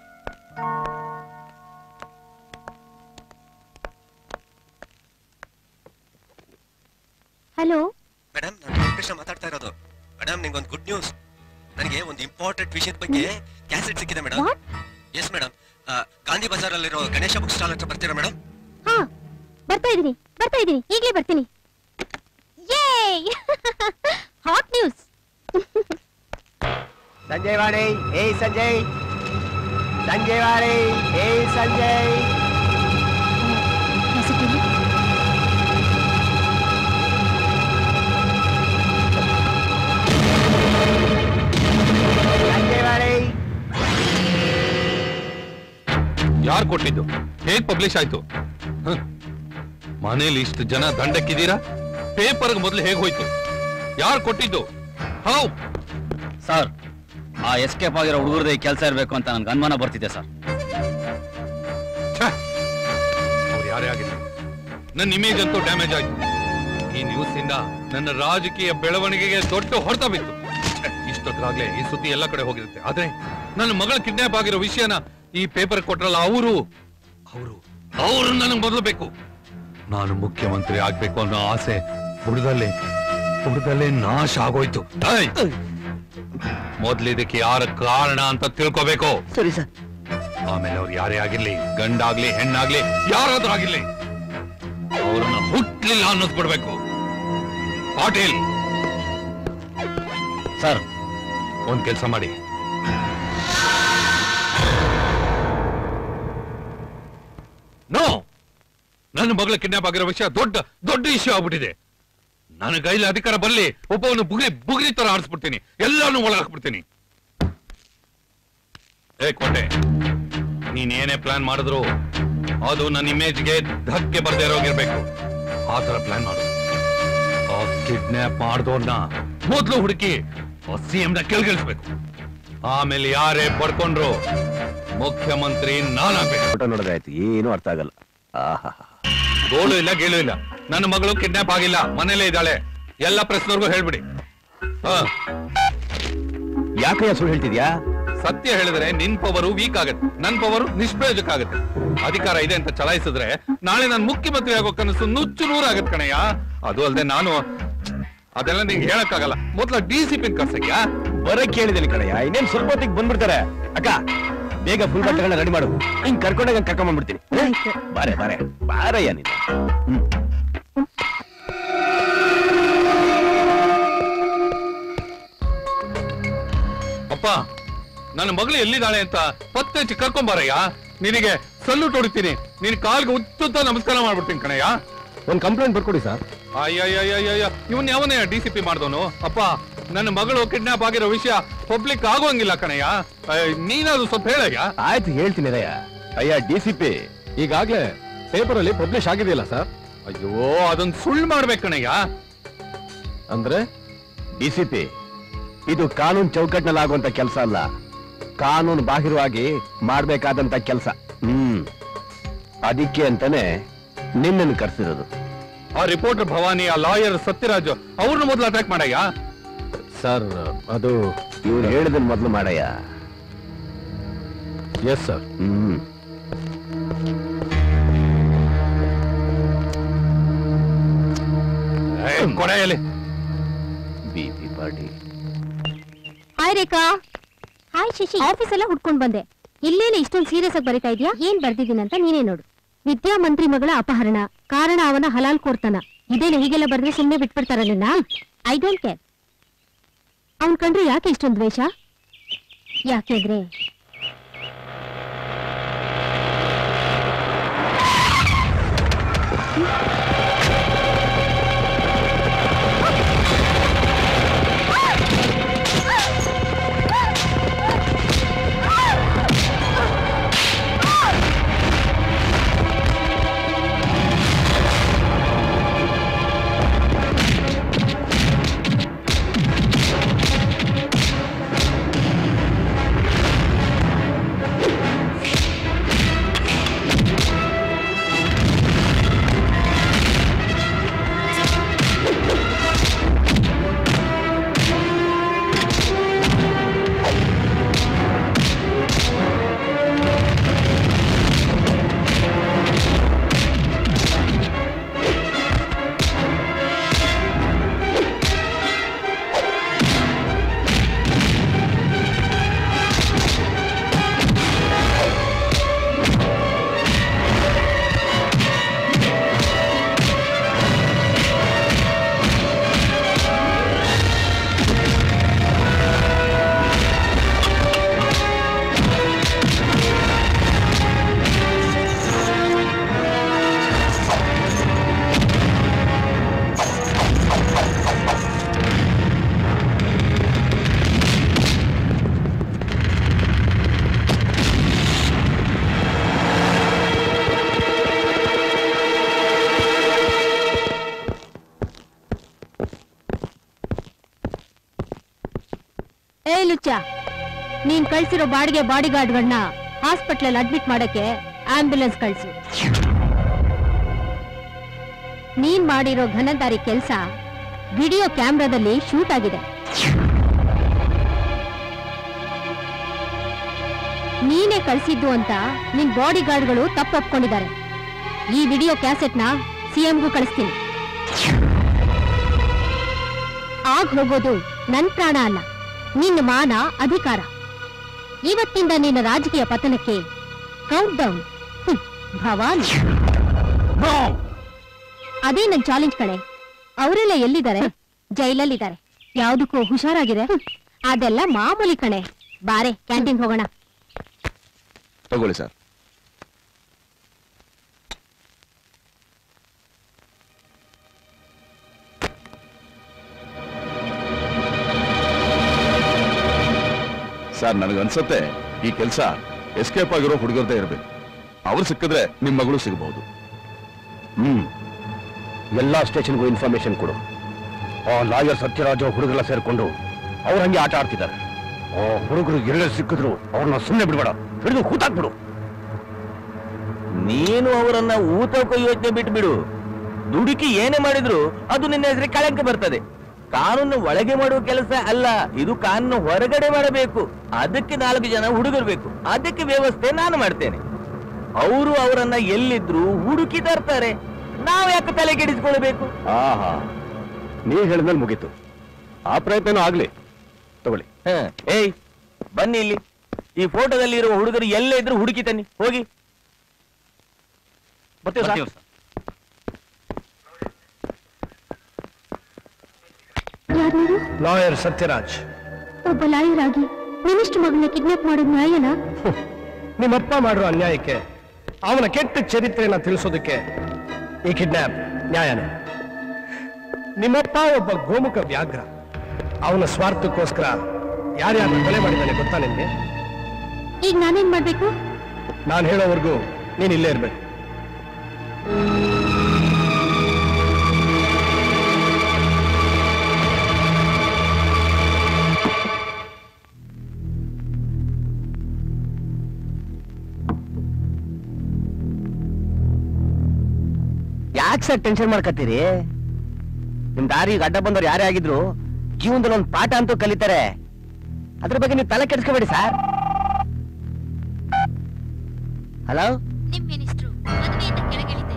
hello madam ನಾನು ಕೃಷ್ಣ ಮಾತಾಡ್ತಾ ಇರೋದು ಮೇಡಮ್ ನಿಂಗೊಂದು ಗುಡ್ ನ್ಯೂಸ್ ನನಗೆ ಒಂದು ಇಂಪಾರ್ಟೆಂಟ್ ವಿಷಯದ ಬಗ್ಗೆ ಕ್ಯಾಸೆಟ್ ಸಿಕ್ಕಿದೆ ಮೇಡಮ್ ಎಸ್ ಮೇಡಮ್ ಗಾಂಧಿ ಬಜಾರಲ್ಲಿರೋ ಗಣೇಶ ಬುಕ್ ಸ್ಟಾಲ್ ಹತ್ರ ಬರ್ತೀರಾ ಮೇಡಮ್ ಹಾ ಬರ್ತಾ ಇದೀನಿ ಬರ್ತಾ ಇದೀನಿ ಈಗಲೇ ಬರ್ತೀನಿ hot news Sanjay Vani hey Sanjay Sanjay Vani hey Sanjay Sanjay Vani ಯಾರು ಕೊಟ್ಟಿದ್ದು ಹೇಗ್ ಪಬ್ಲಿಷ್ ಆಯ್ತು ಹ? ಮನೇಲಿ ಇಷ್ಟು ಜನ ದಂಡಕ್ಕಿದ್ದೀರಾ ಪೇಪರ್ ಮೊದಲು ಹೇಗ್ ಹೋಯ್ತು ಯಾರು ಕೊಟ್ಟಿದ್ದು ಹೌ ಸರ್ ಆ ಎಸ್ಕೇಪ್ ಆಗಿರೋ ಹುಡುಗರದೇ ಕೆಲಸ ಇರಬೇಕು ಅಂತ ನನ್ಗೆ ಅನುಮಾನ ಬರ್ತಿದೆ ಸರ್ ಅವ್ರು ಯಾರೇ ಆಗಿಲ್ಲ ನನ್ನ ಇಮೇಜ್ ಅಂತೂ ಡ್ಯಾಮೇಜ್ ಆಯ್ತು ಈ ನ್ಯೂಸ್ ಇಂದ ನನ್ನ ರಾಜಕೀಯ ಬೆಳವಣಿಗೆಗೆ ದೊಡ್ಡ ಹೊಡೆತ ಬಿತ್ತು ಛೆ, ಇಷ್ಟೊತ್ತಿಗಾಗ್ಲೇ ಈ ಸುದ್ದಿ ಎಲ್ಲ ಕಡೆ ಹೋಗಿರುತ್ತೆ ಆದ್ರೆ ನನ್ನ ಮಗಳ ಕಿಡ್ನಾಪ್ ಆಗಿರೋ ವಿಷಯನ ಈ ಪೇಪರ್ ಕೊಟ್ರಲ್ಲ ಅವರು ಅವರು ಅವರು ನನಗೆ ಮೊದಲು ಬೇಕು ನಾನು ಮುಖ್ಯಮಂತ್ರಿ ಆಗ್ಬೇಕು ಅನ್ನೋ ಆಸೆ ಬುಡದಲ್ಲೇ ಬುಡದಲ್ಲೇ ನಾಶ ಆಗೋಯ್ತು ಏಯ್! ಮೊದ್ಲು ಇದಕ್ಕೆ ಯಾರ ಕಾರಣ ಅಂತ ತಿಳ್ಕೋಬೇಕು ಸರಿ ಸರ್ ಆಮೇಲೆ ಅವ್ರು ಯಾರೇ ಆಗಿರ್ಲಿ ಗಂಡಾಗ್ಲಿ ಹೆಣ್ಣಾಗ್ಲಿ ಯಾರಾದ್ರೂ ಆಗಿರ್ಲಿ ಅವ್ರನ್ನ ಹುಟ್ಲಿಲ್ಲ ಅನ್ನಿಸ್ಬಿಡ್ಬೇಕು ಪಾಟೀಲ್ ಸರ್ ಒಂದ್ ಕೆಲಸ ಮಾಡಿ ನೋ ನನ್ನ ಮಗಳ ಕಿಡ್ನಾಪ್ ಆಗಿರೋ ವಿಷಯ ದೊಡ್ಡ ದೊಡ್ಡ ಇಶ್ಯೂ ಆಗ್ಬಿಟ್ಟಿದೆ ನನ್ನ ಕೈಲಿ ಅಧಿಕಾರ ಬರ್ಲಿ ಒಬ್ಬವನು ಬುಗ್ರಿ ಬುಗ್ರಿ ತರ ಆಡಿಸ್ಬಿಡ್ತೀನಿ ಎಲ್ಲಾನು ಒಳಗಾಕ್ಬಿಡ್ತೀನಿ ಏ ಕೋಟೆ ನೀನ್ ಏನೇ ಪ್ಲಾನ್ ಮಾಡಿದ್ರು ಅದು ನನ್ನ ಇಮೇಜ್ಗೆ ಧಕ್ಕೆ ಬರ್ದೇ ಇರೋಗಿರ್ಬೇಕು ಆ ತರ ಪ್ಲಾನ್ ಮಾಡು ಆ ಕಿಡ್ನಾಪ್ ಮಾಡ್ದೋರ್ನ ಮೊದ್ಲು ಹುಡುಕಿ ಸಿಎಂ ನ ಕೆಳಗಿಳಿಸ್ಬೇಕು ಆಮೇಲೆ ಯಾರೇ ಪಡ್ಕೊಂಡ್ರು ಮುಖ್ಯಮಂತ್ರಿ ನಾನಾಗ್ಬೇಕು ಫೋಟೋ ನೋಡೋದಾಯ್ತು ಏನು ಅರ್ಥ ಆಗಲ್ಲ ಆಹಾ ಗೋಳು ಇಲ್ಲ ಗೇಳು ಇಲ್ಲ ನನ್ನ ಮಗಳು ಕಿಡ್ನಾಪ್ ಆಗಿಲ್ಲ ಮನೇಲೇ ಇದ್ದಾಳೆ ಎಲ್ಲ ಪ್ರೆಸ್ನವ್ರಿಗೂ ಹೇಳ್ಬಿಡಿ ಹಾ ಯಾಕೆ ಸುಳ್ಳು ಹೇಳ್ತಿದ್ಯಾ ಸತ್ಯ ಹೇಳಿದ್ರೆ ನಿನ್ ಪವರು ವೀಕ್ ಆಗತ್ತೆ ನನ್ ಪವರು ನಿಷ್ಪ್ರಯೋಜಕ ಆಗತ್ತೆ ಅಧಿಕಾರ ಇದೆ ಅಂತ ಚಲಾಯಿಸಿದ್ರೆ ನಾಳೆ ನಾನು ಮುಖ್ಯಮಂತ್ರಿ ಆಗೋ ಕನಸು ನುಚ್ಚು ನೂರಾಗತ್ ಕಣಯ್ಯ ಅದು ಅಲ್ಲದೆ ನಾನು ಅದೆಲ್ಲ ನಿಂಗೆ ಹೇಳಕ್ಕಾಗಲ್ಲ ಮೊದ್ಲ ಡಿ ಸಿ ಪಿನ್ ಕರ್ಸಕ್ಯಾ ಬರಕ್ ಕೇಳಿದ್ದೀನಿ ಕಣಯ್ಯ ಇನ್ನೇನ್ ಸ್ವಲ್ಪ ಹೊತ್ತಿಗೆ ಬಂದ್ಬಿಡ್ತಾರೆ ಅಕ್ಕ ಬೇಗ ಫುಲ್ ಬಟ್ಟೆಗಳನ್ನ ರೆಡಿ ಮಾಡು ಹಿಂಗ್ ಕರ್ಕೊಂಡಾಗ ಕರ್ಕೊಂಡ್ ಬಂದ್ಬಿಡ್ತೀನಿ ಬಾರೆ ಬಾರೆ ಬಾರಯ್ಯ ನೀನು ಹ್ಮ್ ಅಪ್ಪ ನನ್ನ ಮಗಳು ಎಲ್ಲಿದ್ದಾಳೆ ಅಂತ ಪತ್ತೆ ಹಚ್ಚಿ ಕರ್ಕೊಂಬಾರಯ್ಯ ನಿನಗೆ ಸಲ್ಯೂಟ್ ಹೊಡಿತೀನಿ ನಿನ್ ಕಾಲ್ಗೆ ಉತ್ತುತ್ತ ನಮಸ್ಕಾರ ಮಾಡ್ಬಿಡ್ತೀನಿ ಕಣಯ್ಯ ಒಂದ್ ಕಂಪ್ಲೇಂಟ್ ಬರ್ಕೊಡಿ ಸರ್ ಅಯ್ಯಯ್ಯಯ್ಯಯ್ಯ ಇವನ್ ಯಾವನೇ ಡಿ ಸಿ ಪಿ ಮಾಡ್ದವನು ಅಪ್ಪ ನನ್ನ ಮಗಳು ಕಿಡ್ನಾಪ್ ಆಗಿರೋ ವಿಷಯ ಪಬ್ಲಿಕ್ ಆಗೋಂಗಿಲ್ಲ ಕಣಯ್ಯ ಅಯ್ಯ, ನೀನಾದ್ರು ಸ್ವಲ್ಪ ಹೇಳಯ್ಯ ಆಯ್ತು ಹೇಳ್ತೀನಿ ರಯ್ಯ ಅಯ್ಯ ಡಿ ಸಿ ಪಿ ಈಗಾಗ್ಲೇ ಪೇಪರ್ ಅಲ್ಲಿ ಪಬ್ಲಿಷ್ ಆಗಿದೆಯಲ್ಲ ಸರ್ ಅಯ್ಯೋ ಅದನ್ನ ಸುಳ್ಳು ಮಾಡ್ಬೇಕು ಕಣಯ್ಯ ಅಂದ್ರೆ ಡಿ ಸಿ ಪಿ ಇದು ಕಾನೂನು ಚೌಕಟ್ಟಿನಲ್ಲಿ ಆಗುವಂತ ಕೆಲಸ ಅಲ್ಲ ಕಾನೂನು ಬಾಹಿರವಾಗಿ ಮಾಡ್ಬೇಕಾದಂತ ಕೆಲಸ ಹ್ಮ್ ಅದಕ್ಕೆ ಅಂತಾನೆ ನಿನ್ನನ್ನು ಕರ್ಸಿರೋದು ಆ ರಿಪೋರ್ಟರ್ ಭವಾನಿ ಆ ಲಾಯರ್ ಸತ್ಯರಾಜ್ ಅವ್ರನ್ನ ಮೊದಲು ಅಟ್ಯಾಕ್ ಮಾಡಯ್ಯ ಸರ್ ಅದು ಇವ್ರು ಹೇಳಿದ ಮೊದಲು ಮಾಡಯ್ಯ ಎಸ್ ಸರ್ ಹ್ಮ್ ಕೊನೆಯಲ್ಲಿ B P party hi Rekha hi Shashi office ಎಲ್ಲ ಹುಡ್ಕೊಂಡ್ ಬಂದೆ ಇಲ್ಲೇನೆ ಇಷ್ಟೊಂದು ಸೀರಿಯಸ್ ಆಗಿ ಬರಿತಾ ಇದೀಯಾ ಏನ್ ಬರ್ದಿದ್ದೀನಂತ ನೀನೇ ನೋಡು ವಿದ್ಯಾಮಂತ್ರಿ ಮಗಳ ಅಪಹರಣ ಕಾರಣ ಅವನ ಹಲಾಲ್ ಕೋರ್ತನ ಇದೇನು ಹೀಗೆಲ್ಲ ಬರ್ದ್ರೆ ಸುಮ್ಮನೆ ಬಿಟ್ಬಿಡ್ತಾರ ನಿನ್ನ ಐ ಡೋಂಟ್ ಕೇರ್ ಅವನ್ ಕಂಡ್ರೆ ಯಾಕೆ ಇಷ್ಟೊಂದು ದ್ವೇಷ ಯಾಕೆಂದ್ರೆ ಏ ಲುಚ್ಚ ನೀನ್ ಕಳ್ಸಿರೋ ಬಾಡಿಗೆ ಬಾಡಿ ಗಾರ್ಡ್ಗಳನ್ನ ಹಾಸ್ಪಿಟ್ಲಲ್ಲಿ ಅಡ್ಮಿಟ್ ಮಾಡಕ್ಕೆ ಆಂಬ್ಯುಲೆನ್ಸ್ ಕಳ್ಸು ನೀನ್ ಮಾಡಿರೋ ಘನದಾರಿ ಕೆಲ್ಸ ವಿಡಿಯೋ ಕ್ಯಾಮ್ರಾದಲ್ಲಿ ಶೂಟ್ ಆಗಿದೆ ನೀನೇ ಕಳ್ಸಿದ್ದು ಅಂತ ನಿನ್ ಬಾಡಿ ಗಾರ್ಡ್ಗಳು ತಪ್ಪೊಪ್ಕೊಂಡಿದ್ದಾರೆ ಈ ವಿಡಿಯೋ ಕ್ಯಾಸೆಟ್ನ ಸಿಎಂಗೂ ಕಳಿಸ್ತೀನಿ ಆಗ್ ಹೋಗೋದು ನನ್ ಪ್ರಾಣ ಅಲ್ಲ ನಿನ್ನ ಮಾನ ಅಧಿಕಾರ ಇವತ್ತಿಂದ ನಿನ್ನ ರಾಜಕೀಯ ಪತನಕ್ಕೆ ಕೌಂಟ್ ಡೌನ್ ಭವಾನಿ ಅದೇ ನನ್ ಚಾಲೆಂಜ್ ಕಣೆ ಅವರೆಲ್ಲ ಎಲ್ಲಿದ್ದಾರೆ ಜೈಲಲ್ಲಿದ್ದಾರೆ ಯಾವ್ದಕ್ಕೂ ಹುಷಾರಾಗಿದೆ ಹ್ಮ್. ಅದೆಲ್ಲ ಮಾಮೂಲಿ ಕಣೆ ಬಾರೆ ಕ್ಯಾಂಟೀನ್ ಹೋಗೋಣ ತಗೊಳ್ಳಿ ಸರ್ ಸರ್ ನನಗನ್ಸತ್ತೆ ಈ ಕೆಲಸ ಎಸ್ಕೇಪ್ ಆಗಿರೋ ಹುಡುಗರದೇ ಇರಬೇಕು ಅವ್ರು ಸಿಕ್ಕಿದ್ರೆ ನಿಮ್ಮ ಮಗಳು ಸಿಗಬಹುದು ಹ್ಮ್ ಎಲ್ಲಾ ಸ್ಟೇಷನ್ಗೂ ಇನ್ಫಾರ್ಮೇಶನ್ ಕೊಡು ಆ ಲಾಯರ್ ಸತ್ಯರಾಜ ಹುಡುಗರೆಲ್ಲ ಸೇರ್ಕೊಂಡು ಅವ್ರ ಹಂಗೆ ಆಟ ಆಡ್ತಿದ್ದಾರೆ ಆ ಹುಡುಗರು ಎಲ್ಲೇ ಸಿಕ್ಕಿದ್ರು ಅವ್ರನ್ನ ಸುಮ್ಮನೆ ಬಿಡ್ಬೇಡ ಹಿಡಿದು ಕೂತಾಕ್ಬಿಡು ನೀನು ಅವರನ್ನ ಊತಕ್ಕೋ ಯೋಚನೆ ಬಿಟ್ಬಿಡು ದುಡುಕಿ ಏನೇ ಮಾಡಿದ್ರು ಅದು ನಿನ್ನ ಹೆಸರಿಗೆ ಕಳಂಕ ಬರ್ತದೆ ಕಾನೂನು ಒಳಗೆ ಮಾಡುವ ಕೆಲಸ ಅಲ್ಲ ಇದು ಕಾನೂನು ಹೊರಗಡೆ ಮಾಡಬೇಕು ಅದಕ್ಕೆ ನಾಲ್ಕು ಜನ ಹುಡುಗರು ಬೇಕು ಅದಕ್ಕೆ ವ್ಯವಸ್ಥೆ ನಾನು ಮಾಡ್ತೇನೆ ಅವರು ಅವರನ್ನ ಎಲ್ಲಿದ್ರು ಹುಡುಕಿ ತರ್ತಾರೆ ನಾವು ಯಾಕೆ ತಲೆ ಕೆಡಿಸ್ಕೊಳ್ಬೇಕು ಆಹಾ ನೀವ್ ಹೇಳಿದ್ಮೇಲೆ ಮುಗೀತು ಆ ಪ್ರಯತ್ನನೂ ಆಗ್ಲಿ ತಗೊಳ್ಳಿ ಹ, ಏಯ್ ಬನ್ನಿ ಇಲ್ಲಿ ಈ ಫೋಟೋದಲ್ಲಿ ಇರುವ ಹುಡುಗರು ಎಲ್ಲೇ ಇದ್ರು ಹುಡುಕಿ ತನ್ನಿ ಹೋಗಿ ಬರ್ತೀವಿ ಸರ್ ಯಾರು ಲಾಯರ್ ಸತ್ಯರಾಜ್ ಒಬ್ಬ ಲಾಯರ್ ಮಿನಿಸ್ಟರ್ ಮಗಳನ್ನ ಕಿಡ್ನಾಪ್ ಮಾಡೋದು ನ್ಯಾಯನಾ ನಿಮ್ಮಪ್ಪ ಮಾಡಿರೋ ಅನ್ಯಾಯಕ್ಕೆ ಅವನ ಕೆಟ್ಟ ಚರಿತ್ರೆಯನ್ನ ತಿಳಿಸೋದಕ್ಕೆ ಈ ಕಿಡ್ನಾಪ್ ನ್ಯಾಯನೇ ನಿಮ್ಮಪ್ಪ ಒಬ್ಬ ಗೋಮುಖ ವ್ಯಾಘ್ರ ಅವನ ಸ್ವಾರ್ಥಕ್ಕೋಸ್ಕರ ಯಾರ್ಯಾರನ್ನ ಕೊಲೆ ಮಾಡಿದ್ದಾನೆ ಗೊತ್ತಾ ನಿನ್ಗೆ ಈಗ ನಾನೇನ್ ಮಾಡ್ಬೇಕು ನಾನು ಹೇಳೋವರೆಗೂ ನೀನ್ ಇಲ್ಲೇ ಇರ್ಬೇಕು ಯಾಕೆ ಸರ್ ಟೆನ್ಷನ್ ಮಾಡ್ಕತ್ತೀರಿ ನಿಮ್ ದಾರಿಗೆ ಅಡ್ಡ ಬಂದವ್ರು ಯಾರೇ ಆಗಿದ್ರು ಜೀವನದಲ್ಲಿ ಒಂದು ಪಾಠ ಅಂತೂ ಕಲಿತಾರೆ ಅದ್ರ ಬಗ್ಗೆ ನೀವು ತಲೆ ಕೆಡಿಸ್ಕೋಬೇಡಿ ಸರ್ ಹಲೋ ನಿಮ್ ಮಿನಿಸ್ಟ್ರು ಮದುವೆಯಿಂದ ಕೆಳಗಿಳಿತಾ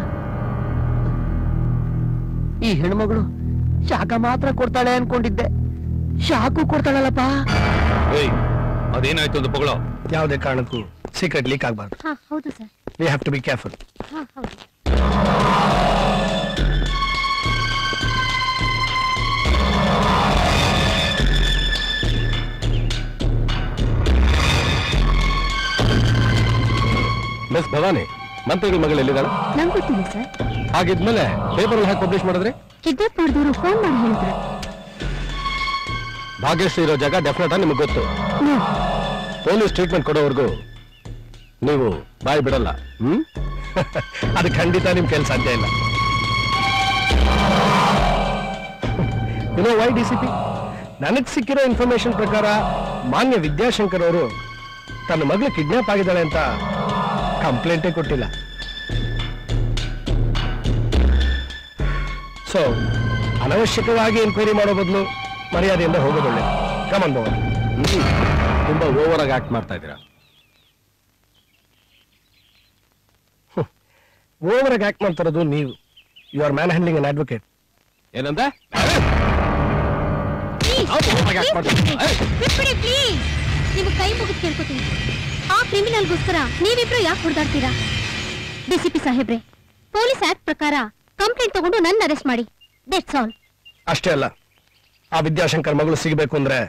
ಈ ಹೆಣ್ಮಗಳು ಶಾಖ ಮಾತ್ರ ಕೊಡ್ತಾಳೆ ಅನ್ಕೊಂಡಿದ್ದೆ ಶಾಕು ಕೊಡ್ತಾಳಲ್ಲಪ್ಪ ಏಯ್ ಅದೇನಾಯ್ತು ಅಂತ ಪಗಳೋ ಯಾವುದೇ ಕಾರಣಕ್ಕೂ ಸೀಕ್ರೆಟ್ ಲೀಕ್ ಆಗಬಾರ್ದು ಹಾ ಹೌದು sir we have to be careful ಹಾ ಹೌದು ಮಿಸ್ ಭವಾನಿ ಮಂತ್ರಿಗಳ ಮಗಳು ಎಲ್ಲಿದ್ದಾಳೆ ನಂಗೆ ಗೊತ್ತಿಲ್ಲ ಸರ್ ಹಾಗಿದ್ಮೇಲೆ ಪೇಪರ್ ಹಾಕಿ ಪಬ್ಲಿಷ್ ಮಾಡಿದ್ರಿ ಕಿಡ್ನಾಪ್ ಮಾಡಿದವರು ಫೋನ್ ಮಾಡಿ ಹೇಳಿದ್ರು ಭಾಗ್ಯಶ್ರೀ ಇರೋ ಜಾಗ ಡೆಫಿನೆಟ್ ಆಗಿ ನಿಮ್ಗೆ ಗೊತ್ತು ನೋ ಪೊಲೀಸ್ ಟ್ರೀಟ್ಮೆಂಟ್ ಕೊಡೋವರೆಗೂ ನೀವು ಬಾಯಿ ಬಿಡಲ್ಲ ಹ್ಮ್ ಅದು ಖಂಡಿತ ನಿಮ್ ಕೆಲ್ಸ ಸಾಧ್ಯ ಇಲ್ಲ ಏನೋ ವೈ ಡಿ ಸಿ ಪಿ ನನಗ್ ಸಿಕ್ಕಿರೋ ಇನ್ಫಾರ್ಮೇಶನ್ ಪ್ರಕಾರ ಮಾನ್ಯ ವಿದ್ಯಾಶಂಕರ್ ಅವರು ತನ್ನ ಮಗಳು ಕಿಡ್ನಾಪ್ ಆಗಿದ್ದಾಳೆ ಅಂತ ಕಂಪ್ಲೇಂಟೇ ಕೊಟ್ಟಿಲ್ಲ ಸೊ ಅನವಶ್ಯಕವಾಗಿ ಎನ್ಕ್ವೈರಿ ಮಾಡೋ ಬದಲು ಮರ್ಯಾದೆಯಿಂದ ಹೋಗೋದು ಒಳ್ಳೆ ಕಮನ್ ಭವನ್ ತುಂಬಾ ಓವರ್ ಆಗಿ ಆಕ್ಟ್ ಮಾಡ್ತಾ ಇದ್ದೀರಾ ಓವರ್ ಆಗಿ ಆಕ್ಟ್ ಮಾಡ್ತಿರೋದು ನೀವು you are manhandling an advocate ಏನಂದೆ ಬಿಟ್ಬಿಡಿ ಪ್ಲೀಸ್ ನೀವು ಕೈ ಮುಗಿದು ಕೇಳ್ಕೊತೀನಿ ಆ ಕ್ರಿಮಿನಲ್ಗೋಸ್ಕರ ನೀವಿಬ್ರು ಯಾಕೆ ಹೊಡೆದಾಡ್ತೀರಾ ಡಿಸಿಪಿ ಸಾಹೇಬ್ರೆ ಪೊಲೀಸ್ ಆಕ್ಟ್ ಪ್ರಕಾರ ಕಂಪ್ಲೇಂಟ್ ತಗೊಂಡು ನನ್ನ ಅರೆಸ್ಟ್ ಮಾಡಿ ದಟ್ಸ್ ಆಲ್ ಅಷ್ಟೇ ಅಲ್ಲ ಆ ವಿದ್ಯಾಶಂಕರ್ ಮಗಳು ಸಿಗಬೇಕು ಅಂದ್ರೆ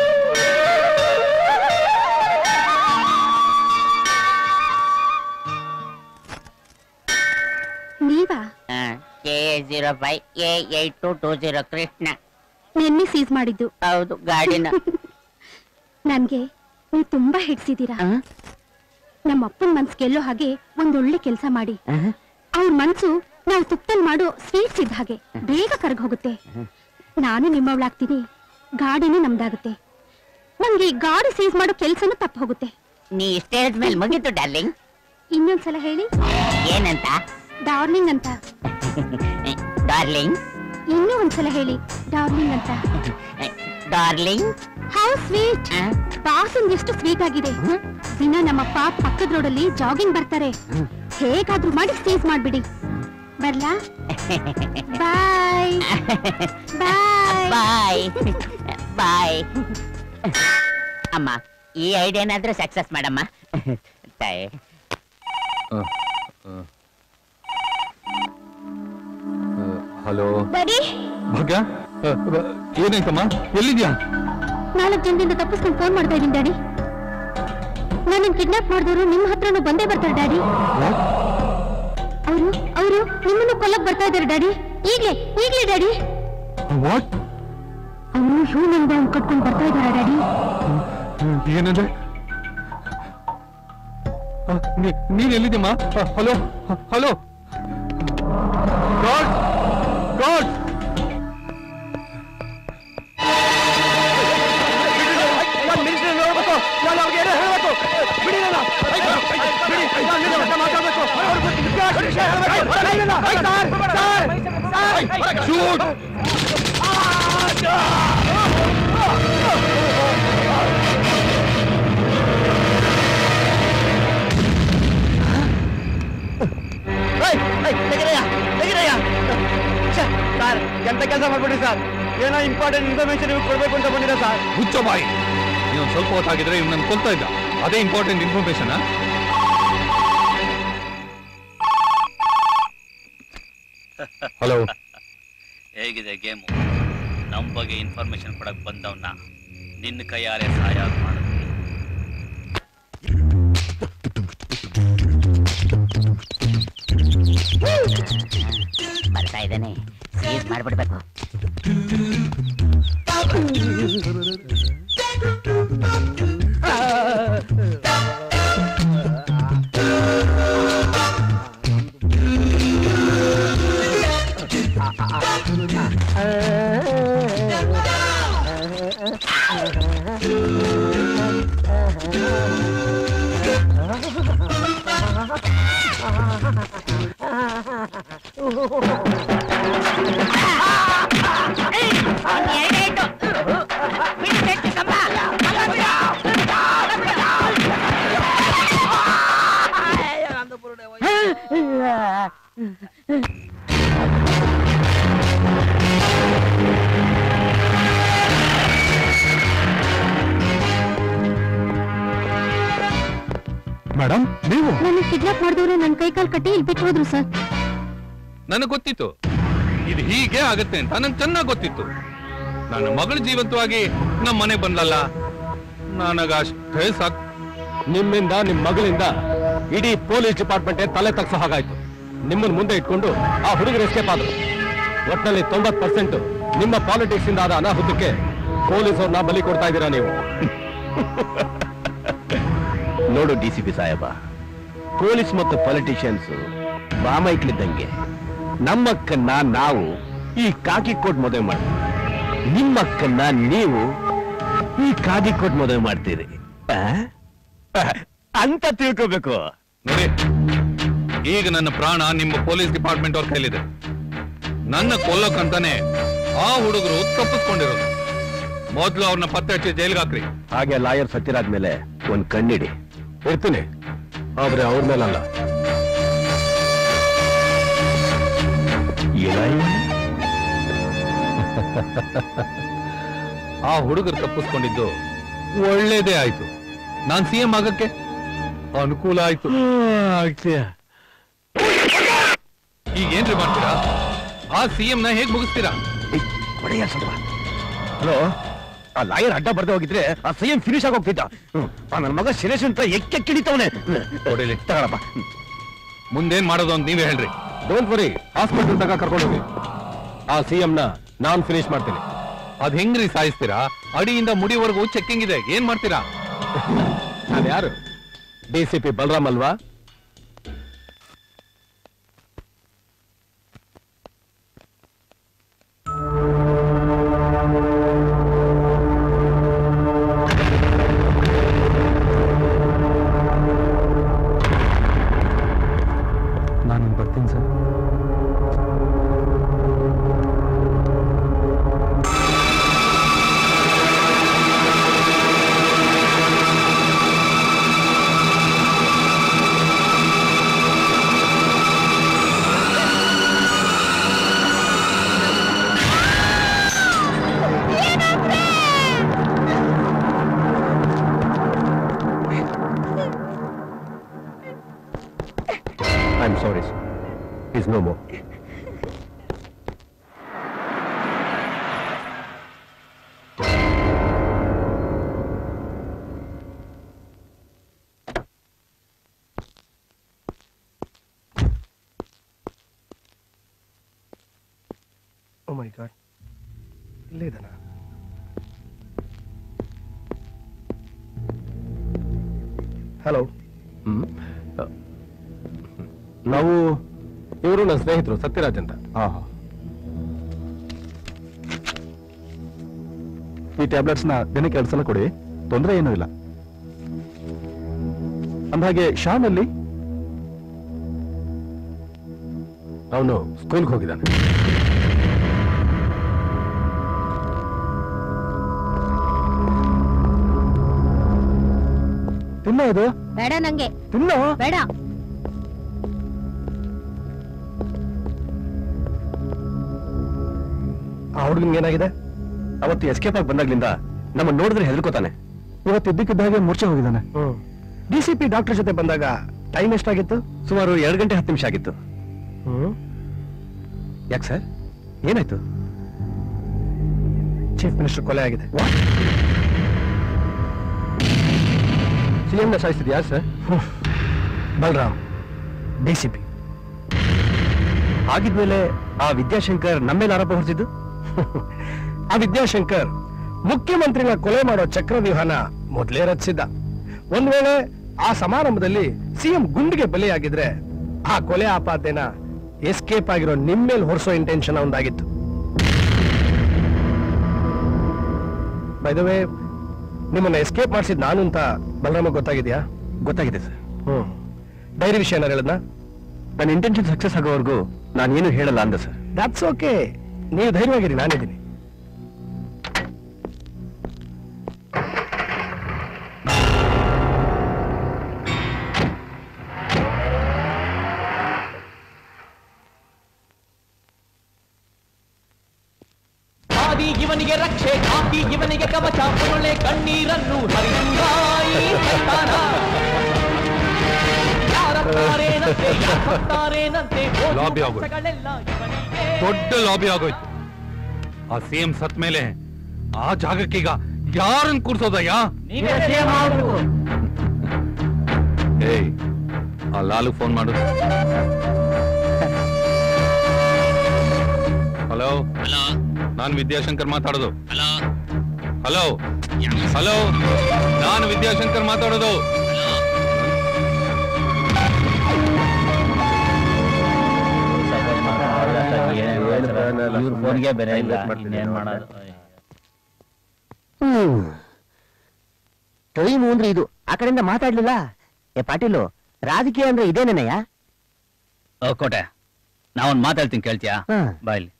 ನೀವಾ K zero five A eight two two zero Krishna ನಿನ್ನೆ ಸೀಸ್ ಮಾಡಿದ್ದು ಹೌದು ಗಾಡಿನ ನನ್ಗೆ ನೀವು ತುಂಬಾ ಹಿಡ್ಸಿದೀರಾ ನಮ್ಮ ಅಪ್ಪನ ಮನ್ಸ್ ಗೆಲ್ಲೋ ಹಾಗೆ ಒಂದೊಳ್ಳೆ ಕೆಲಸ ಮಾಡಿ ಅವ್ರ ಮನ್ಸು ನಾವು ತುಪ್ಪದಲ್ಲಿ ಮಾಡೋ ಸ್ವೀಟ್ಸ್ ಇದ್ದ ಹಾಗೆ ಬೇಗ ಕರ್ಗ್ ಹೋಗುತ್ತೆ ನಾನು ನಿಮ್ಮವಳಾಗ್ತೀನಿ ಗಾಡಿನೇ ನಮ್ದಾಗುತ್ತೆ ನಂಗೆ ಈ ಗಾಡಿ ಸೀಸ್ ಮಾಡೋ ಕೆಲ್ಸನೂ ತಪ್ಪ ಹೋಗುತ್ತೆ ನೀ ಇಷ್ಟ ಹೇಳಿದ್ಮೇಲೆ ಮುಗೀತು ಡಾರ್ಲಿಂಗ್ ಇನ್ನೊಂದ್ಸಲ ಹೇಳಿ ಏನಂತ ಡಾರ್ಲಿಂಗ್ ಅಂತ ಡಾರ್ಲಿಂಗ್ ಇನ್ನೂ ಒಂದ್ಸಲ ಹೇಳಿ ಡಾರ್ಲಿಂಗ್ ಅಂತ ಡಾರ್ಲಿಂಗ್ ಹೌ ಸ್ವೀಟ್ ಬಾಸನ್ ಎಷ್ಟು ಸ್ವೀಟ್ ಆಗಿದೆ ದಿನ ನಮ್ಮಪ್ಪ ಪಕ್ಕದ ರೋಡಲ್ಲಿ ಜಾಗಿಂಗ್ ಬರ್ತಾರೆ ಹೇಗಾದ್ರೂ ಮಾಡಿ ಸೀಸ್ ಮಾಡ್ಬಿಡಿ ಬರ್ಲಾ ಬಾಯ್ ಬಾಯ್ ಬಾಯ್ ಬಾಯ್ ಅಮ್ಮ ಈ ಐಡಿಯಾನಾದ್ರೂ ಸಕ್ಸಸ್ ಮಾಡಮ್ಮ ತಾಯಿ ಹಲೋ ಡ್ಯಾಡಿ ಭಾಗ್ಯ ಅ, ಅ, ಏನಾಯ್ತಮ್ಮ ಎಲ್ಲಿದ್ಯಾ ನಾಲ್ಕು ಜನದಿಂದ ತಪ್ಪಿಸ್ಕೊಂಡು ಫೋನ್ ಮಾಡ್ತಾ ಇದೀನಿ ಡ್ಯಾಡಿ ನನ್ನ ಕಿಡ್ನಾಪ್ ಮಾಡಿದವರು ನಿಮ್ಮ ಹತ್ರನೂ ಬಂದೇ ಬರ್ತಾರೆ ಡ್ಯಾಡಿ ಅವರು ಅವರು ನಿಮ್ಮನ್ನು ಕೊಲ್ಲಕ್ ಬರ್ತಾ ಇದ್ದಾರೆ ಡ್ಯಾಡಿ ಈಗ್ಲೇ ಈಗ್ಲೇ ಡ್ಯಾಡಿ ವಾಟ್ ಅವರು ಹ್ಯೂಮನ್ ಬಾಂಬ್ ಕಟ್ಕೊಂಡು ಬರ್ತಾ ಇದ್ದಾರೆ ಡ್ಯಾಡಿ ಏನಂದ್ರೆ ಅ, ನೀ- ನೀನ್ ಎಲ್ಲಿದ್ಯಮ್ಮ ಅ, ಹಲೋ ಅ, ಹಲೋ ಗಾಡ್ ಗಾಡ್ ಸರ್ ಎಂತ ಕೆಲಸ ಮಾಡ್ಬಿಡಿ ಸರ್ ಏನೋ ಇಂಪಾರ್ಟೆಂಟ್ ಇನ್ಫಾರ್ಮೇಶನ್ ಕೊಡ್ಬೇಕು ಅಂತ ಬಂದಿದೆ ಸರ್ ಹುಚ್ಚ ಬಾಯಿ ನೀನು ಸ್ವಲ್ಪ ಹೊತ್ತಾಗಿದ್ರೆ ಇವ್ ನನ್ ಕೊಲ್ತಾ ಇದ್ದ ಅದೇ ಇಂಪಾರ್ಟೆಂಟ್ ಇನ್ಫಾರ್ಮೇಶನ್ ಹಲೋ ಹೇಗಿದೆ ಗೇಮು ನಮ್ಮ ಬಗ್ಗೆ ಇನ್ಫಾರ್ಮೇಶನ್ ಕೊಡಕ್ ಬಂದವನ್ನ ನಿನ್ನ ಕೈಯಾರೆ ಸಹಾಯ ಮಾಡಿದ್ವಿ ಬರ್ತಾ ಇದ್ದಾನೆ ಸೀಸ್ ಮಾಡ್ಬಿಡ್ಬೇಕು ಮೇಡಮ್ ನೀವು ನನ್ನ ಕಿಡ್ನಾಪ್ ಮಾಡಿದವರು ನನ್ನ ಕೈ ಕಾಲು ಕಟ್ಟಿ ಇಲ್ಲಿ ಬಿಟ್ಟು ಹೋದ್ರು ಸರ್ ನನಗೆ ಗೊತ್ತಿತ್ತು ಇದು ಹೀಗೆ ಆಗತ್ತೆ ಅಂತ ನಂಗೆ ಚೆನ್ನಾಗಿ ಗೊತ್ತಿತ್ತು ನನ್ನ ಮಗಳು ಜೀವಂತವಾಗಿ ನಮ್ಮ ಮನೆ ಬಂದಲ್ಲ ನನಗಷ್ಟೇ ಸಾಕು ನಿಮ್ಮಿಂದ ನಿಮ್ ಮಗಳಿಂದ ಇಡೀ ಪೊಲೀಸ್ ಡಿಪಾರ್ಟ್ಮೆಂಟ್ ತಲೆ ತಗ್ಸೋ ಹಾಗಾಯ್ತು ನಿಮ್ಮನ್ನ ಮುಂದೆ ಇಟ್ಕೊಂಡು ಆ ಹುಡುಗರು ಎಸ್ಕೇಪ್ ಆದ್ರು ಒಟ್ಟಿನಲ್ಲಿ ತೊಂಬತ್ ಪರ್ಸೆಂಟ್ ನಿಮ್ಮ ಪಾಲಿಟಿಕ್ಸ್ ಇಂದ ಆದ ಅನಾಹುತಕ್ಕೆ ಪೊಲೀಸವ್ರನ್ನ ಬಲಿ ಕೊಡ್ತಾ ಇದ್ದೀರಾ ನೀವು ನೋಡು ಡಿ ಸಿ ಪಿ ಸಾಹೇಬ ಪೊಲೀಸ್ ಮತ್ತು ಪೊಲಿಟಿಷಿಯನ್ಸ್ ಬಾಮೈಕ್ಲಿದ್ದಂಗೆ ನಮ್ಮಕ್ಕನ್ನ ನಾವು ಈ ಕಾಕಿ ಕೋಟ್ ಮದುವೆ ಮಾಡ್ತೀವಿ ನಿಮ್ಮಕ್ಕನ್ನ ನೀವು ಈ ಕಾಗಿ ಕೋಟ್ ಮದುವೆ ಮಾಡ್ತೀರಿ ಆ? ಅಂತ ತಿಳ್ಕೋಬೇಕು ನೋಡಿ ಈಗ ನನ್ನ ಪ್ರಾಣ ನಿಮ್ಮ ಪೊಲೀಸ್ ಡಿಪಾರ್ಟ್ಮೆಂಟ್ ಅವ್ರ ಕೈಲಿದೆ ನನ್ನ ಕೊಲ್ಲಕ್ಕಂತಾನೆ ಆ ಹುಡುಗರು ತಪ್ಪಿಸ್ಕೊಂಡಿರೋದು ಮೊದ್ಲು ಅವ್ರನ್ನ ಪತ್ತೆ ಹಚ್ಚಿ ಜೈಲ್ಗೆ ಹಾಕ್ರಿ ಹಾಗೆ ಲಾಯರ್ ಸತ್ತಿರಾದ್ಮೇಲೆ ಒಂದ್ ಕಣ್ಣಿಡಿ ಇರ್ತೀನಿ ಆದ್ರೆ ಅವ್ರ ಮೇಲಲ್ಲ ಆ ಹುಡುಗರು ತಪ್ಪಿಸ್ಕೊಂಡಿದ್ದು ಒಳ್ಳೇದೇ ಆಯ್ತು ನಾನ್ ಸಿ ಎಂ ಆಗಕ್ಕೆ ಅನುಕೂಲ ಆಯ್ತು ಈಗ ಏನ್ರಿ ಮಾಡ್ತೀರಾ ಆ ಸಿ ಎಂ ನ ಹೇಗ್ ಮುಗಿಸ್ತೀರಾ ಹೊಡೆಯ ಸ್ವಲ್ಪ ಹಲೋ ಆ ಲಾಯರ್ ಅಡ್ಡ ಬರ್ದೆ ಹೋಗಿದ್ರೆ ಆ ಸಿ ಎಂ ಫಿನಿಶ್ ಆಗೋಗ್ತಿದ್ದ ಹ್ಮ್. ಆ ನನ್ನ ಮಗ ಶಿರೇಶ್ ಅಂತ ಎಕ್ಕೆ ಕಿಡಿತವನೆ ಹೊಡಿಲಿ ತಗೊಳಪ್ಪ ಮುಂದೇನ್ ಮಾಡೋದು ಅಂತ ನೀವೇ ಹೇಳ್ರಿ ಡೋಂಟ್ ವರಿ ಹಾಸ್ಪಿಟಲ್ ತನಕ ಕರ್ಕೊಂಡು ಹೋಗಿ ಆ ಸಿ ನ ನಾನ್ ಫಿನಿಶ್ ಮಾಡ್ತೀನಿ ಅದ್ ಹೆಂಗ್ರಿ ಸಾಯಿಸ್ತೀರಾ ಅಡಿಯಿಂದ ಮುಡಿವರೆಗೂ ಚೆಕ್ಕಿಂಗ್ ಇದೆ ಏನ್ ಮಾಡ್ತೀರಾ ನಾನು ಯಾರು ಡಿ ಸಿ ಪಿ ಬಲರಾಮ್ ಅಲ್ವಾ ನಾನು ಬರ್ತೀನಿ sir I am sorry is no more oh my god ಇಲ್ಲೇ ಇದ್ದಾನ ಹಲೋ ಹ್ಮ್ ನಾವು ಇವರು ನನ್ನ ಸ್ನೇಹಿತರು ಸತ್ಯರಾಜ್ ಅಂತ ಈ ಟ್ಯಾಬ್ಲೆಟ್ಸ್ ನ ದಿನಕ್ಕೆ ಎರಡು ಸಲ ಕೊಡಿ ತೊಂದರೆ ಏನೂ ಇಲ್ಲ ಅಂದಾಗೆ ಶಾನ್ ಅಲ್ಲಿ ಅವನು ಸ್ಕೂಲ್ಗೆ ಹೋಗಿದ್ದಾನೆ ತಿನ್ನೋ ಇದು ಬೇಡ ನಂಗೆ ತಿನ್ನೋ ಬೇಡ ಆ ಹುಡುಗನ್ಗೆ ಏನಾಗಿದೆ ಅವತ್ತು ಎಸ್ಕೇಪ್ ಆಗಿ ಬಂದಾಗ್ಲಿಂದ ನಮ್ಮ ನೋಡಿದ್ರೆ ಹೆದರ್ಕೋತಾನೆ ಇವತ್ತು ಇದ್ದಕ್ಕಿದ್ದಾಗೆ ಮೂರ್ಛೆ ಹೋಗಿದ್ದಾನೆ ಡಿ ಸಿ ಪಿ ಡಾಕ್ಟರ್ ಜೊತೆ ಬಂದಾಗ ಟೈಮ್ ಎಷ್ಟಾಗಿತ್ತು ಸುಮಾರು ಎರಡು ಗಂಟೆ ಹತ್ತು ನಿಮಿಷ ಆಗಿತ್ತು ಯಾಕೆ ಸರ್ ಏನಾಯ್ತು ಚೀಫ್ ಮಿನಿಸ್ಟರ್ ಕೊಲೆ ಆಗಿದೆ ಸಿಎಂ ನ ಸಾಯಿಸಿದ್ ಯಾರು sir Balaram D C P ಆಗಿದ್ಮೇಲೆ ಆ ವಿದ್ಯಾಶಂಕರ್ ನಮ್ಮೇಲೆ ಆರೋಪ ಹೊರಿಸಿದ್ದು ಆ ವಿದ್ಯಾಶಂಕರ್ ಮುಖ್ಯಮಂತ್ರಿನ ಕೊಲೆ ಮಾಡೋ ಚಕ್ರವ್ಯೂಹನ ಮೊದಲೇ ರಚಿಸಿದ್ದ ಒಂದ್ ವೇಳೆ ಆ ಸಮಾರಂಭದಲ್ಲಿ ಸಿಎಂ ಗುಂಡಿಗೆ ಬಲಿಯಾಗಿದ್ರೆ ಆ ಕೊಲೆ ಆಪಾದನೆನ ಎಸ್ಕೇಪ್ ಆಗಿರೋ ನಿಮ್ಮೇಲೆ ಹೊರಿಸೋ ಇಂಟೆನ್ಷನ್ ಒಂದಾಗಿತ್ತು ಬೈದವೇ ನಿಮ್ಮನ್ನ ಎಸ್ಕೇಪ್ ಮಾಡಿಸಿದ್ ನಾನು ಅಂತ ಬಲರಾಮ ಗೊತ್ತಾಗಿದ್ಯಾ ಗೊತ್ತಾಗಿದೆ ಸರ್ ಹ್ಮ್ ಡೈರಿ ವಿಷಯ ಏನಾರು ಹೇಳದ್ನಾ ನನ್ನ ಇಂಟೆನ್ಷನ್ ಸಕ್ಸಸ್ ಆಗೋವರೆಗೂ ನಾನೇನು ಹೇಳಲ್ಲ ಅಂದ ಸರ್ ದಟ್ಸ್ ಓಕೆ ನೀವು ಧೈರ್ಯವಾಗಿರಿ ನಾನಿದ್ದೀನಿ ಆದಿ ಇವನಿಗೆ ರಕ್ಷೆ ಕಾಕಿ ಇವನಿಗೆ ಕವಚ ಒಳ್ಳೆ ಕಣ್ಣೀರನ್ನು ಹರಿದಂಗಾಯಿ ಸೈತಾನ. ಯಾರತ್ತಾರೇನಂತೆ ಯಾರತ್ತಾರೇನಂತೆ ಲಾಬಿ ಆಗೋಯ್ತು ದೊಡ್ಡ ಲಾಬಿ ಆಗೋಯ್ತು ಆ ಸಿಎಂ ಸತ್ ಮೇಲೆ ಆ ಜಾಗಕ್ಕೀಗ ಯಾರನ್ನ ಕೂರ್ಸೋದಯ್ಯ ಏಯ್ ಆ ಲಾಲು ಫೋನ್ ಮಾಡು ಹಲೋ ಹಲೋ ನಾನು ವಿದ್ಯಾಶಂಕರ್ ಮಾತಾಡೋದು ಹಲೋ ಹಲೋ ಹಲೋ ನಾನು ವಿದ್ಯಾಶಂಕರ್ ಮಾತಾಡೋದು ಇವ್ರ ಫೋನ್ಗೆ ಬೇರೆ ಇಲ್ಲ ಇನ್ನೇನ್ ಮಾಡೋದು ಹ್ಮ್ ಟೈಮ್ ಅಂದ್ರೆ ಇದು ಆ ಕಡೆಯಿಂದ ಮಾತಾಡ್ಲಿಲ್ಲ ಏ ಪಾಟೀಲು ರಾಜಕೀಯ ಅಂದ್ರೆ ಇದೇನೇನಯ್ಯ ಓ ಕೋಟೆ ನಾವೊಂದು ಮಾತಾಡ್ತೀನಿ ಕೇಳ್ತೀಯಾ ಬಾಯ್ಲಿ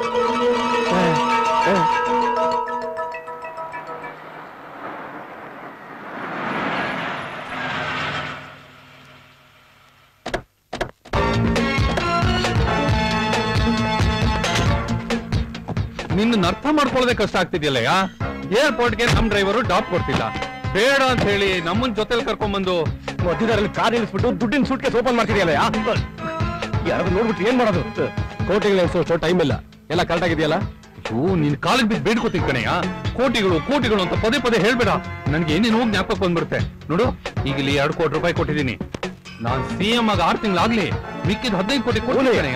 ನಿನ್ನ ಅರ್ಥ ಮಾಡ್ಕೊಳ್ಳೋದೇ ಕಷ್ಟ ಆಗ್ತಿದ್ಯಲ್ಲಯ್ಯ ಏರ್ಪೋರ್ಟ್ಗೆ ನಮ್ ಡ್ರೈವರು ಡಾಪ್ ಕೊಡ್ತಿಲ್ಲ ಬೇಡ ಅಂತ ಹೇಳಿ ನಮ್ಮನ್ ಜೊತೆಲಿ ಕರ್ಕೊಂಡ್ಬಂದು ಮಧ್ಯದಲ್ಲಿ ಕಾರ್ ನಿಲ್ಲಿಸ್ಬಿಟ್ಟು ದುಡ್ಡಿನ ಸೂಟ್ಗೆ ಓಪನ್ ಮಾಡ್ತಿದ್ಯಲ್ಲ ಯಾರಾದ್ರೂ ನೋಡ್ಬಿಟ್ಟು ಏನ್ ಮಾಡೋದು ಕೋಟಿಗಳು ಎಣಿಸೋಷ್ಟು ಟೈಮ್ ಇಲ್ಲ ಎಲ್ಲ ಕರೆಕ್ಟ್ ಆಗಿದೆಯಲ್ಲ ಅಯ್ಯೋ ನಿನ್ ಕಾಲಿಗೆ ಬಿದ್ದು ಬೇಡ್ಕೋತೀನಿ ಕಣಯ್ಯ ಕೋಟಿಗಳು ಕೋಟಿಗಳು ಅಂತ ಪದೇ ಪದೇ ಹೇಳ್ಬೇಡ ನನ್ಗೆ ಏನೇನು ಹೋಗಿ ಜ್ಞಾಪಕ ಬಂದ್ಬಿಡುತ್ತೆ ನೋಡು ಈಗ ಇಲ್ಲಿ ಎರಡು ಕೋಟಿ ರೂಪಾಯಿ ಕೊಟ್ಟಿದ್ದೀನಿ ನಾನ್ ಸಿ ಎಂ ಆಗ ಆರು ತಿಂಗಳಾಗ್ಲಿ ಮಿಕ್ಕಿದ ಹದಿನೈದು ಕೋಟಿ ಕೊಡ್ತೀನಿ ಕಣಯ್ಯ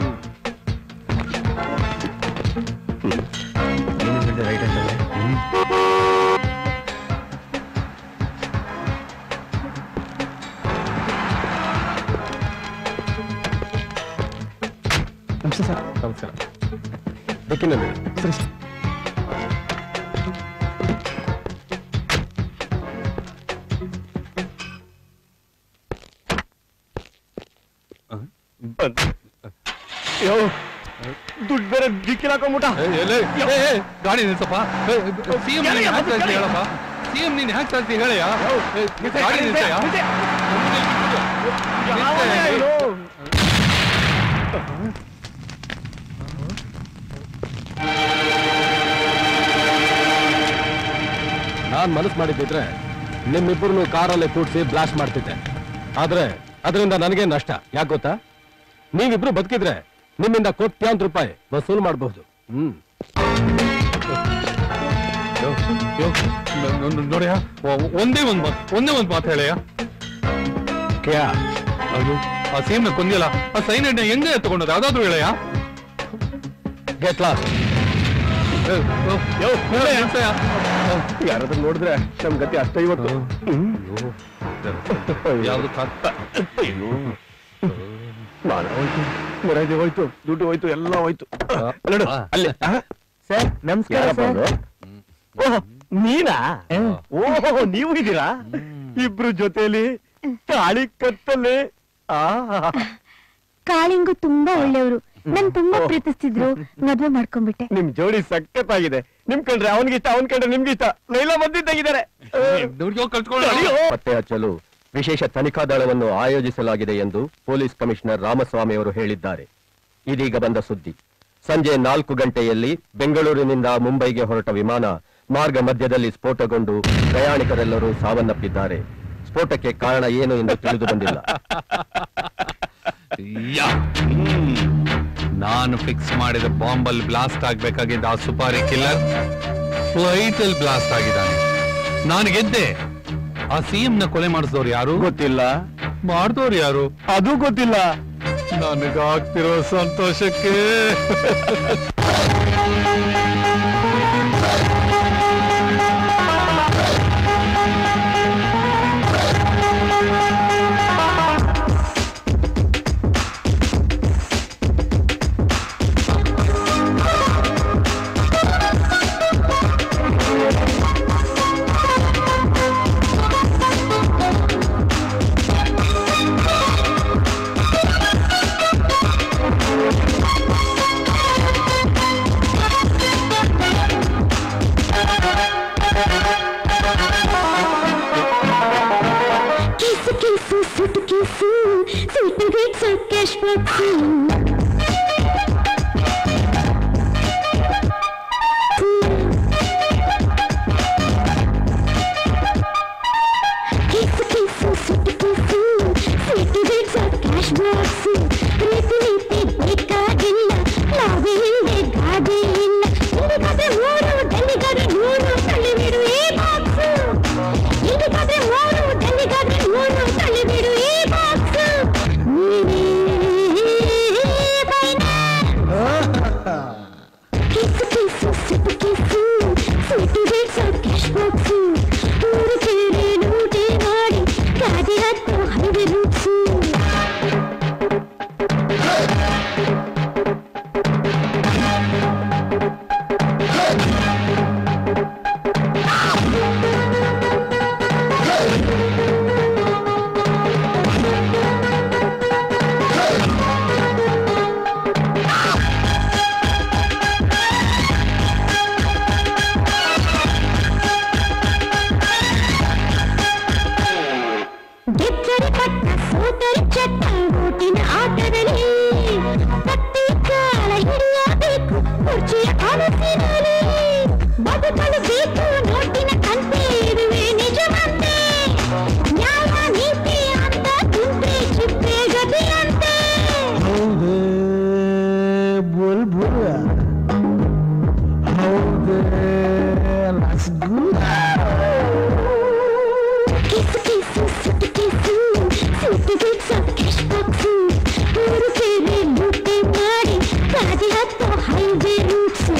ರೈಟ್ ಅಂತಂದ್ರೆ ನಮಸ್ತೆ ಸರ್ ನಮಸ್ಕಾರ ಬೆಕ್ಕಿನಲ್ಲಿ ಸರಿ ಸರ್ ಯೋ ದುಡ್ಡು ಬೇರೆ ದಿಕ್ಕಿಲ್ ಹಾಕೊಂಬಿಟ್ಟ ಗಾಡಿ ನಿಲ್ಸಪ್ಪ ಸಿಎಂ ನೀನ್ ಹ್ಯಾಕ್ ಕಳ್ಸಿ ಹೇಳಪ್ಪ ಸಿಎಂ ನೀನ್ ಹ್ಯಾಕ್ ಕಳ್ಸಿ ಹೇಳಯ್ಯ ಏ, ಗಾಡಿ ನಿಲ್ಸಯ್ಯ ನಾನ್ ಮನಸ್ಸು ಮಾಡಿದ್ದಿದ್ರೆ ನಿಮ್ಮಿಬ್ಬರನ್ನು ಕಾರಲ್ಲೇ ಕೂಡಿಸಿ ಬ್ಲಾಸ್ಟ್ ಮಾಡ್ತಿದ್ದೆ ಆದ್ರೆ ಅದರಿಂದ ನನಗೆ ನಷ್ಟ ಯಾಕೆ ಗೊತ್ತಾ ನೀವಿಬ್ರು ಬದುಕಿದ್ರೆ ನಿಮ್ಮಿಂದ ಕೋಟ್ಯಾಂತರ ರೂಪಾಯಿ ವಸೂಲು ಮಾಡಬಹುದು ಹ್ಮ್ ಯೋ, ಯೋ, ನ- ನ- ನೋಡ್ಯಾ ಒ- ಒಂದೇ ಒಂದ್ ಮಾತು ಒಂದೇ ಒಂದ್ ಮಾತು ಹೇಳಯ್ಯ ಕ್ಯಾ ಅದು ಆ ಸಿಎಂ ನ ಕೊಂದಿಲ್ಲ ಆ ಸೈನೈಡ್ ಹೆಂಗೆ ತಗೊಂಡದ ಅದಾದ್ರೂ ಹೇಳಯ್ಯ ಗೆಟ್ ಲಾಸ್ಟ್ ಯಾರಾದ್ರೂ ನೋಡಿದ್ರೆ ನಮ್ ಗತಿ ಅಷ್ಟೇ ಇವತ್ತು ಯಾವ್ದು ಕತ್ತ ಮಾನ ಹೋಯ್ತು ಮರ್ಯಾದೆ ಹೋಯ್ತು ದುಡ್ಡು ಹೋಯ್ತು ಎಲ್ಲ ಹೋಯ್ತು ನೋಡು ಅಲ್ಲಿ ಸರ್ ನಮಸ್ಕಾರ ಯಾರಪ್ಪ ಸರ್ ಅದು? ಓಹ್ ನೀನಾ ಓಹೋ ನೀವು ಇದ್ದೀರಾ ಇಬ್ರು ಜೊತೆಲಿ ತಾಳಿ ಕತ್ತಲ್ಲಿ ಆ ಕಾಳಿಂಗು ತುಂಬಾ ಒಳ್ಳೆಯವರು ನನ್ ತುಂಬಾ ಪ್ರೀತಿಸ್ತಿದ್ರು ಮದ್ವೆ ಮಾಡ್ಕೊಂಡ್ಬಿಟ್ಟೆ ನಿಮ್ ಜೋಡಿ ಸಖತ್ತಾಗಿದೆ ನಿಮ್ ಕಂಡ್ರೆ ಅವನ್ಗಿಷ್ಟ ಅವನ್ ಕಂಡ್ರೆ ನಿಮ್ಗಿಷ್ಟ ಲೈಲಾ ಮದ್ದಿದ್ದಾಗಿದ್ದಾರೆ ಪತ್ತೆ ಹಚ್ಚಲು ವಿಶೇಷ ತನಿಖಾ ದಳವನ್ನು ಆಯೋಜಿಸಲಾಗಿದೆ ಎಂದು ಪೊಲೀಸ್ ಕಮಿಷನರ್ ರಾಮಸ್ವಾಮಿ ಅವರು ಹೇಳಿದ್ದಾರೆ ಇದೀಗ ಬಂದ ಸುದ್ದಿ ಸಂಜೆ ನಾಲ್ಕು ಗಂಟೆಯಲ್ಲಿ ಬೆಂಗಳೂರಿನಿಂದ ಮುಂಬೈಗೆ ಹೊರಟ ವಿಮಾನ ಮಾರ್ಗ ಮಧ್ಯದಲ್ಲಿ ಸ್ಫೋಟಗೊಂಡು ಪ್ರಯಾಣಿಕರೆಲ್ಲರೂ ಸಾವನ್ನಪ್ಪಿದ್ದಾರೆ ಸ್ಫೋಟಕ್ಕೆ ಕಾರಣ ಏನು ಎಂದು ತಿಳಿದು ಬಂದಿಲ್ಲ ಯಾ. ಹ್ಮ್. ನಾನು ಫಿಕ್ಸ್ ಮಾಡಿದ ಬಾಂಬಲ್ಲಿ ಬ್ಲಾಸ್ಟ್ ಆಗ್ಬೇಕಾಗಿದ್ದ ಆ ಸುಪಾರಿ ಕಿಲ್ಲರ್ ಫ್ಲೈಟ್ ಅಲ್ಲಿ ಬ್ಲಾಸ್ಟ್ ಆಗಿದ್ದಾನೆ ನಾನು ಗೆದ್ದೆ ಆ ಸಿಎಂ ನ ಕೊಲೆ ಮಾಡಿಸಿದವ್ರು ಯಾರು ಗೊತ್ತಿಲ್ಲ ಮಾಡಿದವ್ರು ಯಾರು ಅದು ಗೊತ್ತಿಲ್ಲ ನನಗಾಗ್ತಿರೋ ಸಂತೋಷಕ್ಕೆ ಕಿಸು ಕಿಸು ಸುಟ್ಟು ಕಿಸು ಸುಟ್ಟು ಗಿಟ್ಸು ಕ್ಯಾಶ್ ಬಾಕ್ಸು ಕಿಸು ಕಿಸು ಸುಟ್ಟು ಕಿಸು ಸುಟ್ಟು ಗಿಟ್ಸು ಕ್ಯಾಶ್ ಬಾಕ್ಸು ರೀತಿ ನೀತಿ ಬೇಕಾಗಿಲ್ಲ ಲಾಭಿ ಹಿಂದೆ ಗಾಡಿ ಇಲ್ಲ ಇಲ್ಲಿಗಾದ್ರೆ ಮೂರು ಡೆಲ್ಲಿಗಾದ್ರೆ ನೂರು ತಳ್ಳಿಬಿಡು ಈ ಬಾಕ್ಸು ಇಲ್ಲಿಗಾದ್ರೆ ಮೂರು ಡೆಲ್ಲಿಗಾದ್ರೆ ನೂರು ತಳ್ಳಿಬಿಡು ಈ ಬಾಕ್ಸು ಕಿಸು ಕಿಸು ಸುಟ್ಟು ಕಿಸು ಸುಟ್ಟು ಗಿಟ್ಸು ಕ್ಯಾಶ್ ಬಾಕ್ಸು ಊರು ಕೇಳಿ ಲೂಟಿ ಮಾಡಿ ಗಾಡಿ ಹತ್ತು ಹೈವೆ ರೂಟ್ಸು ಗೆದ್ದರೆ ಪಟ್ಟ ಸೋತರೆ ಚಟ್ಟ ಓಟಿನ ಆಟದಲ್ಲಿ ಕತ್ತಿ ಕಾಲ ಹಿಡಿಯಬೇಕು ಕುರ್ಚಿಯ ಕನಸಿನಲ್ಲಿ ಬದುಕಲು ಬೇಕು ನೋಟಿನ ಕಂತೆ ಇರುವೆ ನಿಜವಂತೆ ನ್ಯಾಯ ನೀತಿ ಅಂತ ತುಂಬ್ರೆ ಚಿಪ್ಪೆ ಗತಿಯಂತೆ ಹೌದೇ ಬುಲ್ ಬುಲ್ ಹೌದೇ ಕಿಸು ಕಿಸು ಸುಟ್ಟು ಕಿಸು ಸುಟ್ಟು ಗಿಟ್ಸು ಕ್ಯಾಶ್ ಬಾಕ್ಸು ಊರು ಸೇರಿ ಲೂಟಿ ಮಾಡಿ ಗಾಡಿ ಹತ್ತು ಹೈವೇ ರೂಟ್ಸು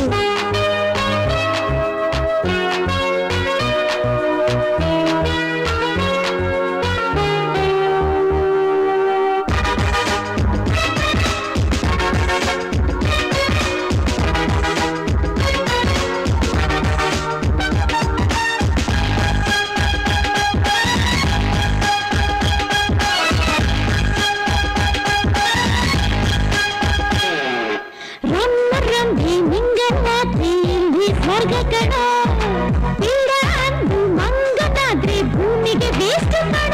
ರಮ್ಮ ರಂಭೆ ಮಿಂಗನಾದ್ರೆ ಇಲ್ಲಿ ಸ್ವರ್ಗ ಕಣ ಪೀಡ ಅಂದು ಮಂಗನಾದ್ರೆ ಭೂಮಿಗೆ ವೇಸ್ಟ್ ಕಣ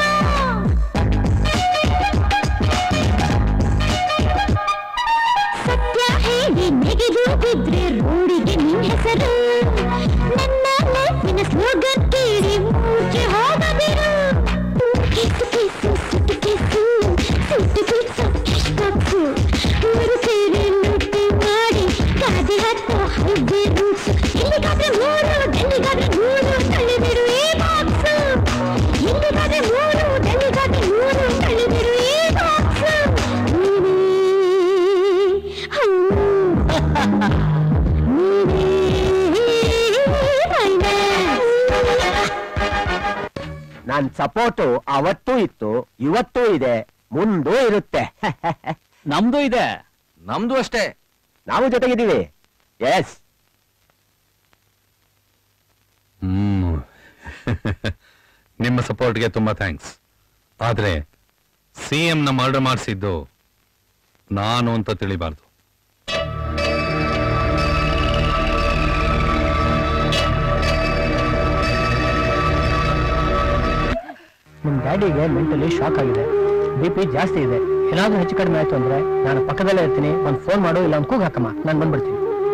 ಸತ್ಯ ಹೇಳಿ ನೆಗೆದು ಬಿದ್ರೆ ರೋಡಿಗೆ ನಿನ್ ಹೆಸರು ನನ್ನ ಲೈಫಿನ ಸ್ಲೋಗನ್ ಕೇಳಿ ಮೂರ್ಛೆ ಹೋಗದಿರು ಕಿಸು ಕಿಸು ಸುಟ್ಟು ಕಿಸು ಸುಟ್ಟು ಕಿಸು ಕ್ಯಾಶ್ ಬಾಕ್ಸು ಊರು ಸೇರಿ ಲೂಟಿ ಮಾಡಿ ಗಾದಿ ಹತ್ತು ಹೈವೇ ರೂಟ್ಸ್ ಇಲ್ಲಿಗಾದ್ರೆ ಮೂರು ಡೆಲ್ಲಿಗಾದ್ರೆ ನೂರು ತಳ್ಳಿಬಿಡು ಈ ಬಾಕ್ಸು ಇಲ್ಲಿಗಾದ್ರೆ ಮೂರು ಡೆಲ್ಲಿಗಾದ್ರೆ ನೂರು ತಳ್ಳಿಬಿಡು ಈ ಬಾಕ್ಸು ನನ್ ಸಪೋರ್ಟು ಅವತ್ತೂ ಇತ್ತು ಇವತ್ತೂ ಇದೆ ಮುಂದೂ ಇರುತ್ತೆ ನಮ್ದು ಇದೆ ನಮ್ದು ಅಷ್ಟೇ ನಾವು ಜೊತೆಗಿದ್ದೀವಿ ಎಸ್ ಹ್ಮ್ ನಿಮ್ಮ ಸಪೋರ್ಟ್ಗೆ ತುಂಬಾ ಥ್ಯಾಂಕ್ಸ್ ಆದ್ರೆ ಸಿಎಂ ನ ಮರ್ಡರ್ ಮಾಡಿಸಿದ್ದು ನಾನು ಅಂತ ತಿಳಿಬಾರ್ದು ನಿಮ್ ಡ್ಯಾಡಿಗೆ ಮೆಂಟಲಿ ಶಾಕ್ ಆಗಿದೆ ಬಿ ಪಿ ಜಾಸ್ತಿ ಇದೆ ಏನಾದ್ರೂ ಹೆಚ್ಚು ಕಡಿಮೆ ಆಯ್ತು ಅಂದ್ರೆ ನಾನು ಪಕ್ಕದಲ್ಲೇ ಇರ್ತೀನಿ ಒಂದು ಫೋನ್ ಮಾಡು ಇಲ್ಲ ಒಂದು ಕೂಗ್ ಹಾಕಮ್ಮ ನಾನು ಬಂದ್ಬಿಡ್ತೀನಿ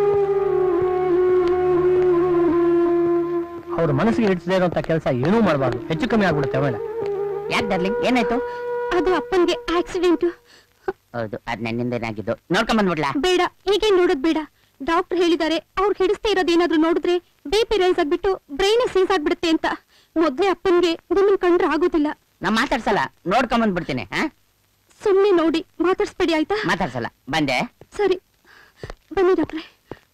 ಅವ್ರ ಮನಸ್ಸಿಗೆ ಹಿಡಿಸದೇ ಇರುವಂತ ಕೆಲಸ ಏನೂ ಮಾಡಬಾರ್ದು ಹೆಚ್ಚು ಕಮ್ಮಿ ಆಗ್ಬಿಡುತ್ತೆ ಆಮೇಲೆ ಯಾಕೆ ಡರ್ಲಿಂಗ್ ಏನಾಯ್ತು ಅದು ಅಪ್ಪನ್ಗೆ ಆಕ್ಸಿಡೆಂಟ್ ಹೌದು ಅದ್ ನನ್ನಿಂದ ಏನಾಗಿದ್ದು ನೋಡ್ಕೊಂಡ್ ಬಂದ್ಬಿಡ್ಲಾ ಬೇಡ ಈಗೇನ್ ನೋಡೋದ್ ಬೇಡ ಡಾಕ್ಟರ್ ಹೇಳಿದ್ದಾರೆ ಅವ್ರು ಹಿಡಿಸ್ತಾ ಇರೋದೇನಾದ್ರೂ ನೋಡಿದ್ರೆ ಬಿ ಪಿ ರೈಸ್ ಆಗ್ಬಿಟ್ಟು ಬ್ರೈನ್ ಸೀಸ್ ಆಗ್ಬಿಡುತ್ತೆ ಅಂತ ಮೊದ್ಲೇ ಅಪ್ಪನ್ಗೆ ನಿಮ್ಮನ್ ಕಂಡ್ರೆ ಆಗೋದಿಲ್ಲ ನಾ ಮಾತಾಡ್ಸಲ್ಲ ನೋಡ್ಕೊಂಡ್ ಬಂದ್ಬಿಡ್ತೀನಿ ಹಾ ಸುಮ್ನೆ ನೋಡಿ ಮಾತಾಡ್ಸ್ಬೇಡಿ ಆಯ್ತಾ ಮಾತಾಡ್ಸಲ್ಲ ಬಂದೆ ಸರಿ ಬನ್ನಿ ಡಾಕ್ಟ್ರೆ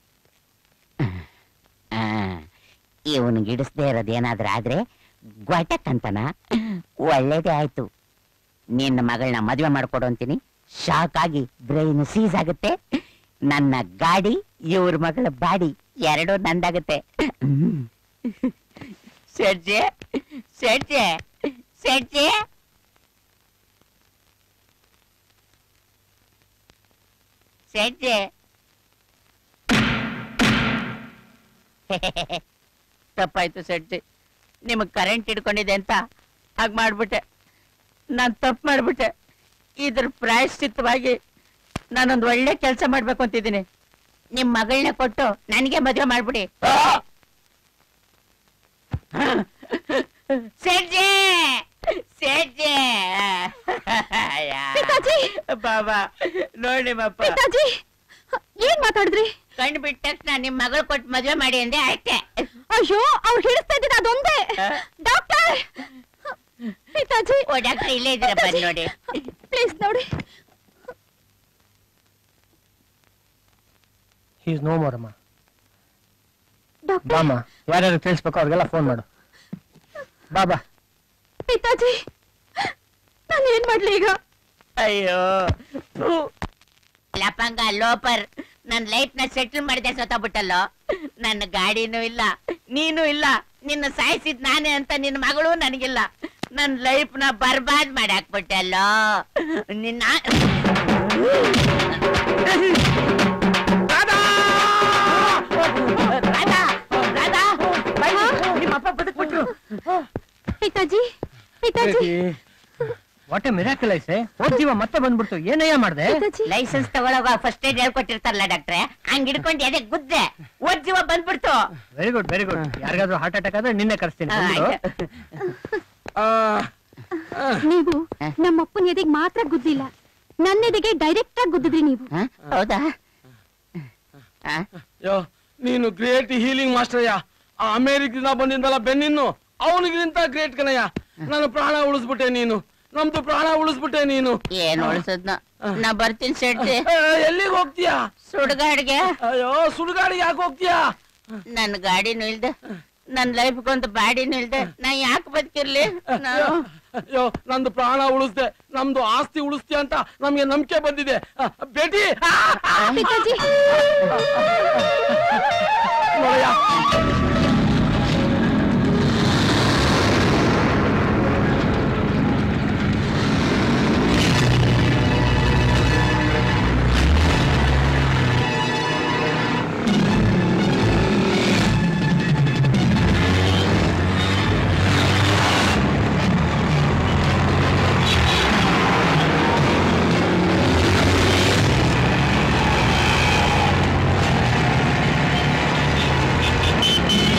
ಇವನಿಗೆ ಹಿಡಿಸ್ದೇ ಇರೋದು ಏನಾದ್ರೂ ಆದ್ರೆ ಗೊಟಕ್ ಅಂತನ ಒಳ್ಳೇದೇ ಆಯ್ತು ನಿನ್ನ ಮಗಳನ್ನ ಮದುವೆ ಮಾಡ್ಕೊಡು ಅಂತೀನಿ ಶಾಕ್ ಆಗಿ ಬ್ರೈನ್ ಸೀಸ್ ಆಗುತ್ತೆ ನನ್ನ ಗಾಡಿ ಇವ್ರ ಮಗಳ ಬಾಡಿ ಎರಡೂ ನಂದಾಗುತ್ತೆ ಹ್ಮ್. ಸೆಡ್ಜೆ ಸೆಡ್ಜೆ ಸೆಡ್ಜೆ ಸೆಡ್ಜೆ ತಪ್ಪಾಯ್ತು ಸೆಡ್ಜಿ ನಿಮಗ್ ಕರೆಂಟ್ ಹಿಡ್ಕೊಂಡಿದೆ ಅಂತ ಹಾಗೆ ಮಾಡ್ಬಿಟ್ಟೆ ನಾನ್ ತಪ್ಪು ಮಾಡ್ಬಿಟ್ಟೆ ಇದ್ರ ಪ್ರಾಯಶ್ಚಿತ್ತವಾಗಿ ನಾನೊಂದು ಒಳ್ಳೆ ಕೆಲಸ ಮಾಡ್ಬೇಕು ಅಂತಿದ್ದೀನಿ ನಿಮ್ ಮಗಳನ್ನ ಕೊಟ್ಟು ನನಗೆ ಮದುವೆ ಮಾಡ್ಬಿಡಿ ಸೇಡ್ಜೆ ಸೇಡ್ಜೆ ಬಾಬಾ ನೋಡಿ ಮಪ್ಪ ಪಿತಾಜಿ ಏನ್ ಮಾತಾಡಿದ್ರಿ ಕಣ್ಣು ಬಿಟ್ಟ ತಕ್ಷಣ ನಿಮ್ ಮಗಳು ಕೊಟ್ಟು ಮದುವೆ ಮಾಡಿ ಅಂದೆ ಅಷ್ಟೇ ಅಯ್ಯೋ ಅವ್ರು ಹಿಡಿಸ್ತಾ ಇದ್ದಿದ್ದು ಅದೊಂದೇ ಡಾಕ್ಟರ್ ಪಿತಾಜಿ ಓ ಡಾಕ್ಟರ್ ಇಲ್ಲೇ ಇದ್ದೀರಾ ಬನ್ನಿ ನೋಡಿ ಪ್ಲೀಸ್ ನೋಡಿ ಈಸ್ ನೋ ಮೋರ್ ಅಮ್ಮ ಬಾಮ್ಮ ಯಾರ್ಯಾರು ತಿಳಿಸ್ಬೇಕು ಅವ್ರಿಗೆಲ್ಲ ಫೋನ್ ಮಾಡು ಬಾಬಾ ಪಿತಾಜಿ ನಾನು ಏನ್ ಮಾಡ್ಲಿ ಈಗ ಅಯ್ಯೋ ಲಪಂಗ ಲೋಪರ್ ನನ್ ಲೈಫ್ ನ ಸೆಟಲ್ ಮಾಡಿದೆ ಸೊತ್ತಬಿಟ್ಟಲ್ಲೋ ನನ್ನ ಗಾಡಿನೂ ಇಲ್ಲ ನೀನು ಇಲ್ಲ ನಿನ್ನ ಸಾಯಿಸಿದ್ ನಾನೇ ಅಂತ ನಿನ್ನ ಮಗಳು ನನಗಿಲ್ಲ ನನ್ ಲೈಫ್ ನ ಬರ್ಬಾದ್ ಮಾಡಿ ಹಾಕ್ಬಿಟ್ಟಲ್ಲೋ ನಿನ್ನ ರಾಧಾ ರಾಧಾ ಬನ್ನಿ, ನಿಮ್ಮಪ್ಪ ಬದುಕ್ಬಿಟ್ರು ಪಿತಾಜಿ ಪಿತಾಜಿ ವಾಟ್ ಎ ಮಿರಾಕಲ್ ಐಸೆ ಹೋದ್ ಜೀವ ಮತ್ತೆ ಬಂದ್ಬಿಡ್ತು ಏನಯ್ಯ ಮಾಡ್ದೆ ಲೈಸೆನ್ಸ್ ತಗೊಳಗ ಫಸ್ಟ್ ಏಡ್ ಹೇಳ್ಕೊಟ್ಟಿರ್ತಾರಲ್ಲ ಡಾಕ್ಟ್ರೆ ಹಂಗ್ ಹಿಡ್ಕೊಂಡು ಎದೆ ಗುದ್ದೆ ಓದ್ ಜೀವ ಬಂದ್ಬಿಡ್ತು ವೆರಿ ಗುಡ್ ವೆರಿ ಗುಡ್ ಯಾರಿಗಾದ್ರೂ ಹಾರ್ಟ್ ಅಟ್ಯಾಕ್ ಆದ್ರೆ ನಿನ್ನೆ ಕರೆಸ್ತೀನಿ ಆ, ಬಂದ್ಬಿಡು. ನೀವು ನಮ್ಮಪ್ಪನ ಎದೆಗೆ ಮಾತ್ರ ಗುದ್ದಿಲ್ಲ ನನ್ನ ಎದೆಗೆ ಡೈರೆಕ್ಟ್ ಆಗಿ ಗುದ್ದಿದ್ರಿ ನೀವು ಹೌದಾ ಯೋ ನೀನು ಗ್ರೇಟ್ ಹೀಲಿಂಗ್ ಮಾಸ್ಟರ್ಯ ಆ ಅಮೇರಿಕದಿಂದ ಬಂದಿದ್ದಲ್ಲ ಬೆನ್ನಿನ್ನು ಅವನಿಗಿಂತ ಗ್ರೇಟ್ ಕಣಯ್ಯ ನನ್ನ ಪ್ರಾಣ ಉಳಿಸ್ಬಿಟ್ಟೆ ನೀನು ನಮ್ದು ಪ್ರಾಣ ಉಳಿಸ್ಬಿಟ್ಟೆ ನೀನು ಏನ್ ಉಳ್ಸದ್ನ ನಾ ಬರ್ತೀನಿ ಸೆಟ್ ಎಲ್ಲಿಗೆ ಹೋಗ್ತೀಯಾ ಸುಡ್ಗಾಡ್ಗೆ ಅಯ್ಯೋ ಸುಡುಗಾಡಿಗೆ ಯಾಕೆ ಹೋಗ್ತೀಯಾ ನನ್ ಗಾಡಿನೂ ಇಲ್ದೆ ನನ್ ಲೈಫ್ಗೊಂದು ಬಾಡಿನೂ ಇಲ್ದೆ ನಾ ಯಾಕೆ ಬದುಕಿರ್ಲಿ ನಾನು ಅಯ್ಯೋ ನಂದು ಪ್ರಾಣ ಉಳಿಸ್ದೆ ನಮ್ದು ಆಸ್ತಿ ಉಳಿಸ್ತೀಯ ಅಂತ ನಮ್ಗೆ ನಂಬಿಕೆ ಬಂದಿದೆ ಆ, ಬೇಟಿ ಪಿತಾಜಿ ನೋಡಯ್ಯ ಪಿತಾಜಿ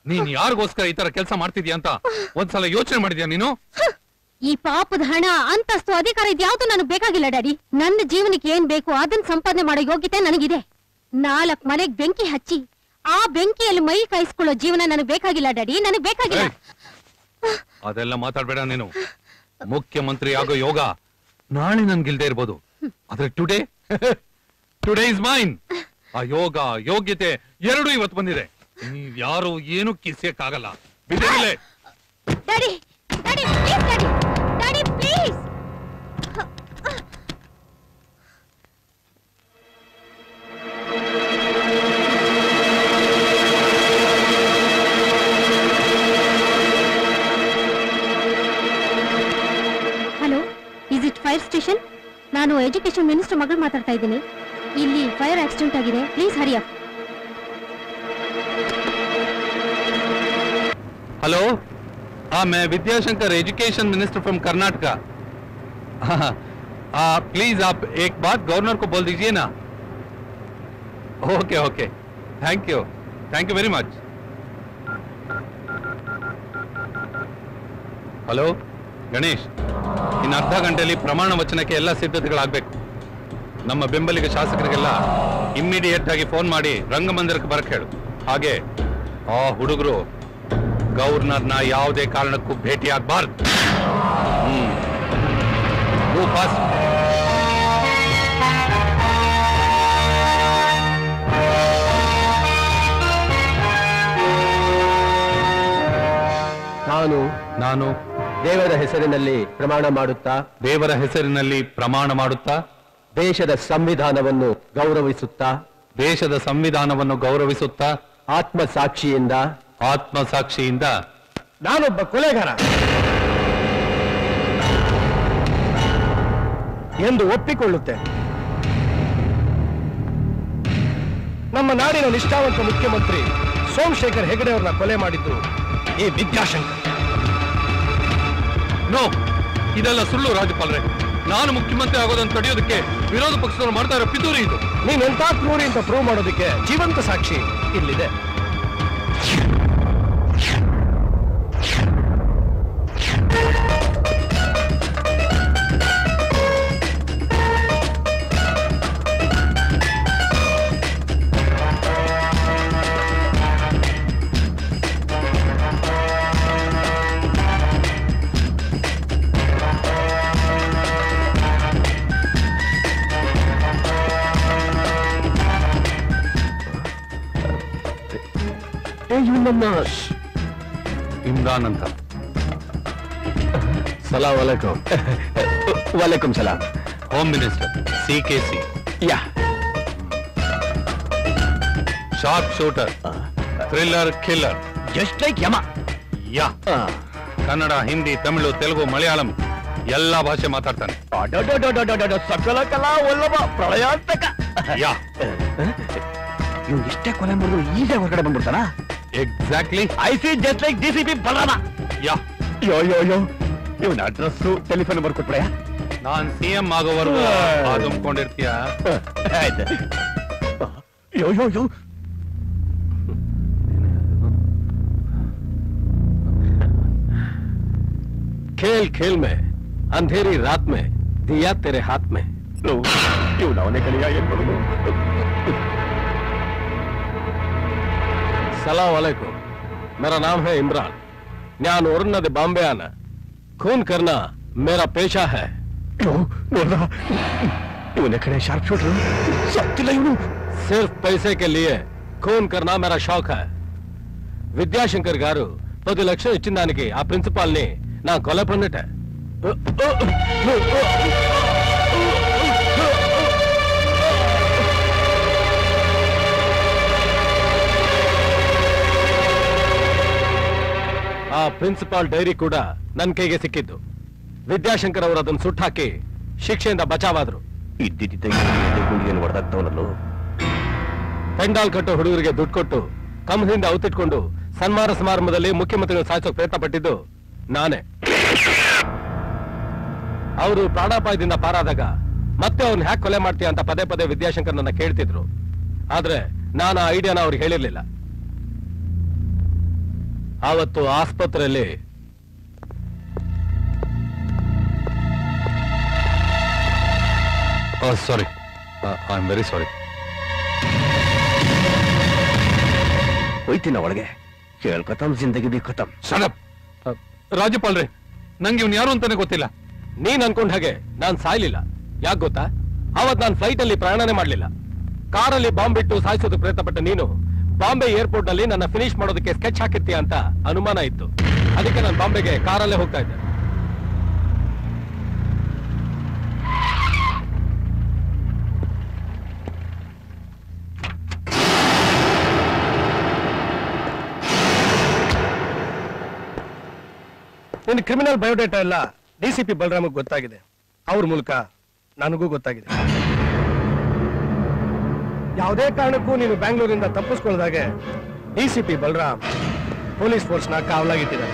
ನೀನ್ ಯಾರಿಗೋಸ್ಕರ ಈ ತರ ಕೆಲಸ ಮಾಡ್ತಿದ್ಯಾ ಅಂತ ಒಂದ್ಸಲ ಯೋಚನೆ ಮಾಡಿದ್ಯಾ ನೀನು ಈ ಪಾಪದ ಹಣ ಅಂತಸ್ತು ಅಧಿಕಾರ ಇದ್ಯಾವುದು ನನಗೆ ಬೇಕಾಗಿಲ್ಲ ಡ್ಯಾಡಿ ನನ್ನ ಜೀವನಕ್ಕೆ ಏನ್ ಬೇಕು ಅದನ್ನ ಸಂಪಾದನೆ ಮಾಡೋ ಯೋಗ್ಯತೆ ನನಗಿದೆ ನಾಲ್ಕ್ ಮನೆಗ್ ಬೆಂಕಿ ಹಚ್ಚಿ ಆ ಬೆಂಕಿಯಲ್ಲಿ ಮೈ ಕಾಯಿಸ್ಕೊಳ್ಳೋ ಜೀವನ ನನಗೆ ಬೇಕಾಗಿಲ್ಲ ಡ್ಯಾಡಿ ನನಗೆ ಬೇಕಾಗಿಲ್ಲ ಅದೆಲ್ಲ ಮಾತಾಡ್ಬೇಡ ನೀನು ಮುಖ್ಯಮಂತ್ರಿ ಆಗೋ ಯೋಗ ನಾಳೆ ನನ್ಗಿಲ್ದೇ ಇರ್ಬೋದು ಆದ್ರೆ ಟುಡೇ ಟುಡೇ ಇಸ್ ಮೈನ್ ಆ ಯೋಗ ಯೋಗ್ಯತೆ ಎರಡು ಇವತ್ತು ಬಂದಿದೆ ನೀವ್ ಯಾರು ಏನು ಕಿಸಿಯಕ್ಕಾಗಲ್ಲ ಬಿದ್ದಿರಲೇ daddy daddy please daddy daddy please hello is it fire station ನಾನು ಎಜುಕೇಶನ್ ಮಿನಿಸ್ಟರ್ ಮಗಳು ಮಾತಾಡ್ತಾ ಇದ್ದೀನಿ ಇಲ್ಲಿ ಫೈರ್ ಆಕ್ಸಿಡೆಂಟ್ ಆಗಿದೆ ಪ್ಲೀಸ್ ಹರಿಯ हेलो हाँ मैं Vidyashankar education minister from Karnataka हाँ हाँ प्लीज आप एक बात गवर्नर को बोल दीजिए ना okay okay thank you thank you very much hello Ganesh ಇನ್ನು ಅರ್ಧ ಗಂಟೆಯಲ್ಲಿ ಪ್ರಮಾಣ ವಚನಕ್ಕೆ ಎಲ್ಲ ಸಿದ್ಧತೆಗಳಾಗಬೇಕು ನಮ್ಮ ಬೆಂಬಲಿಗ ಶಾಸಕರಿಗೆಲ್ಲ ಇಮ್ಮಿಡಿಯೇಟ್ ಆಗಿ ಫೋನ್ ಮಾಡಿ ರಂಗಮಂದಿರಕ್ಕೆ ಬರಕ್ ಹೇಳು ಹಾಗೆ ಆ ಹುಡುಗರು ಗವರ್ನರ್ನ ಯಾವುದೇ ಕಾರಣಕ್ಕೂ ಭೇಟಿ ಆಗ್ಬಾರ್ದು ಹ್ಮ್ Move fast. ನಾನು ನಾನು ದೇವರ ಹೆಸರಿನಲ್ಲಿ ಪ್ರಮಾಣ ಮಾಡುತ್ತಾ ದೇವರ ಹೆಸರಿನಲ್ಲಿ ಪ್ರಮಾಣ ಮಾಡುತ್ತಾ ದೇಶದ ಸಂವಿಧಾನವನ್ನು ಗೌರವಿಸುತ್ತಾ ದೇಶದ ಸಂವಿಧಾನವನ್ನು ಗೌರವಿಸುತ್ತಾ ಆತ್ಮಸಾಕ್ಷಿಯಿಂದ ಆತ್ಮಸಾಕ್ಷಿಯಿಂದ ನಾನೊಬ್ಬ ಕೊಲೆಗಾರ ಎಂದು ಒಪ್ಪಿಕೊಳ್ಳುತ್ತೇನೆ ನಮ್ಮ ನಾಡಿನ ನಿಷ್ಠಾವಂತ ಮುಖ್ಯಮಂತ್ರಿ ಸೋಮಶೇಖರ್ ಹೆಗಡೆ ಅವರನ್ನ ಕೊಲೆ ಮಾಡಿದ್ದು ಈ ವಿದ್ಯಾಶಂಕರ್ ನೋ ಇದೆಲ್ಲ ಸುಳ್ಳು ರಾಜ್ಯಪಾಲರೇ ನಾನು ಮುಖ್ಯಮಂತ್ರಿ ಆಗೋದನ್ನು ತಡೆಯೋದಕ್ಕೆ ವಿರೋಧ ಪಕ್ಷದವರು ಮಾಡ್ತಾ ಇರೋ ಪಿತೂರಿ ಇದು ನೀನೆಂತ ಕ್ರೂರಿ ಅಂತ ಪ್ರೂವ್ ಮಾಡೋದಕ್ಕೆ ಜೀವಂತ ಸಾಕ್ಷಿ ಇಲ್ಲಿದೆ ಇವನನ್ನ ಇಮ್ರಾನ್ ಅಂತ ಸಲಾಂ ವಲೈಕುಂ ವಲೈಕುಂ ಸಲಾಂ home minister C K C yeah sharp shooter thriller killer just like Yama yeah Kannada Hindi Tamil Telugu Malayalam ಎಲ್ಲಾ ಭಾಷೆ ಮಾತಾಡ್ತಾನೆ ಸಕಲ ಕಲಾ ವಲ್ಲಭ ಪ್ರಳಯಾಂತಕ ಯಾ ಇವ್ನು ಇಷ್ಟೇ ಕೊಲೆ ಮಾಡಿದ್ರು ಈಗ ಹೊರಗಡೆ ಬಂದ್ಬಿಡ್ತಾನ exactly I see just like D C P Balarama yeah yo yo yo ಇವನ ಅಡ್ರೆಸ್ ಟೆಲಿಫೋನ್ ನಂಬರ್ ಕೊಟ್ಬಿಡ ನಾನ್ ಸಿ ಎಂ ಆಗೋವರೆಗೂ ತುಂಬಿಕೊಂಡಿರ್ತೀಯ ಆಯ್ತು ಯೋ ಯೋ ಯೋ खेल खेल में अंधेरी रात में दिया तेरे हाथ में क्यों ना होने करेगा ये सलाम वालेकुम मेरा नाम है इमरान न्यान उर्नद बॉम्बे आना खून करना मेरा पेशा है ಇವನ ಕಡೆ ಶಾರ್ಪ್ ಶೂಟರ್ ಸತ್ತಿಲ್ಲ ಇವನು ಸಿರ್ಫ್ पैसे के लिए खून करना मेरा शौक है విద్యాశంకర్ గారు పది లక్షలు ఇచ్చిన దానికి ఆ ప్రిన్సిపాల్ ని నా కొల పన్నట ಆ ಪ್ರಿನ್ಸಿಪಾಲ್ ಡೈರಿ ಕೂಡ ನನ್ನ ಕೈಗೆ ಸಿಕ್ಕಿದ್ದು ವಿದ್ಯಾಶಂಕರ್ ಅವರು ಅದನ್ನು ಸುಟ್ಟಾಕಿ ಶಿಕ್ಷೆಯಿಂದ ಬಚಾವಾದ್ರು ಇದ್ದಿದ್ದ ಹೊಡೆದಾಗ್ತವನಲ್ಲೋ ಪೆಂಡಾಲ್ ಕಟ್ಟೋ ಹುಡುಗರಿಗೆ ದುಡ್ಡು ಕೊಟ್ಟು ಕಂಬದಿಂದ ಔತಿಟ್ಕೊಂಡು ಸನ್ಮಾನ ಸಮಾರಂಭದಲ್ಲಿ ಮುಖ್ಯಮಂತ್ರಿಗಳು ಸಾಯಿಸೋಕೆ ಪ್ರಯತ್ನ ಪಟ್ಟಿದ್ದು ನಾನೇ ಅವರು ಪ್ರಾಣಾಪಾಯದಿಂದ ಪಾರಾದಾಗ ಮತ್ತೆ ಅವ್ರನ್ನ ಹ್ಯಾಕ್ ಕೊಲೆ ಮಾಡ್ತೀಯ ಅಂತ ಪದೇ ಪದೇ ವಿದ್ಯಾಶಂಕರ್ ನನ್ನ ಕೇಳ್ತಿದ್ರು ಆದ್ರೆ ನಾನು ಆ ಐಡಿಯಾನ ಅವ್ರಿಗೆ ಹೇಳಿರ್ಲಿಲ್ಲ ಆವತ್ತು ಆಸ್ಪತ್ರೆಯಲ್ಲಿ sorry I am very sorry ಹೋಯ್ತಿನ ಒಳಗೆ ಕೇಳ್ಕೊತಮ್ ಜಿಂದಗಿ ಬಿ ಖತಮ್ ಶಡಪ್ ರಾಜ್ಯಪಾಲ್ರೆ ನಂಗೆ ಇವ್ನು ಯಾರು ಅಂತಾನೆ ಗೊತ್ತಿಲ್ಲ ನೀನ್ ಅನ್ಕೊಂಡ್ ಹಾಗೆ ನಾನ್ ಸಾಯ್ಲಿಲ್ಲ ಯಾಕೆ ಗೊತ್ತಾ ಅವತ್ ನಾನು ಫ್ಲೈಟ್ ಅಲ್ಲಿ ಪ್ರಯಾಣನೇ ಮಾಡ್ಲಿಲ್ಲ ಕಾರಲ್ಲಿ ಬಾಂಬ್ ಬಿಟ್ಟು ಸಾಯಿಸೋದು ಪ್ರಯತ್ನ ಪಟ್ಟ ನೀನು ಬಾಂಬೆ ಏರ್ಪೋರ್ಟ್ ನಲ್ಲಿ ನನ್ನ ಫಿನಿಶ್ ಮಾಡೋದಕ್ಕೆ ಸ್ಕೆಚ್ ಹಾಕಿರ್ತೀಯ ಅಂತ ಅನುಮಾನ ಇತ್ತು ಅದಕ್ಕೆ ನಾನು ಬಾಂಬೆಗೆ ಕಾರಲ್ಲೇ ಹೋಗ್ತಾ ಇದ್ದೆ ನಿನ್ನ ಕ್ರಿಮಿನಲ್ ಬಯೋಡೇಟಾ ಎಲ್ಲ ಡಿಸಿಪಿ ಬಲರಾಮಗ್ ಗೊತ್ತಾಗಿದೆ ಅವ್ರ ಮೂಲಕ ನನಗೂ ಗೊತ್ತಾಗಿದೆ ಯಾವುದೇ ಕಾರಣಕ್ಕೂ ನೀನು ಬ್ಯಾಂಗ್ಳೂರಿಂದ ತಪ್ಪಿಸ್ಕೊಳ್ಳದಾಗೆ ಡಿಸಿಪಿ ಬಲರಾಮ್ ಪೊಲೀಸ್ ಫೋರ್ಸ್ನ ಕಾವಲಾಗಿಟ್ಟಿದ್ದಾರೆ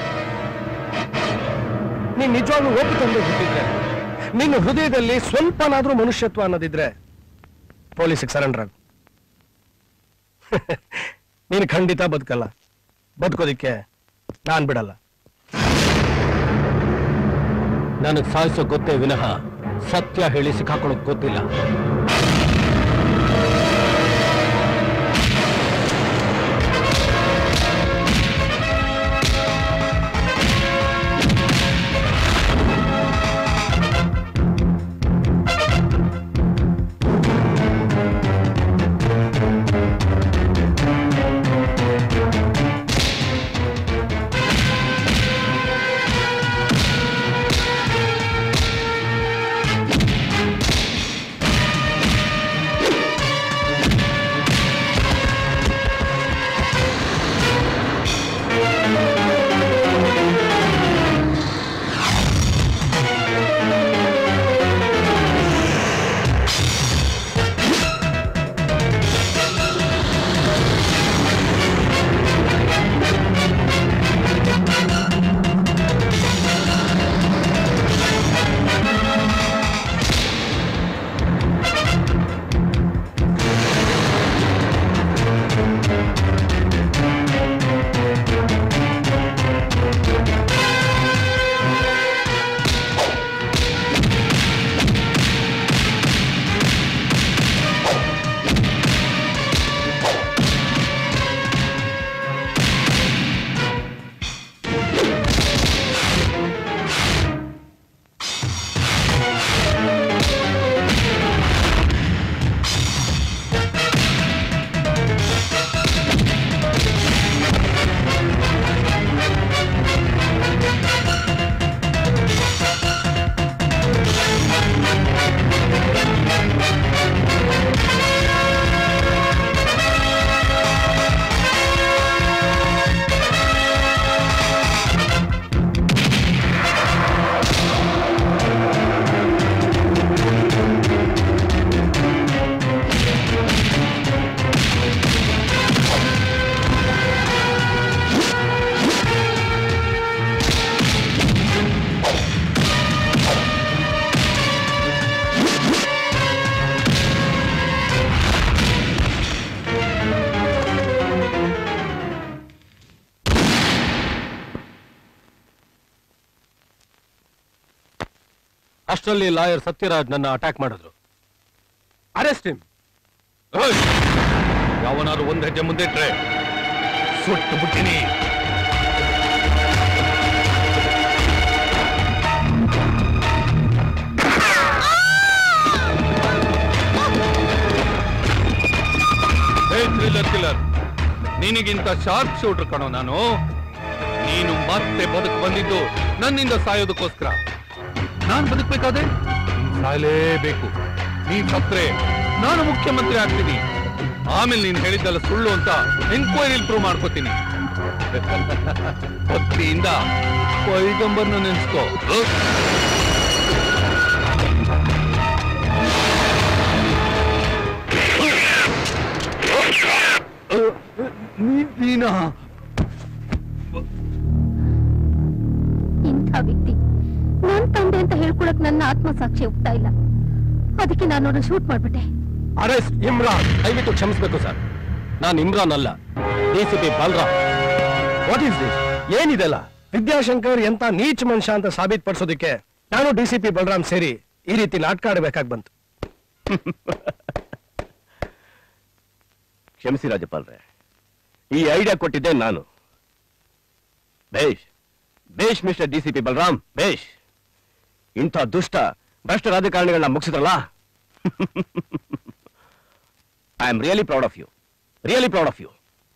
ನೀನ್ ನಿಜವಾಗ್ಲೂ ಒಪ್ಪಿಕೊಂಡು ಹುಟ್ಟಿದ್ರೆ ನಿನ್ನ ಹೃದಯದಲ್ಲಿ ಸ್ವಲ್ಪನಾದ್ರೂ ಮನುಷ್ಯತ್ವ ಅನ್ನೋದಿದ್ರೆ ಪೊಲೀಸಿಗೆ ಸರೆಂಡರ್ ಆಗು ನೀನು ಖಂಡಿತ ಬದುಕಲ್ಲ ಬದುಕೋದಿಕ್ಕೆ ನಾನ್ ಬಿಡಲ್ಲ ನನಗ್ ಸಾಯಿಸೋ ಗೊತ್ತೇ ವಿನಃ ಸತ್ಯ ಹೇಳಿ ಸಿಕ್ಕಾಕೊಳ್ಳೋಕ್ ಗೊತ್ತಿಲ್ಲ ಅಷ್ಟರಲ್ಲಿ ಲಾಯರ್ ಸತ್ಯರಾಜ್ ನನ್ನ ಅಟ್ಯಾಕ್ ಮಾಡಿದ್ರು ಅರೆಸ್ಟ್ ಹಿಮ್ ಯಾವನಾದ್ರು ಒಂದ್ ಹೆಜ್ಜೆ ಮುಂದೆ ಇಟ್ರೆ ಸುಟ್ಟು ಬಿಟ್ಟಿನಿ ಥ್ರಿಲ್ಲರ್ ಕಿಲ್ಲರ್ ನಿನಗಿಂತ ಶಾರ್ಪ್ ಶೂಟರ್ ಕಣೋ ನಾನು ನೀನು ಮತ್ತೆ ಬದುಕು ಬಂದಿದ್ದು ನನ್ನಿಂದ ಸಾಯೋದಕ್ಕೋಸ್ಕರ ನಾನು ಬದುಕಬೇಕಾದ್ರೆ ಸಾಯಲೇಬೇಕು ನೀನ್ ಸತ್ರೆ ನಾನು ಮುಖ್ಯಮಂತ್ರಿ ಆಗ್ತೀನಿ ಆಮೇಲೆ ನೀನ್ ಹೇಳಿದ್ದಲ್ಲ ಸುಳ್ಳು ಅಂತ ಎನ್ಕ್ವೈರಿ ಪ್ರೂವ್ ಮಾಡ್ಕೋತೀನಿ ಭಕ್ತಿಯಿಂದ ಪೈಗಂಬರ್ನ ನೆನ್ಸ್ಕೋ ನೀನಾ ಇಂಥ ವ್ಯಕ್ತಿ ನನ್ ತಂದೆ ಅಂತ ಹೇಳ್ಕೊಳಕ್ ನನ್ನ ಆತ್ಮಸಾಕ್ಷಿ ಒಪ್ತಾ ಇಲ್ಲ ಅದಕ್ಕೆ ನಾನು ಅವ್ರನ್ನ ಶೂಟ್ ಮಾಡ್ಬಿಟ್ಟೆ ಅರೆಸ್ಟ್ ಇಮ್ರಾನ್ ದಯವಿಟ್ಟು ಕ್ಷಮಿಸಬೇಕು ಸರ್ ನಾನು ಇಮ್ರಾನ್ ಅಲ್ಲ DCP Balram what is this ಏನಿದೆಲ್ಲ ವಿದ್ಯಾಶಂಕರ್ ಎಂತ ನೀಚ್ ಮನುಷ್ಯ ಅಂತ ಸಾಬೀತುಪಡಿಸೋದಕ್ಕೆ ನಾನು ಡಿ ಸಿ ಪಿ ಬಲರಾಮ್ ಸೇರಿ ಈ ರೀತಿ ನಾಟಕ ಆಡಬೇಕಾಗಿ ಬಂತು ಕ್ಷಮಿಸಿ ರಾಜ್ಯಪಾಲ್ರೆ ಈ ಐಡಿಯಾ ಕೊಟ್ಟಿದ್ದೆ ನಾನು ಬೇಷ್ ಬೇಷ್ mister D C P Balaram ಬೇಷ್ ಇಂಥ ದುಷ್ಟ ಭ್ರಷ್ಟ ರಾಜಕಾರಣಿಗಳನ್ನ ಮುಗಿಸಿದ್ರಲ್ಲ I am really proud of you really proud of you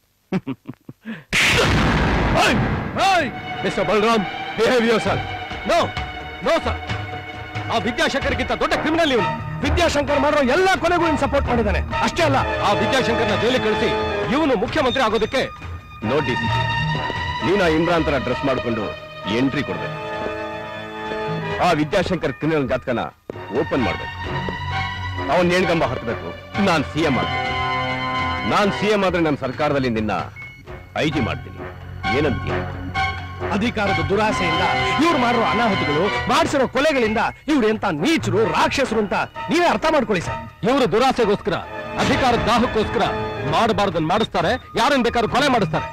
mister Balaram behave your sir no no sir ಆ ವಿದ್ಯಾಶಂಕರ್ಗಿಂತ ದೊಡ್ಡ ಕ್ರಿಮಿನಲ್ ಇವನು ವಿದ್ಯಾಶಂಕರ್ ಮಾಡಿರೋ ಎಲ್ಲಾ ಕೊನೆಗೂ ಇವ್ನು ಸಪೋರ್ಟ್ ಮಾಡಿದ್ದಾನೆ ಅಷ್ಟೇ ಅಲ್ಲ ಆ ವಿದ್ಯಾಶಂಕರ್ನ ಜೈಲಿಗೆ ಕಳಿಸಿ ಇವನು ಮುಖ್ಯಮಂತ್ರಿ ಆಗೋದಕ್ಕೆ ನೋಡಿ ಸಿ ನೀನು ಆ ಇಮ್ರಾನ್ ತರ ಡ್ರೆಸ್ ಮಾಡಿಕೊಂಡು ಎಂಟ್ರಿ ಕೊಡ್ಬೇಕು ಆ ವಿದ್ಯಾಶಂಕರ್ ಕ್ರಿಮಿನಲ್ ಜಾತಕನ ಓಪನ್ ಮಾಡ್ಬೇಕು ಅವನ್ ನೇಣ್ಗಂಬ ಹತ್ತಬೇಕು ನಾನ್ ಸಿ ಎಂ ಆಗ್ಬೇಕು ನಾನ್ ಸಿ ಎಂ ಆದ್ರೆ ನನ್ನ ಸರ್ಕಾರದಲ್ಲಿ ನಿನ್ನ ಐ ಜಿ ಮಾಡ್ತೀನಿ ಏನಂತೀಯ ಅಧಿಕಾರದ ದುರಾಸೆಯಿಂದ ಇವ್ರು ಮಾಡಿರೋ ಅನಾಹುತಗಳು ಮಾಡಿಸಿರೋ ಕೊಲೆಗಳಿಂದ ಇವ್ರು ಎಂತ ನೀಚರು ರಾಕ್ಷಸರು ಅಂತ ನೀವೇ ಅರ್ಥ ಮಾಡ್ಕೊಳ್ಳಿ ಸರ್ ಇವರು ದುರಾಸೆಗೋಸ್ಕರ ಅಧಿಕಾರದ ದಾಹಕ್ಕೋಸ್ಕರ ಮಾಡಬಾರ್ದನ್ನ ಮಾಡಿಸ್ತಾರೆ ಯಾರನ್ನ ಬೇಕಾದ್ರೂ ಕೊಲೆ ಮಾಡಿಸ್ತಾರೆ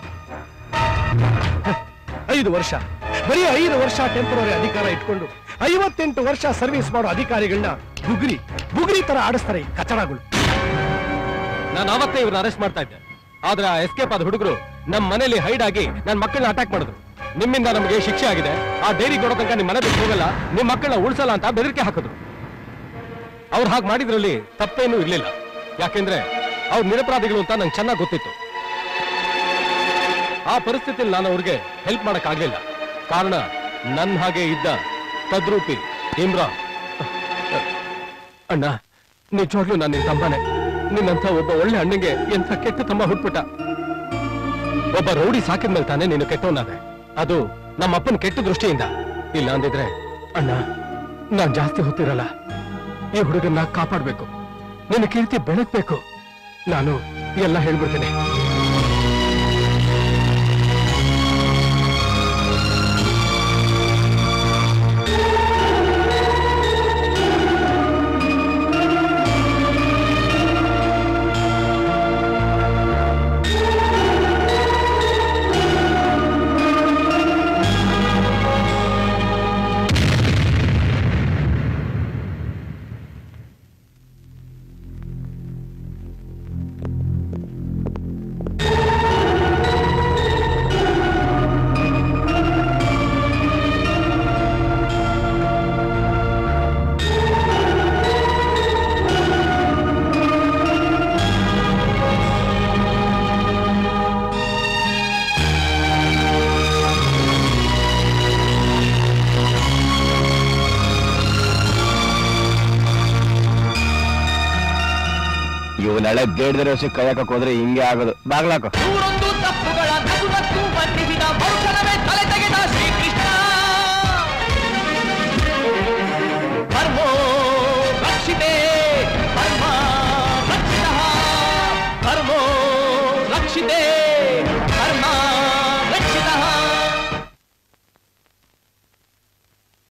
ಐದು ವರ್ಷ ಬರೀ ಐದು ವರ್ಷ ಟೆಂಪರರಿ ಅಧಿಕಾರ ಇಟ್ಕೊಂಡು ಐವತ್ತೆಂಟು ವರ್ಷ ಸರ್ವಿಸ್ ಮಾಡೋ ಅಧಿಕಾರಿಗಳನ್ನ ಬುಗ್ರಿ ಬುಗ್ರಿ ತರ ಆಡಿಸ್ತಾರೆ ಈ ಕಚಡಗಳು ನಾನು ಅವತ್ತೇ ಇವ್ರನ್ನ ಅರೆಸ್ಟ್ ಮಾಡ್ತಾ ಇದ್ದೆ ಆದ್ರೆ ಆ ಎಸ್ಕೇಪ್ ಆದ ಹುಡುಗರು ನಮ್ಮ ಮನೇಲಿ ಹೈಡ್ ಆಗಿ ನನ್ನ ಮಕ್ಕಳನ್ನ ಅಟ್ಯಾಕ್ ಮಾಡಿದ್ರು ನಿಮ್ಮಿಂದ ನಮಗೆ ಶಿಕ್ಷೆ ಆಗಿದೆ ಆ ಡೈರಿ ಕೊಡೋ ತನಕ ನಿಮ್ಮ ಮನೆ ಬಿಟ್ಟು ಹೋಗಲ್ಲ ನಿಮ್ಮ ಮಕ್ಕಳನ್ನ ಉಳಿಸಲ್ಲ ಅಂತ ಬೆದರಿಕೆ ಹಾಕಿದ್ರು ಅವ್ರು ಹಾಗೆ ಮಾಡಿದ್ರಲ್ಲಿ ತಪ್ಪೇನೂ ಇರ್ಲಿಲ್ಲ ಯಾಕೆಂದ್ರೆ ಅವ್ರು ನಿರಪರಾಧಿಗಳು ಅಂತ ನಂಗೆ ಚೆನ್ನಾಗಿ ಗೊತ್ತಿತ್ತು ಆ ಪರಿಸ್ಥಿತಿಯಲ್ಲಿ ನಾನು ಅವ್ರಿಗೆ ಹೆಲ್ಪ್ ಮಾಡಕ್ ಆಗ್ಲಿಲ್ಲ ಕಾರಣ ನನ್ನ ಹಾಗೆ ಇದ್ದ ತದ್ರೂಪಿ ಇಮ್ರಾನ್ ಅಣ್ಣ ನಿಜವಾಗ್ಲೂ ನಾನು ನಿನ್ ತಮ್ಮನೆ ನಿನ್ನಂತ ಒಬ್ಬ ಒಳ್ಳೆ ಅಣ್ಣಂಗೆ ಎಂಥ ಕೆಟ್ಟ ತಮ್ಮ ಹುಟ್ಬಿಟ್ಟ ಒಬ್ಬ ರೌಡಿ ಸಾಕಿದ್ಮೇಲೆ ತಾನೇ ನೀನು ಕೆಟ್ಟವನಾದೆ ಅದು ನಮ್ಮ ಅಪ್ಪನ ಕೆಟ್ಟ ದೃಷ್ಟಿಯಿಂದ ಇಲ್ಲ ಅಂದಿದ್ರೆ ಅಣ್ಣ ನಾನ್ ಜಾಸ್ತಿ ಹೊತ್ತಿರಲ್ಲ ಈ ಹುಡುಗನ್ನ ಕಾಪಾಡ್ಬೇಕು ನಿನ್ನ ಕೀರ್ತಿ ಬೆಳಗ್ಬೇಕು ನಾನು ಎಲ್ಲ ಹೇಳ್ಬಿಡ್ತೇನೆ ಇವನೆಳೆ ಗೇಡ್ದರೆ ಕೈ ಹಾಕಕ್ ಹೋದ್ರೆ ಹಿಂಗೆ ಆಗೋದು ಬಾಗ್ಲಾಕೋ ನೂರೊಂದು ತಪ್ಪುಗಳ ನಗು ನಕ್ಕು ಮನ್ನಿಸಿದ